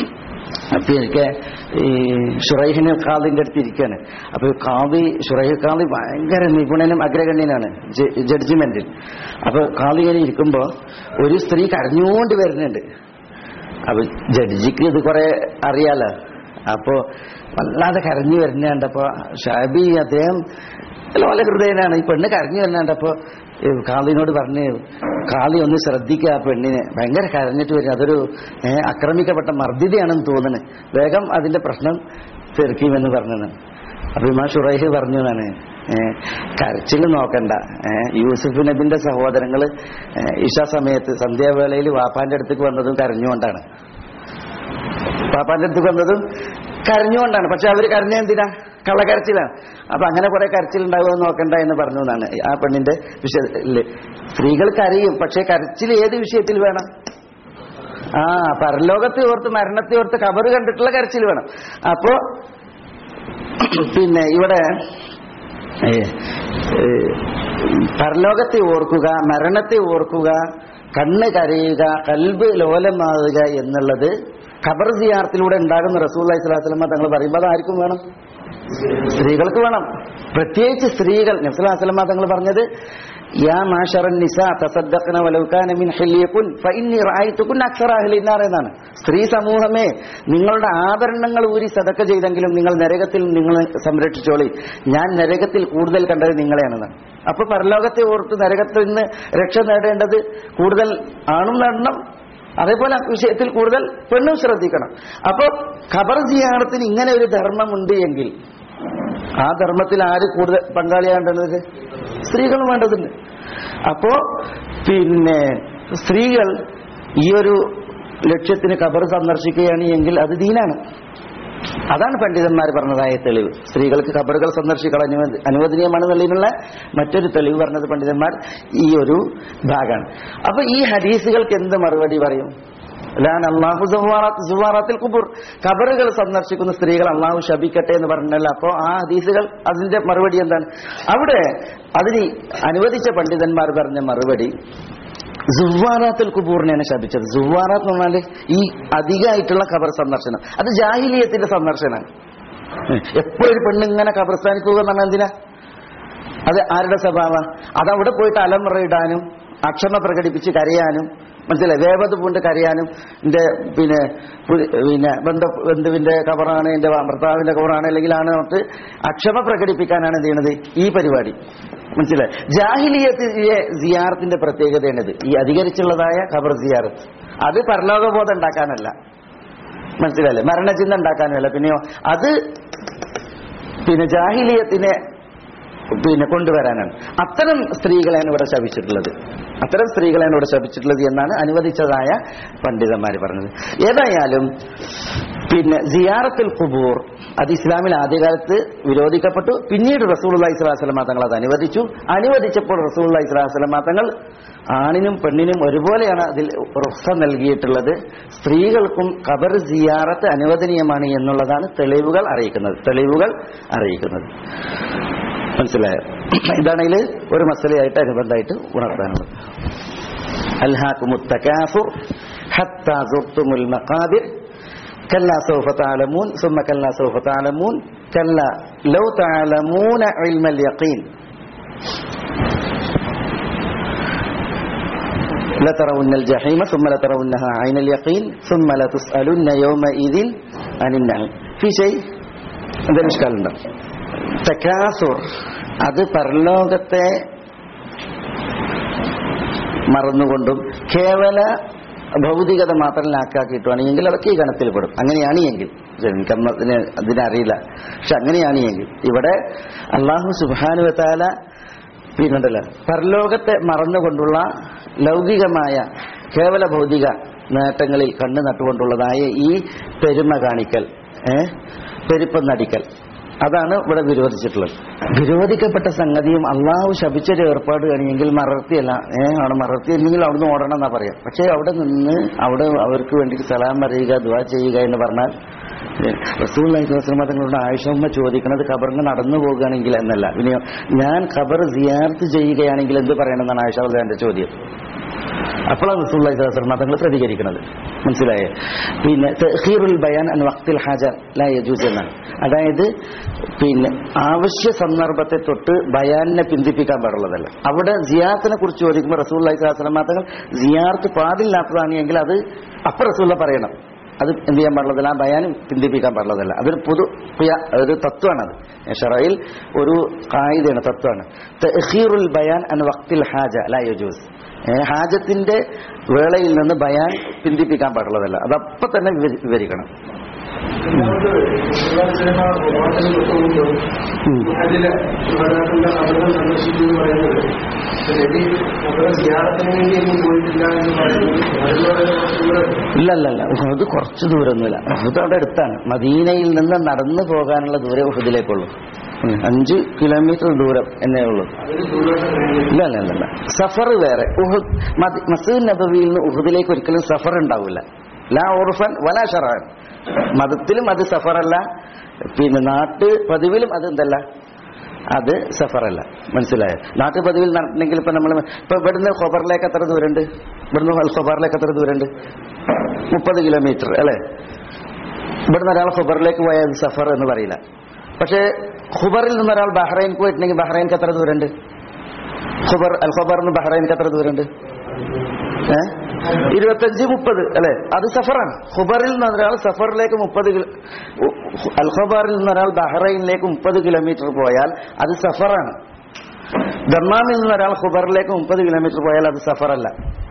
ഒക്കെ ഈ ഷുറൈഹിന് ഖാദിന്റെ അടുത്ത് ഇരിക്കുകയാണ് അപ്പൊ ഈ ഖാദി ഷുറൈഹ് ഖാദി ഭയങ്കര നിപുണനും അഗ്രഗണ്യനാണ് ജ- ജഡ്ജിമെന്റിൽ അപ്പൊ ഖാദി ഇങ്ങനെ ഇരിക്കുമ്പോ ഒരു സ്ത്രീ കരഞ്ഞുകൊണ്ട് വരുന്നുണ്ട് അപ്പൊ ജഡ്ജിക്ക് ഇത് കുറെ അറിയാലോ അപ്പോ വല്ലാതെ കരഞ്ഞു വരുന്നുണ്ടപ്പോ ഷാബി അദ്ദേഹം ലോല ഹൃദയനാണ് ഈ പെണ്ണ് കരഞ്ഞു വരുന്നുണ്ടപ്പോ കാളിനോട് പറഞ്ഞ് കാളി ഒന്ന് ശ്രദ്ധിക്കുക ആ പെണ്ണിനെ ഭയങ്കര കരഞ്ഞിട്ട് വരും അതൊരു ഏ, ആക്രമിക്കപ്പെട്ട മർദ്ദിതയാണെന്ന് തോന്നുന്നു വേഗം അതിന്റെ പ്രശ്നം തീർക്കുമെന്ന് പറഞ്ഞത് അപ്പൊ ഇമാ ഷുറൈഹ് പറഞ്ഞു എന്നാണ് കരച്ചിൽ നോക്കണ്ട ഏ, യൂസുഫ് നബിന്റെ സഹോദരങ്ങള് ഏ, ഇഷ സമയത്ത് സന്ധ്യാവേളയിൽ വാപ്പാന്റെ അടുത്തേക്ക് വന്നതും കരഞ്ഞുകൊണ്ടാണ് പാപ്പാന്റെ അടുത്ത് വന്നതും കരഞ്ഞുകൊണ്ടാണ് പക്ഷെ അവര് കരഞ്ഞ എന്തിനാ കള്ളക്കരച്ചിലാണ് അപ്പൊ അങ്ങനെ കുറെ കരച്ചിൽ ഉണ്ടാവുമോ നോക്കണ്ട എന്ന് പറഞ്ഞു എന്നാണ് ആ പെണ്ണിന്റെ വിഷയത്തില് സ്ത്രീകൾ കരയും പക്ഷെ കരച്ചിൽ ഏത് വിഷയത്തിൽ വേണം ആ പരലോകത്തെ ഓർത്ത് മരണത്തെ ഓർത്ത് കബറ് കണ്ടിട്ടുള്ള കരച്ചിൽ വേണം അപ്പോ പിന്നെ ഇവിടെ ഏ, ഏ, പരലോകത്തെ ഓർക്കുക മരണത്തെ ഓർക്കുക കണ്ണ് കരയുക കൽബ് ലോലമാവുക എന്നുള്ളത് ഖബർ സിയാർത്തിലൂടെ ഉണ്ടാകുന്ന റസൂൽ അലൈഹിസ്ലാമ തങ്ങൾ പറയുമ്പോൾ അത് ആർക്കും വേണം സ്ത്രീകൾക്ക് വേണം പ്രത്യേകിച്ച് സ്ത്രീകൾ നബ്സലാസ്ലമ തങ്ങൾ പറഞ്ഞത് യാ മാഷറൻ നിസ തസദ്ദഖന വലൗ കാന മിൻ ഹില്യകുൻ ഫഇന്നി റഅയ്തുകുൻ അക്സറ അഹ്ലി നാർ എന്നാണ് സ്ത്രീ സമൂഹമേ നിങ്ങളുടെ ആഭരണങ്ങൾ ഊരി സദക്ക ചെയ്തെങ്കിലും നിങ്ങൾ നരകത്തിൽ നിങ്ങൾ സംരക്ഷിച്ചോളി ഞാൻ നരകത്തിൽ കൂടുതൽ കണ്ടത് നിങ്ങളെയാണെന്ന് അപ്പൊ പരലോകത്തെ ഓർത്ത് നരകത്തിൽ നിന്ന് രക്ഷ നേടേണ്ടത് കൂടുതൽ ആണും നേടണം അതേപോലെ ആ വിഷയത്തിൽ കൂടുതൽ പെണ്ണും ശ്രദ്ധിക്കണം അപ്പൊ ഖബർ ജിയാറത്തിന് ഇങ്ങനെ ഒരു ധർമ്മമുണ്ട് എങ്കിൽ ആ ധർമ്മത്തിൽ ആര് കൂടുതൽ പങ്കാളിയാകേണ്ടത് സ്ത്രീകളും വേണ്ടതുണ്ട് അപ്പോ പിന്നെ സ്ത്രീകൾ ഈ ഒരു ലക്ഷ്യത്തിന് ഖബർ സന്ദർശിക്കുകയാണ് എങ്കിൽ അത് ദീനാണ് അതാണ് പണ്ഡിതന്മാർ പറഞ്ഞതായ തെളിവ് സ്ത്രീകൾക്ക് ഖബറുകൾ സന്ദർശിക്കാൻ അനുവദ- അനുവദനീയമാണെന്നുള്ളതിനുള്ള മറ്റൊരു തെളിവ് പറഞ്ഞത് പണ്ഡിതന്മാർ ഈ ഒരു ഭാഗമാണ് അപ്പൊ ഈ ഹദീസുകൾക്ക് എന്ത് മറുപടി പറയും ലാൻ അള്ളാഹു സുവാറാത്തിൽ കുബുർ ഖബറുകൾ സന്ദർശിക്കുന്ന സ്ത്രീകൾ അള്ളാഹു ശപിക്കട്ടെ എന്ന് പറഞ്ഞല്ലോ അപ്പോൾ ആ ഹദീസുകൾ അതിന്റെ മറുപടി എന്താണ് അവിടെ അതിന് അനുവദിച്ച പണ്ഡിതന്മാർ പറഞ്ഞ മറുപടി സുവാറാത്തുൽ കുബൂറിനെയാണ് ശപിച്ചത് സുവാറാത്ത് എന്ന് പറഞ്ഞാല് ഈ അധികമായിട്ടുള്ള ഖബർ സന്ദർശനം അത് ജാഹിലിയത്തിന്റെ സന്ദർശനമാണ് എപ്പോഴും ഒരു പെണ്ണിങ്ങനെ ഖബർസ്ഥാനിൽ പോകുക എന്ന് പറഞ്ഞാൽ എന്തിനാ അത് ആരുടെ സ്വഭാവ അതവിടെ പോയിട്ട് അലമുറയിടാനും അക്ഷമ പ്രകടിപ്പിച്ച് കരയാനും മനസ്സിലായി വേവത് പൂണ്ട് കരയാനും എന്റെ പിന്നെ പു- പിന്നെ ബന്ധ ബന്ധുവിന്റെ കവറാണ് എന്റെ ഭർത്താവിന്റെ കവറാണ് അല്ലെങ്കിൽ ആണ് നമുക്ക് അക്ഷമ പ്രകടിപ്പിക്കാനാണ് എന്ത് ചെയ്യണത് ഈ പരിപാടി മനസ്സിലായി ജാഹിലിയത്തിലെ സിയാറത്തിന്റെ പ്രത്യേകതയാണിത് ഈ അധികരിച്ചുള്ളതായ ഖബർ സിയാറത്ത് അത് പരലോകബോധം ഉണ്ടാക്കാനല്ല മനസ്സിലായില്ലേ മരണചിന്ത ഉണ്ടാക്കാനല്ല പിന്നെയോ അത് പിന്നെ ജാഹിലിയത്തിനെ പിന്നെ കൊണ്ടുവരാനാണ് അത്തരം സ്ത്രീകളെയാണ് ഇവിടെ ശപിച്ചിട്ടുള്ളത് അത്തരം സ്ത്രീകളെയാണ് ഇവിടെ ശപിച്ചിട്ടുള്ളത് എന്നാണ് അനുവദിച്ചതായ പണ്ഡിതന്മാർ പറഞ്ഞത് ഏതായാലും പിന്നെ സിയാറത്തുൽ ഖുബൂർ അത് ഇസ്ലാമിൽ ആദ്യകാലത്ത് വിരോധിക്കപ്പെട്ടു പിന്നീട് റസൂൽ ഇസ്ലാസ്ലമ തങ്ങൾ അത് അനുവദിച്ചു അനുവദിച്ചപ്പോൾ റസൂൽ ഇസ്ലാസ്ലമ തങ്ങൾ ആണിനും പെണ്ണിനും ഒരുപോലെയാണ് അതിൽ റുഫ നൽകിയിട്ടുള്ളത് സ്ത്രീകൾക്കും ഖബർ സിയാറത്ത് അനുവദനീയമാണ് എന്നുള്ളതാണ് തെളിവുകൾ അറിയിക്കുന്നത് തെളിവുകൾ അറിയിക്കുന്നത് മനസ്സിലായോ ഇതാണെങ്കിൽ ഒരു മസലയായിട്ട് അനുബന്ധമായിട്ട് ഉണർത്താനുള്ളത് അൽഹാക്കും حتى زرتم المقابر كلا سوف تعلمون ثم كلا سوف تعلمون كلا لو تعلمون علم اليقين لترون الجحيم ثم لترونها عين اليقين ثم لتسألن يومئذ عن النعيم في شيء എന്തെങ്കിലും ഇഷ്കാലുണ്ടോ തക്കാസുർ അത് പരലോകത്തെ മറന്നുകൊണ്ടും കേവല ഭൗതികത മാത്രം ലാക്കാക്കിയിട്ടുവാണെങ്കിൽ അതൊക്കെ ഈ ഗണത്തിൽ പെടും അങ്ങനെയാണ് എങ്കിൽ എനിക്കന്ന് അതിന് അതിനറിയില്ല പക്ഷെ അങ്ങനെയാണ് എങ്കിൽ ഇവിടെ അള്ളാഹു സുബാനുവത്താല പിന്നുണ്ടല്ലോ പരലോകത്തെ മറന്നുകൊണ്ടുള്ള ലൗകികമായ കേവല ഭൗതിക നേട്ടങ്ങളിൽ കണ്ണു നട്ടുകൊണ്ടുള്ളതായ ഈ പെരുമ കാണിക്കൽ ഏ പെരുപ്പം നടിക്കൽ അതാണ് ഇവിടെ വിരോധിച്ചിട്ടുള്ളത് വിരോധിക്കപ്പെട്ട സംഗതിയും അള്ളാഹു ശപിച്ചൊരു ഏർപ്പാട് കഴിയുമെങ്കിൽ മറർത്തിയല്ല ഏ അവിടെ മറർത്തി അല്ലെങ്കിൽ അവിടുന്ന് ഓടണം എന്നാ പറയാം പക്ഷേ അവിടെ നിന്ന് അവിടെ അവർക്ക് വേണ്ടി സലാം പറയുക ദുവാ ചെയ്യുക എന്ന് പറഞ്ഞാൽ റസൂൽ തങ്ങളോട് ആയിഷമ്മ ചോദിക്കുന്നത് ഖബറിന് നടന്നു പോകുകയാണെങ്കിൽ എന്നല്ല പിന്നെ ഞാൻ ഖബർ സിയാർത്ത് ചെയ്യുകയാണെങ്കിൽ എന്ത് പറയണമെന്നാണ് ആയിഷ എന്റെ ചോദ്യം അപ്പോഴാണ് റസൂള്ളി സ്വലമ തങ്ങൾ പ്രതികരിക്കുന്നത് മനസ്സിലായേ പിന്നെ തഹീറുൽ ബയാൻ അൻ വക്തിൽ ഹാജ ലാ യജൂസ് എന്നാണ് അതായത് പിന്നെ ആവശ്യ സന്ദർഭത്തെ തൊട്ട് ബയാനിനെ പിന്തിപ്പിക്കാൻ പാടുള്ളതല്ല അവിടെ സിയാത്തിനെ കുറിച്ച് ചോദിക്കുമ്പോൾ റസൂള്ളി സ്വലമ തങ്ങൾ സിയാർത്ത് പാടില്ലാത്തതാണ് എങ്കിൽ അത് അപ്പൊ റസൂള്ള പറയണം അത് എന്ത് ചെയ്യാൻ പാടുള്ളതല്ല ആ ബയാനും പിന്തിപ്പിക്കാൻ പാടുള്ളതല്ല അതൊരു പൊതു പ്രിയ- ഒരു തത്വമാണ് അത് ഷറയിൽ ഒരു കായികയാണ് തത്വമാണ് തഹീറുൽ ബയാൻ അൻ വക്തിൽ ഹാജ ലാ യജൂസ് ഏ, ഹാജത്തിന്റെ വേളയിൽ നിന്ന് ബയാൻ പിന്തിപ്പിക്കാൻ പാടുള്ളതല്ല അതപ്പൊ തന്നെ വിവരി- വിവരിക്കണം ഉം. അതില് ശുഹദാക്കളുടെ കബറുകൾ സന്ദർശിച്ചു എന്ന് പറയുന്നത് നബി കബറ് ധ്യാനത്തിന് വേണ്ടി എങ്ങും പോയിട്ടില്ല എന്ന് പറയുന്നത് അതിലൂടെ കുറച്ചുകൂടെ ഇല്ല ഇല്ല ഇല്ല ഉഹുദ് കുറച്ച് ദൂരമൊന്നുമില്ല ഉഹുദ് അവിടെ അടുത്താണ് മദീനയിൽ നിന്ന് നടന്നു പോകാനുള്ള ദൂരം ഉഹുദിലേക്കുള്ളൂ ഉം. അഞ്ച് കിലോമീറ്റർ ദൂരം എന്നേ ഉള്ളൂ അതൊരു ദൂരമായിട്ട് കഴിയുന്നത് ഇല്ല ഇല്ല ഇല്ല, ഇല്ല സഫർ വേറെ ഉഹുദ് മദി- മസ്ജിദ് നബവിയിൽ നിന്ന് ഉഹുദിലേക്ക് ഒരിക്കലും സഫർ ഉണ്ടാവില്ല ലാ ഉറുഫൻ വലാ ഷറാൻ മതത്തിലും അത് സഫറല്ല പിന്നെ നാട്ട് പതിവിലും അത് എന്തല്ല അത് സഫറല്ല മനസ്സിലായോ നാട്ടു പതിവിൽ നടന്നെങ്കിൽ ഇപ്പൊ നമ്മൾ ഇപ്പൊ ഇവിടുന്ന് ഖബറിലേക്ക് എത്ര ദൂരമുണ്ട് ഇവിടുന്ന് അൽ ഖബറിലേക്ക് എത്ര ദൂരമുണ്ട് മുപ്പത് കിലോമീറ്റർ അല്ലേ ഇവിടുന്ന് ഒരാൾ ഖബറിലേക്ക് പോയാൽ അത് സഫർ എന്ന് പറയില്ല പക്ഷേ ഖുബറിൽ നിന്ന് ഒരാൾ ബഹ്റൈൻക്ക് പോയിട്ടുണ്ടെങ്കിൽ ബഹ്റൈൻക്ക് എത്ര ദൂരമുണ്ട് ഖുബർ അൽ ഖബറിന് ബഹ്റൈൻക്ക് എത്ര ദൂരമുണ്ട് ഏ ഇരുപത്തഞ്ച് മുപ്പത് അല്ലെ അത് സഫറാണ് ഖുബറിൽ നിന്ന് ഒരാൾ സഫറിലേക്ക് മുപ്പത് കിലോ അൽ ഖബറിൽ നിന്ന് ഒരാൾ ബഹ്റൈനിലേക്ക് മുപ്പത് കിലോമീറ്റർ പോയാൽ അത് സഫറാണ് ദമ്മാമിൽ നിന്ന് ഒരാൾ ഖുബറിലേക്ക് മുപ്പത് കിലോമീറ്റർ പോയാൽ അത് സഫറല്ല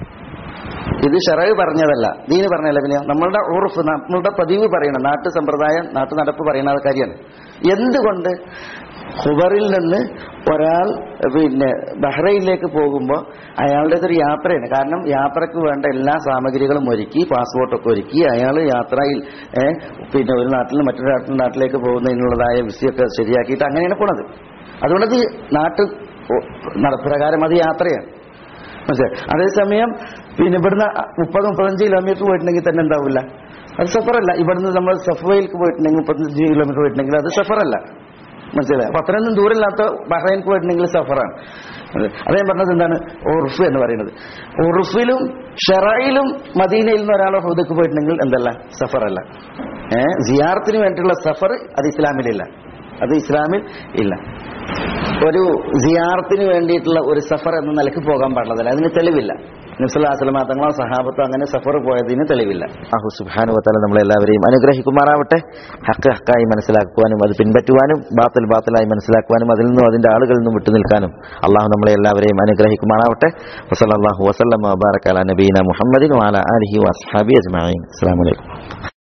ഇത് ഷറവ് പറഞ്ഞതല്ല ദീന് പറഞ്ഞല്ല പിന്നെ നമ്മളുടെ ഉറുഫ് നമ്മളുടെ പതിവ് പറയണം നാട്ടു സമ്പ്രദായം നാട്ടു നടപ്പ് പറയുന്ന കാര്യമാണ് എന്തുകൊണ്ട് ഖുബറിൽ നിന്ന് ഒരാൾ പിന്നെ ബഹ്റൈനിലേക്ക് പോകുമ്പോൾ അയാളുടെ ഒരു യാത്രയാണ് കാരണം യാത്രക്ക് വേണ്ട എല്ലാ സാമഗ്രികളും ഒരുക്കി പാസ്പോർട്ടൊക്കെ ഒരുക്കി അയാൾ യാത്രയിൽ ഏ, പിന്നെ ഒരു നാട്ടിൽ നിന്ന് മറ്റൊരു നാട്ടിൽ നാട്ടിലേക്ക് പോകുന്നതിനുള്ളതായ വിസയൊക്കെ ശരിയാക്കിയിട്ട് അങ്ങനെയാണ് പോണത് അതുകൊണ്ടത് നാട്ടു നടപ്രകാരം അത് യാത്രയാണ് മനസ്സിലായി അതേസമയം പിന്നെ ഇവിടുന്ന് മുപ്പത് മുപ്പത്തഞ്ച് കിലോമീറ്റർ പോയിട്ടുണ്ടെങ്കിൽ തന്നെ ഉണ്ടാവില്ല അത് സഫറല്ല ഇവിടുന്ന് നമ്മൾ സഫയിലേക്ക് പോയിട്ടുണ്ടെങ്കിൽ മുപ്പത്തഞ്ച് കിലോമീറ്റർ പോയിട്ടുണ്ടെങ്കിൽ അത് സഫറല്ല മനസ്സിലായി അപ്പൊ അത്രയൊന്നും ദൂരമില്ലാത്ത ബഹ്റൈൻക്ക് പോയിട്ടുണ്ടെങ്കിൽ സഫറാണ് അതെ. അതേ പറഞ്ഞത് എന്താണ് ഉറുഫ് എന്ന് പറയുന്നത് ഉറുഫിലും ഷെറയിലും മദീനയിൽ നിന്ന് ഒരാളെ ഹുദക്ക് പോയിട്ടുണ്ടെങ്കിൽ എന്തല്ല സഫറല്ല ഏഹ് സിയാറത്തിന് വേണ്ടിയുള്ള സഫർ അത് ഇസ്ലാമിലില്ല അത് ഇസ്ലാമിൽ ഇല്ല ഒരു സിയാറത്തിന് വേണ്ടിയിട്ടുള്ള ഒരു സഫർ എന്ന നിലക്ക് പോകാൻ പാടുള്ളതല്ല അതിന് തെളിവില്ല നിസ്ലാസ്ലമ തങ്ങളോ സഹാബത്തോ അങ്ങനെ സഫർ പോയതിന് തെളിവില്ല അഹു സുബാനു വത്താല നമ്മളെല്ലാവരെയും അനുഗ്രഹിക്കുമാറാവട്ടെ ഹക്ക് ഹക്കായി മനസ്സിലാക്കുവാനും അത് പിൻപറ്റുവാനും ബാത്തിൽ ബാത്തിലായി മനസ്സിലാക്കുവാനും അതിൽ നിന്നും അതിന്റെ ആളുകളിൽ നിന്നും വിട്ടുനിൽക്കാനും അള്ളാഹു നമ്മളെ എല്ലാവരെയും അനുഗ്രഹിക്കുമാറാവട്ടെ വസല്ലാഹു വസ്ലം ബാറക്കാല നബീന മുഹമ്മദിൻ വാല അലഹി വസ്ഹാബി അജ്മാൻ അസ്സാം വലൈക്കും